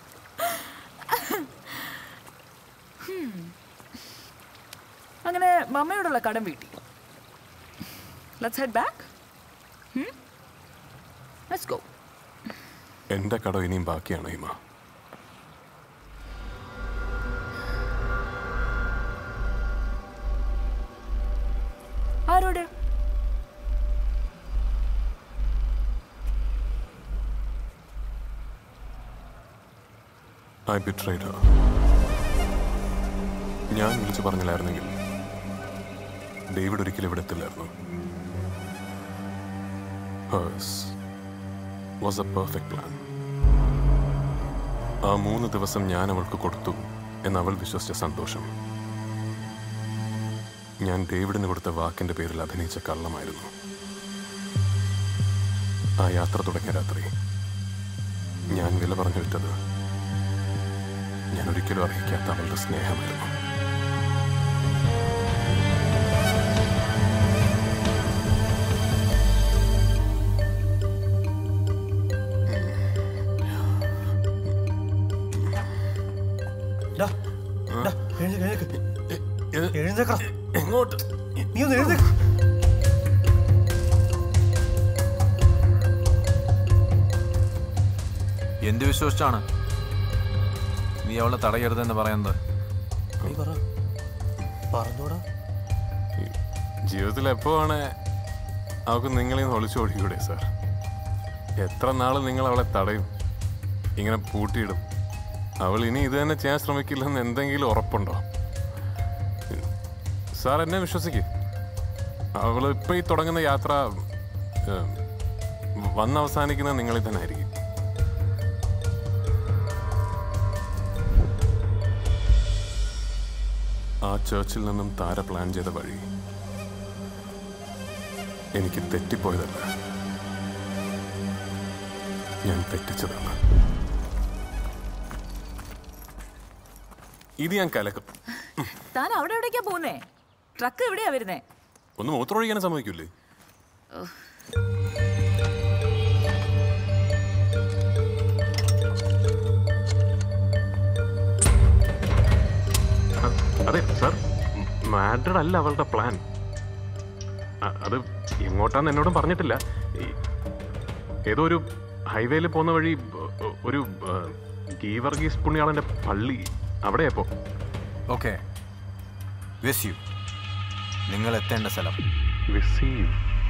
hmm. അങ്ങനെ മമ്മയോടുള്ള കടം വീട്ടി let's head back let's go എന്റെ കടം ഇനിയും ബാക്കിയാണ് ഹിമ ആരോട് ഐ ബിട്രൈഡ് her. ഞാൻ വിളിച്ചു പറഞ്ഞില്ലായിരുന്നെങ്കിൽ ഡേവിഡ് ഒരിക്കലും ഇവിടെ എത്തില്ലായിരുന്നു hers was a perfect plan ആ മൂന്ന് ദിവസം ഞാൻ അവൾക്ക് കൊടുത്തു എന്ന് അവൾ വിശ്വസിച്ച സന്തോഷം ഞാൻ ഡേവിഡിന് കൊടുത്ത വാക്കിന്റെ പേരിൽ അഭിനയിച്ച കള്ളമായിരുന്നു ആ യാത്ര തുടങ്ങിയ രാത്രി ഞാൻ വില പറഞ്ഞു വിറ്റത് ഞാൻ ഒരിക്കലും അർഹിക്കാത്ത അവളുടെ സ്നേഹമായിരുന്നു ഡാ, ഡാ, എഴുന്നേക്ക്, എഴുന്നേക്ക്. എഴുന്നേക്കടാ. നീ ഒന്ന് എഴുന്നേക്ക് എന്ത് വിശ്വസിച്ചാണ് നീ അവളെ തടയരുതെന്ന് പറയുന്നത് നീ പറ പറഞ്ഞോടാ ജീവിതത്തിൽ എപ്പോഴാണ് അവൾക്ക് നിങ്ങളിൽ നിന്ന് ഒളിച്ചോടിക്കൂടെ സാർ എത്ര നാൾ നിങ്ങൾ അവളെ തടയും ഇങ്ങനെ പൂട്ടിയിടും അവൾ ഇനി ഇത് തന്നെ ചെയ്യാൻ ശ്രമിക്കില്ലെന്ന് എന്തെങ്കിലും ഉറപ്പുണ്ടോ സാർ എന്നെ വിശ്വസിക്കും അവൾ ഇപ്പം ഈ തുടങ്ങുന്ന യാത്ര ഏഹ്, വന്ന് അവസാനിക്കുന്നത് നിങ്ങളിൽ തന്നെ ആയിരിക്കും ആ ചേർച്ചിൽ നിന്നും താര പ്ലാൻ ചെയ്ത വഴി എനിക്ക് തെറ്റിപ്പോയതല്ല ഞാൻ തെറ്റിച്ചതാണ് ഇത് ഞാൻ കലക്കും താൻ അവിടെ എവിടേക്കാ പോകുന്നേ ട്രക്ക് എവിടെയാ വരുന്നേ ഒന്ന് മൂത്രമൊഴിക്കാൻ സമ്മതിക്കൂലേ അതെ സാർ മാഡ്രിഡ് അല്ല അവളുടെ പ്ലാൻ അ- അത് എങ്ങോട്ടാന്ന് എന്നോടും പറഞ്ഞിട്ടില്ല ഈ- ഏതോ ഒരു ഹൈവേയിൽ പോകുന്ന വഴി ഒ- ഒരു ആ, ഗീവർഗീസ് പുണ്യാളന്റെ പള്ളി അവിടെയപ്പോ ഓക്കെ വിസ് യു നിങ്ങൾ എത്തേണ്ട സ്ഥലം വിസ് യു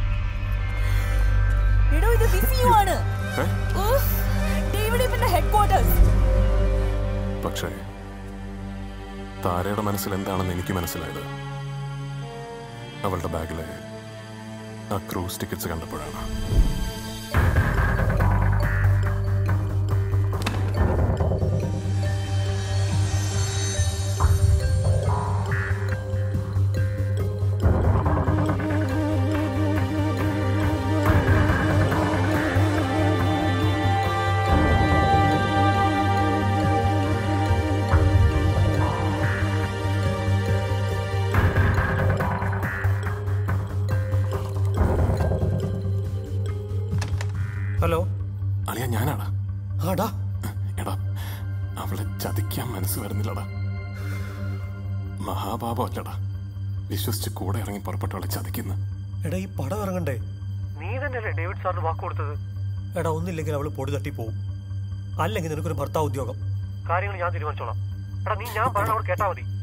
എടോ ഇത് വിസിയു ആണ് ഉഫ്, ഡേവിഡ് ഇപ്പന്റെ ഹെഡ് ക്വാർട്ടേഴ്സ് പക്ഷേ താരയുടെ മനസ്സിൽ എന്താണെന്ന് എനിക്ക് മനസ്സിലായത് അവളുടെ ബാഗിലെ ആ ക്രൂസ് ടിക്കറ്റ്സ് കണ്ടപ്പോഴാണ് ഞാനാടാ ആടാ എടാ അവളെ ചതിക്കാൻ മനസ്സ് വരുന്നില്ലടാ മഹാപാപം അല്ലടാ വിശ്വസിച്ച് കൂടെ ഇറങ്ങി പുറപ്പെട്ടവളെ ചതിക്കുന്ന എടാ ഈ പടം ഇറങ്ങണ്ടേ നീ തന്നെയല്ലേ ഡേവിഡ് സാറിന് വാക്ക് കൊടുത്തത് എടാ ഒന്നില്ലെങ്കിൽ അവള് പൊടി തട്ടി പോവും അല്ലെങ്കിൽ നിനക്കൊരു ഭർത്താവ് ഉദ്യോഗം കാര്യങ്ങൾ ഞാൻ തീരുമാനിച്ചോളാം എടാ നീ ഞാൻ പറയണ അവിടെ കേട്ടാ മതി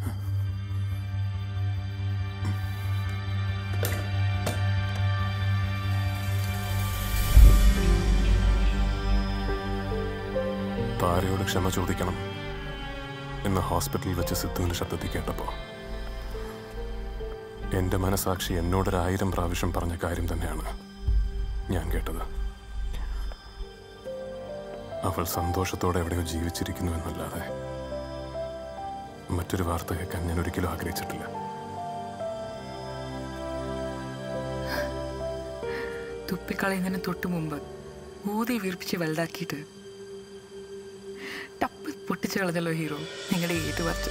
ഭാര്യയോട് ക്ഷമ ചോദിക്കണം എന്ന് ഹോസ്പിറ്റലിൽ വെച്ച് സിദ്ധുവിന്റെ ശബ്ദത്തിൽ കേട്ടപ്പോ എന്റെ മനസാക്ഷി എന്നോടൊരായിരം പ്രാവശ്യം പറഞ്ഞ കാര്യം തന്നെയാണ് ഞാൻ കേട്ടത് അവൾ സന്തോഷത്തോടെ എവിടെയോ ജീവിച്ചിരിക്കുന്നു എന്നല്ലാതെ മറ്റൊരു വാർത്ത കേൾക്കാൻ ഞാൻ ഒരിക്കലും ആഗ്രഹിച്ചിട്ടില്ല തുപ്പിക്കളയുന്നതിന് തൊട്ടു മുമ്പ് ഊതി വീർപ്പിച്ച് വലുതാക്കിയിട്ട് ടപ്പ് പൊട്ടിച്ചു കളഞ്ഞല്ലോ ഹീറോ നിങ്ങളുടെ ഏറ്റുപറച്ച്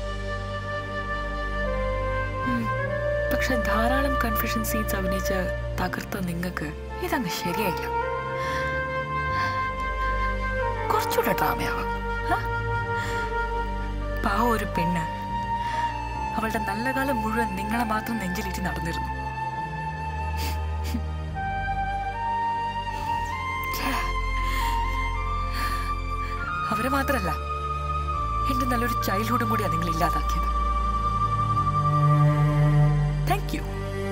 പക്ഷെ ധാരാളം കൺഫ്യൂഷൻ സീൻസ് അഭിനയിച്ച് തകർത്ത നിങ്ങൾക്ക് ഇതങ്ങ് ശരിയായില്ല കുറച്ചുകൂടെ ഡ്രാമയാവാം ആ? പാവ ഒരു പെണ്ണ് അവളുടെ നല്ല കാലം മുഴുവൻ നിങ്ങളെ മാത്രം നെഞ്ചിലേറ്റി നടന്നിരുന്നു ഛേ. അവരെ മാത്രല്ല എന്റെ നല്ലൊരു ചൈൽഡ്ഹുഡും കൂടിയാണ് നിങ്ങൾ ഇല്ലാതാക്കിയത് താങ്ക് യു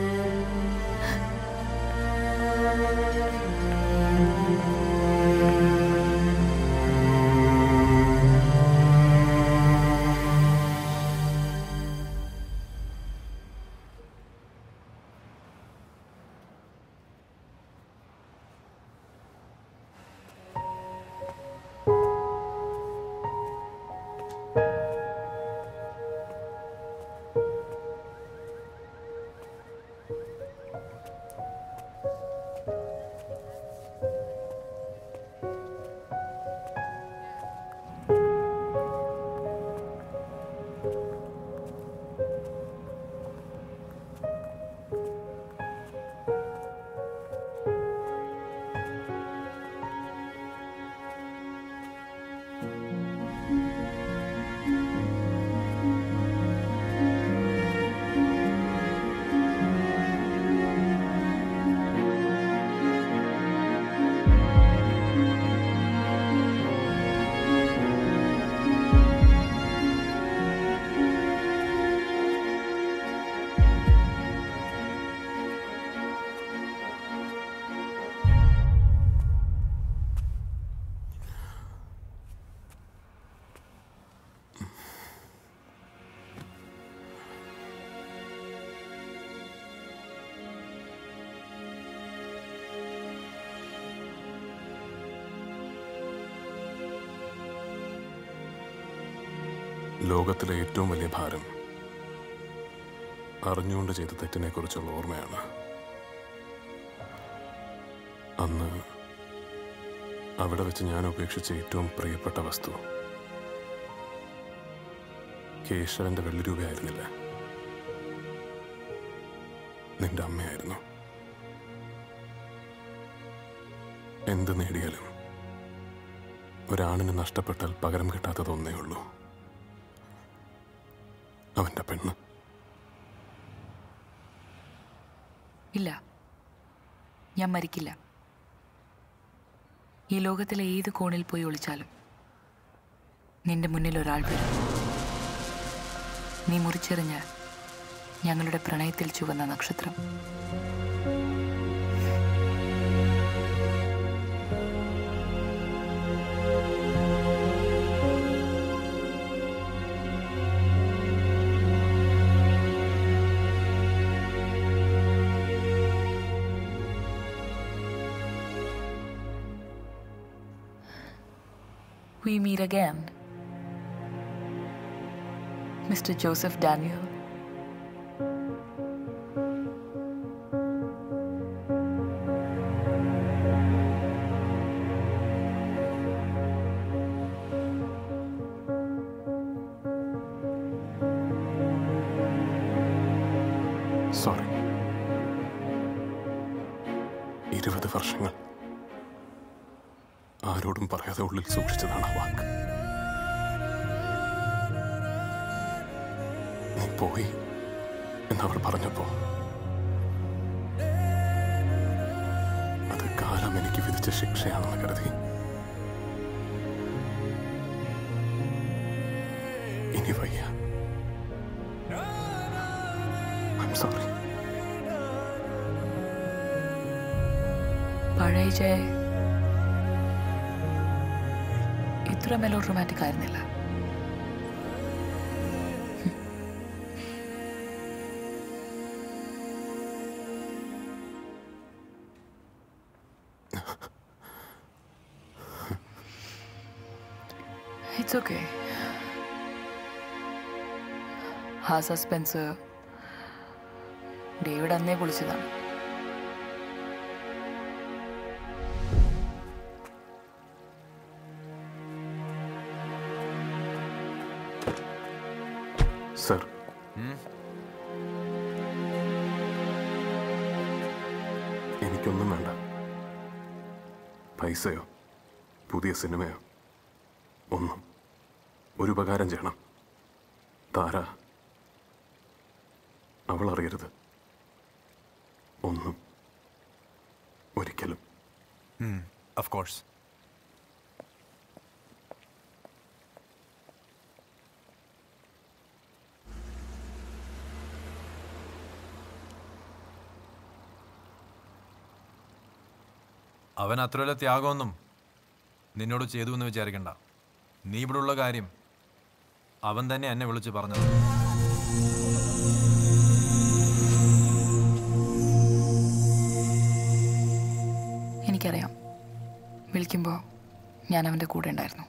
ലോകത്തിലെ ഏറ്റവും വലിയ ഭാരം അറിഞ്ഞുകൊണ്ട് ചെയ്ത തെറ്റിനെ കുറിച്ചുള്ള ഓർമ്മയാണ് അന്ന് അവിടെ വെച്ച് ഞാൻ ഉപേക്ഷിച്ച ഏറ്റവും പ്രിയപ്പെട്ട വസ്തു കേശവന്റെ വെള്ളി രൂപയായിരുന്നില്ല നിന്റെ അമ്മയായിരുന്നു എന്ത് നേടിയാലും ഒരാണിന് നഷ്ടപ്പെട്ടാൽ പകരം കിട്ടാത്തത് ഒന്നേ ഉള്ളൂ അവന്റെ പെണ്ണ് ഇല്ല ഞാൻ മരിക്കില്ല ഈ ലോകത്തിലെ ഏത് കോണിൽ പോയി ഒളിച്ചാലും നിന്റെ മുന്നിൽ ഒരാൾ വരും നീ മുറിച്ചെറിഞ്ഞ ഞങ്ങളുടെ പ്രണയത്തിൽ ചുവന്ന നക്ഷത്രം We meet again. Mr. Joseph Daniel. Sorry ഇരുപത് വർഷങ്ങൾ ആരോടും പറയാതെ ഉള്ളിൽ സൂക്ഷിച്ചതാണ് ആ വാക്ക് നീ പോയി എന്നവൾ പറഞ്ഞപ്പോ അത് കാലം എനിക്ക് വിധിച്ച ശിക്ഷയാണെന്ന് കരുതി ഇനി വയ്യ ഐം സോറി പഴയ ജയ ഇത്ര മെലോ ഡ്രമാറ്റിക് ആയിരുന്നില്ല ഇറ്റ്സ് ഓക്കെ ആ സസ്പെൻസ് ഡേവിഡ് അന്നേ പൊളിച്ചതാണ് സർ എനിക്കൊന്നും വേണ്ട പൈസയോ പുതിയ സിനിമയോ ഒന്നും ഒരു ഉപകാരം ചെയ്യണം താര അവൾ അറിയരുത് ഒന്നും ഒരിക്കലും ഓഫ് കോഴ്സ് അവൻ അത്ര വലിയ ത്യാഗമൊന്നും നിന്നോട് ചെയ്തു എന്ന് വിചാരിക്കണ്ട നീ ഇവിടെ ഉള്ള കാര്യം അവൻ തന്നെ എന്നെ വിളിച്ച് പറഞ്ഞത് എനിക്കറിയാം വിളിക്കുമ്പോൾ ഞാൻ അവൻ്റെ കൂടെ ഉണ്ടായിരുന്നു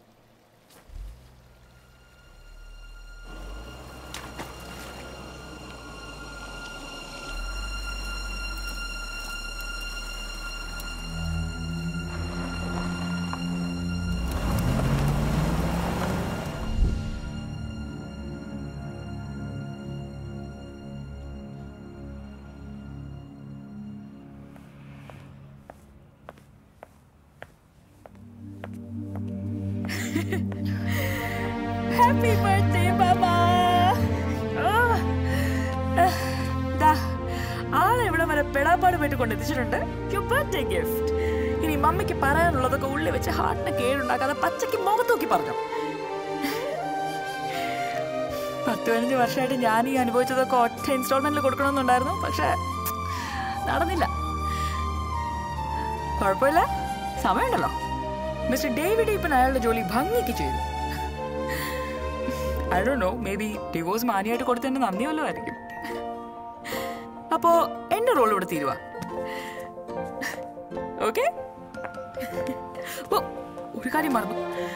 ഹാപ്പി ബർത്ത്ഡേ മാമ ദാ ആളെ ഇവിടെ വരെ പെടാപ്പാട് പോയിട്ട് കൊണ്ടെത്തിച്ചിട്ടുണ്ട് യു ബർത്ത്ഡേ ഗിഫ്റ്റ് ഇനി മമ്മിക്ക് പറയാനുള്ളതൊക്കെ ഉള്ളിൽ വെച്ച് ഹാർട്ടിന് കേടുണ്ടാക്കാതെ പച്ചയ്ക്ക് മുഖത്ത് നോക്കി പറഞ്ഞു പത്ത് പതിനഞ്ച് വർഷമായിട്ട് ഞാൻ ഈ അനുഭവിച്ചതൊക്കെ ഒറ്റ ഇൻസ്റ്റാൾമെന്റിൽ കൊടുക്കണമെന്നുണ്ടായിരുന്നു പക്ഷെ നടന്നില്ല കുഴപ്പമില്ല സമയമുണ്ടല്ലോ മിസ്റ്റർ ഡേവിഡ് ഇപ്പം അയാളുടെ ജോലി ഭംഗിക്ക് ചെയ്തു ഐ ഡോ നോ മേ ബി ഡിവോഴ്സ് മാനിയായിട്ട് കൊടുത്തതിന്റെ നന്ദി വല്ലതും ആയിരിക്കും അപ്പോ എന്റെ റോൾ ഇവിടെ തീരുവാ ഓക്കെ ഓ ഒരു കാര്യം മറന്നു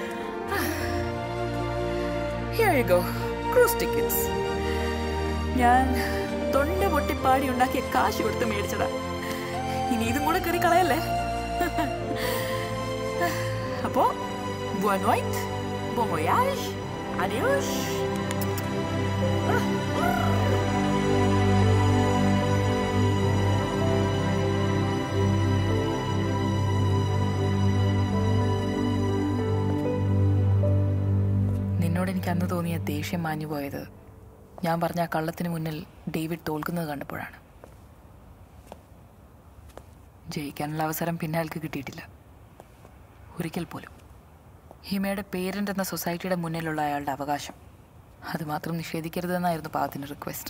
Here you go. Cruise tickets ഞാൻ തൊണ്ട പൊട്ടിപ്പാടി ഉണ്ടാക്കിയ കാശ് കൊടുത്ത് മേടിച്ചതാ ഇനി ഇതും കൂടെ കയറി കളയല്ലേ അപ്പോ ബുവൻ വൈറ്റ് ബോൺ വോയാജ് Adiós. നിന്നോട് എനിക്ക് അന്ന് തോന്നിയ ദേഷ്യം മാഞ്ഞു പോയത് ഞാൻ പറഞ്ഞ ആ കള്ളത്തിന് മുന്നിൽ ഡേവിഡ് തോൽക്കുന്നത് കണ്ടപ്പോഴാണ് ജയിക്കാനുള്ള അവസരം പിന്നെ അയാൾക്ക് കിട്ടിയിട്ടില്ല ഒരിക്കൽ പോലും ഹിമയുടെ പേരൻ്റ് എന്ന സൊസൈറ്റിയുടെ മുന്നിലുള്ള അയാളുടെ അവകാശം അത് മാത്രം നിഷേധിക്കരുതെന്നായിരുന്നു പാവത്തിൻ്റെ റിക്വസ്റ്റ്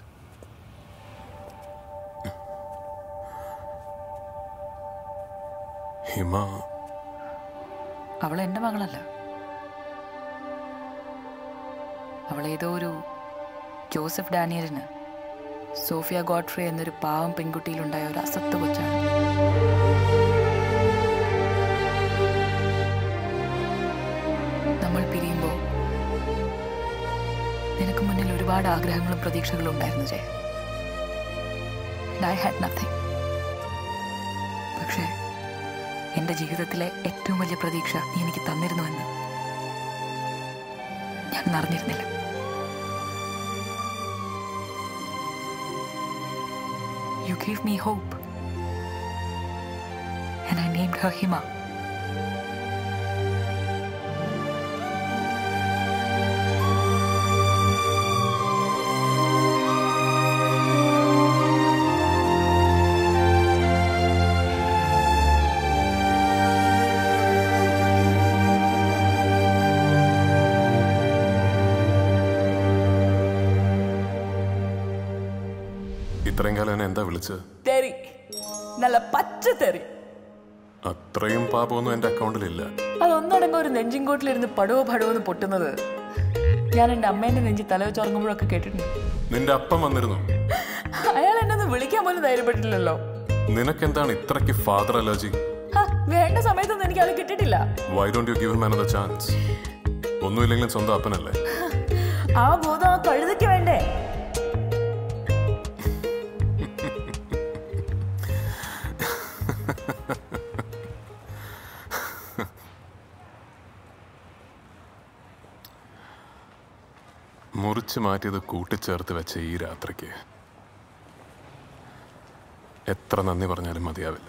ഹിമ അവൾ എൻ്റെ മകളല്ല അവൾ ഏതോ ഒരു ജോസഫ് ഡാനിയലിന് സോഫിയ ഗോഡ്ഫ്രി എന്നൊരു പാവം പെൺകുട്ടിയിലുണ്ടായ ഒരു അസത്ത് കൊച്ചാണ് നമ്മൾ പിരിയുമ്പോൾ നിനക്ക് മുന്നിൽ ഒരുപാട് ആഗ്രഹങ്ങളും പ്രതീക്ഷകളും ഉണ്ടായിരുന്നു ജയ ഐ ഹാഡ് നത്തിങ് പക്ഷേ എൻ്റെ ജീവിതത്തിലെ ഏറ്റവും വലിയ പ്രതീക്ഷ നീ എനിക്ക് തന്നിരുന്നുവെന്ന് ഞാൻ അറിഞ്ഞിരുന്നില്ല You gave me hope. And I named her Hima. ഇത്രയും കാലം എന്നെ എന്താ വിളിച്ചത് തെറി നല്ല പച്ച തെറി അത്രയും പാപമൊന്നും എൻ്റെ അക്കൗണ്ടിലില്ല അതൊന്നടങ്കം ഒരു നെഞ്ചിൻകോട്ടിലിരുന്ന് പടവോ പടവോ എന്ന് പൊട്ടുന്നത് ഞാൻ എൻ്റെ അമ്മേന്റെ നെഞ്ചി തല വെച്ച് ഉറങ്ങുമ്പോഴൊക്കെ കേട്ടിട്ടുണ്ട് നിന്റെ അപ്പം വന്നിരുന്നു അയാൾ എന്നെ ഒന്ന് വിളിക്കാൻ പോലും ധൈര്യപ്പെട്ടില്ലല്ലോ നിനക്കെന്താണ് ഇത്രയ്ക്ക് ഫാദർ അലർജി ഹ, വേണ്ട സമയത്തൊന്നും എനിക്ക് അത് കിട്ടിയിട്ടില്ല why don't you give him another chance ഒന്നുമില്ലെങ്കിലും സ്വന്തം അപ്പനല്ലേ ആ ബോധം ആ കഴുതയ്ക്ക് വേണ്ടേ മുറിച്ച് മാറ്റിയത് കൂട്ടിച്ചേർത്ത് വെച്ച ഈ രാത്രിക്ക് എത്ര നന്ദി പറഞ്ഞാലും മതിയാവില്ല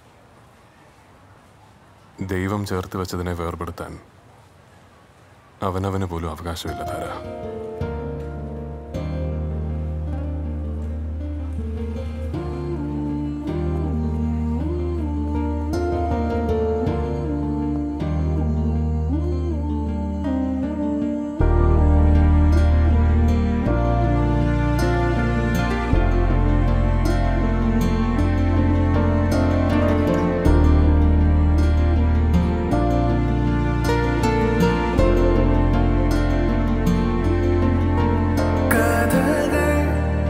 ദൈവം ചേർത്ത് വെച്ചതിനെ വേർപെടുത്താൻ അവനവന് പോലും അവകാശമില്ല ധാര കഥകൾ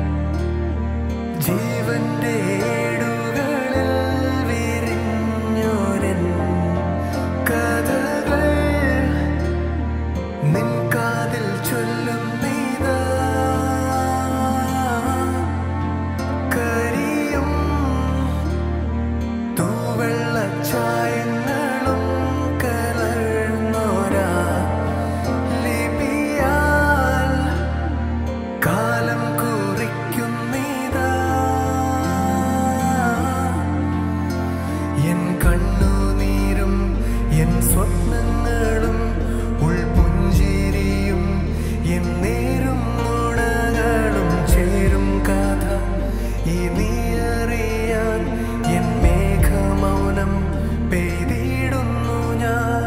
ജീവന്റെ ഏടുകളിൽ വിരിഞ്ഞോരൻ കഥകൾ നിൻ കാതിൽ ചൊല്ലുന്നിതാ കരിയും തൂവെള്ളച്ചായങ്ങളും കലർന്നോരാ ലിപിയാൽ കാലം കുറിക്കുന്നിതാ എൻ കണ്ണുനീരും എൻ സ്വപ്നങ്ങളും ഉൾപുഞ്ചിരിയും എൻ നേരും നുണകളും ചേരും കഥ ഈ നീ അറിയാൻ എൻ മേഘമൗനം പെയ്തിടുന്നു ഞാൻ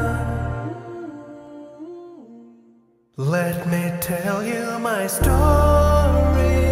Let me tell you my story.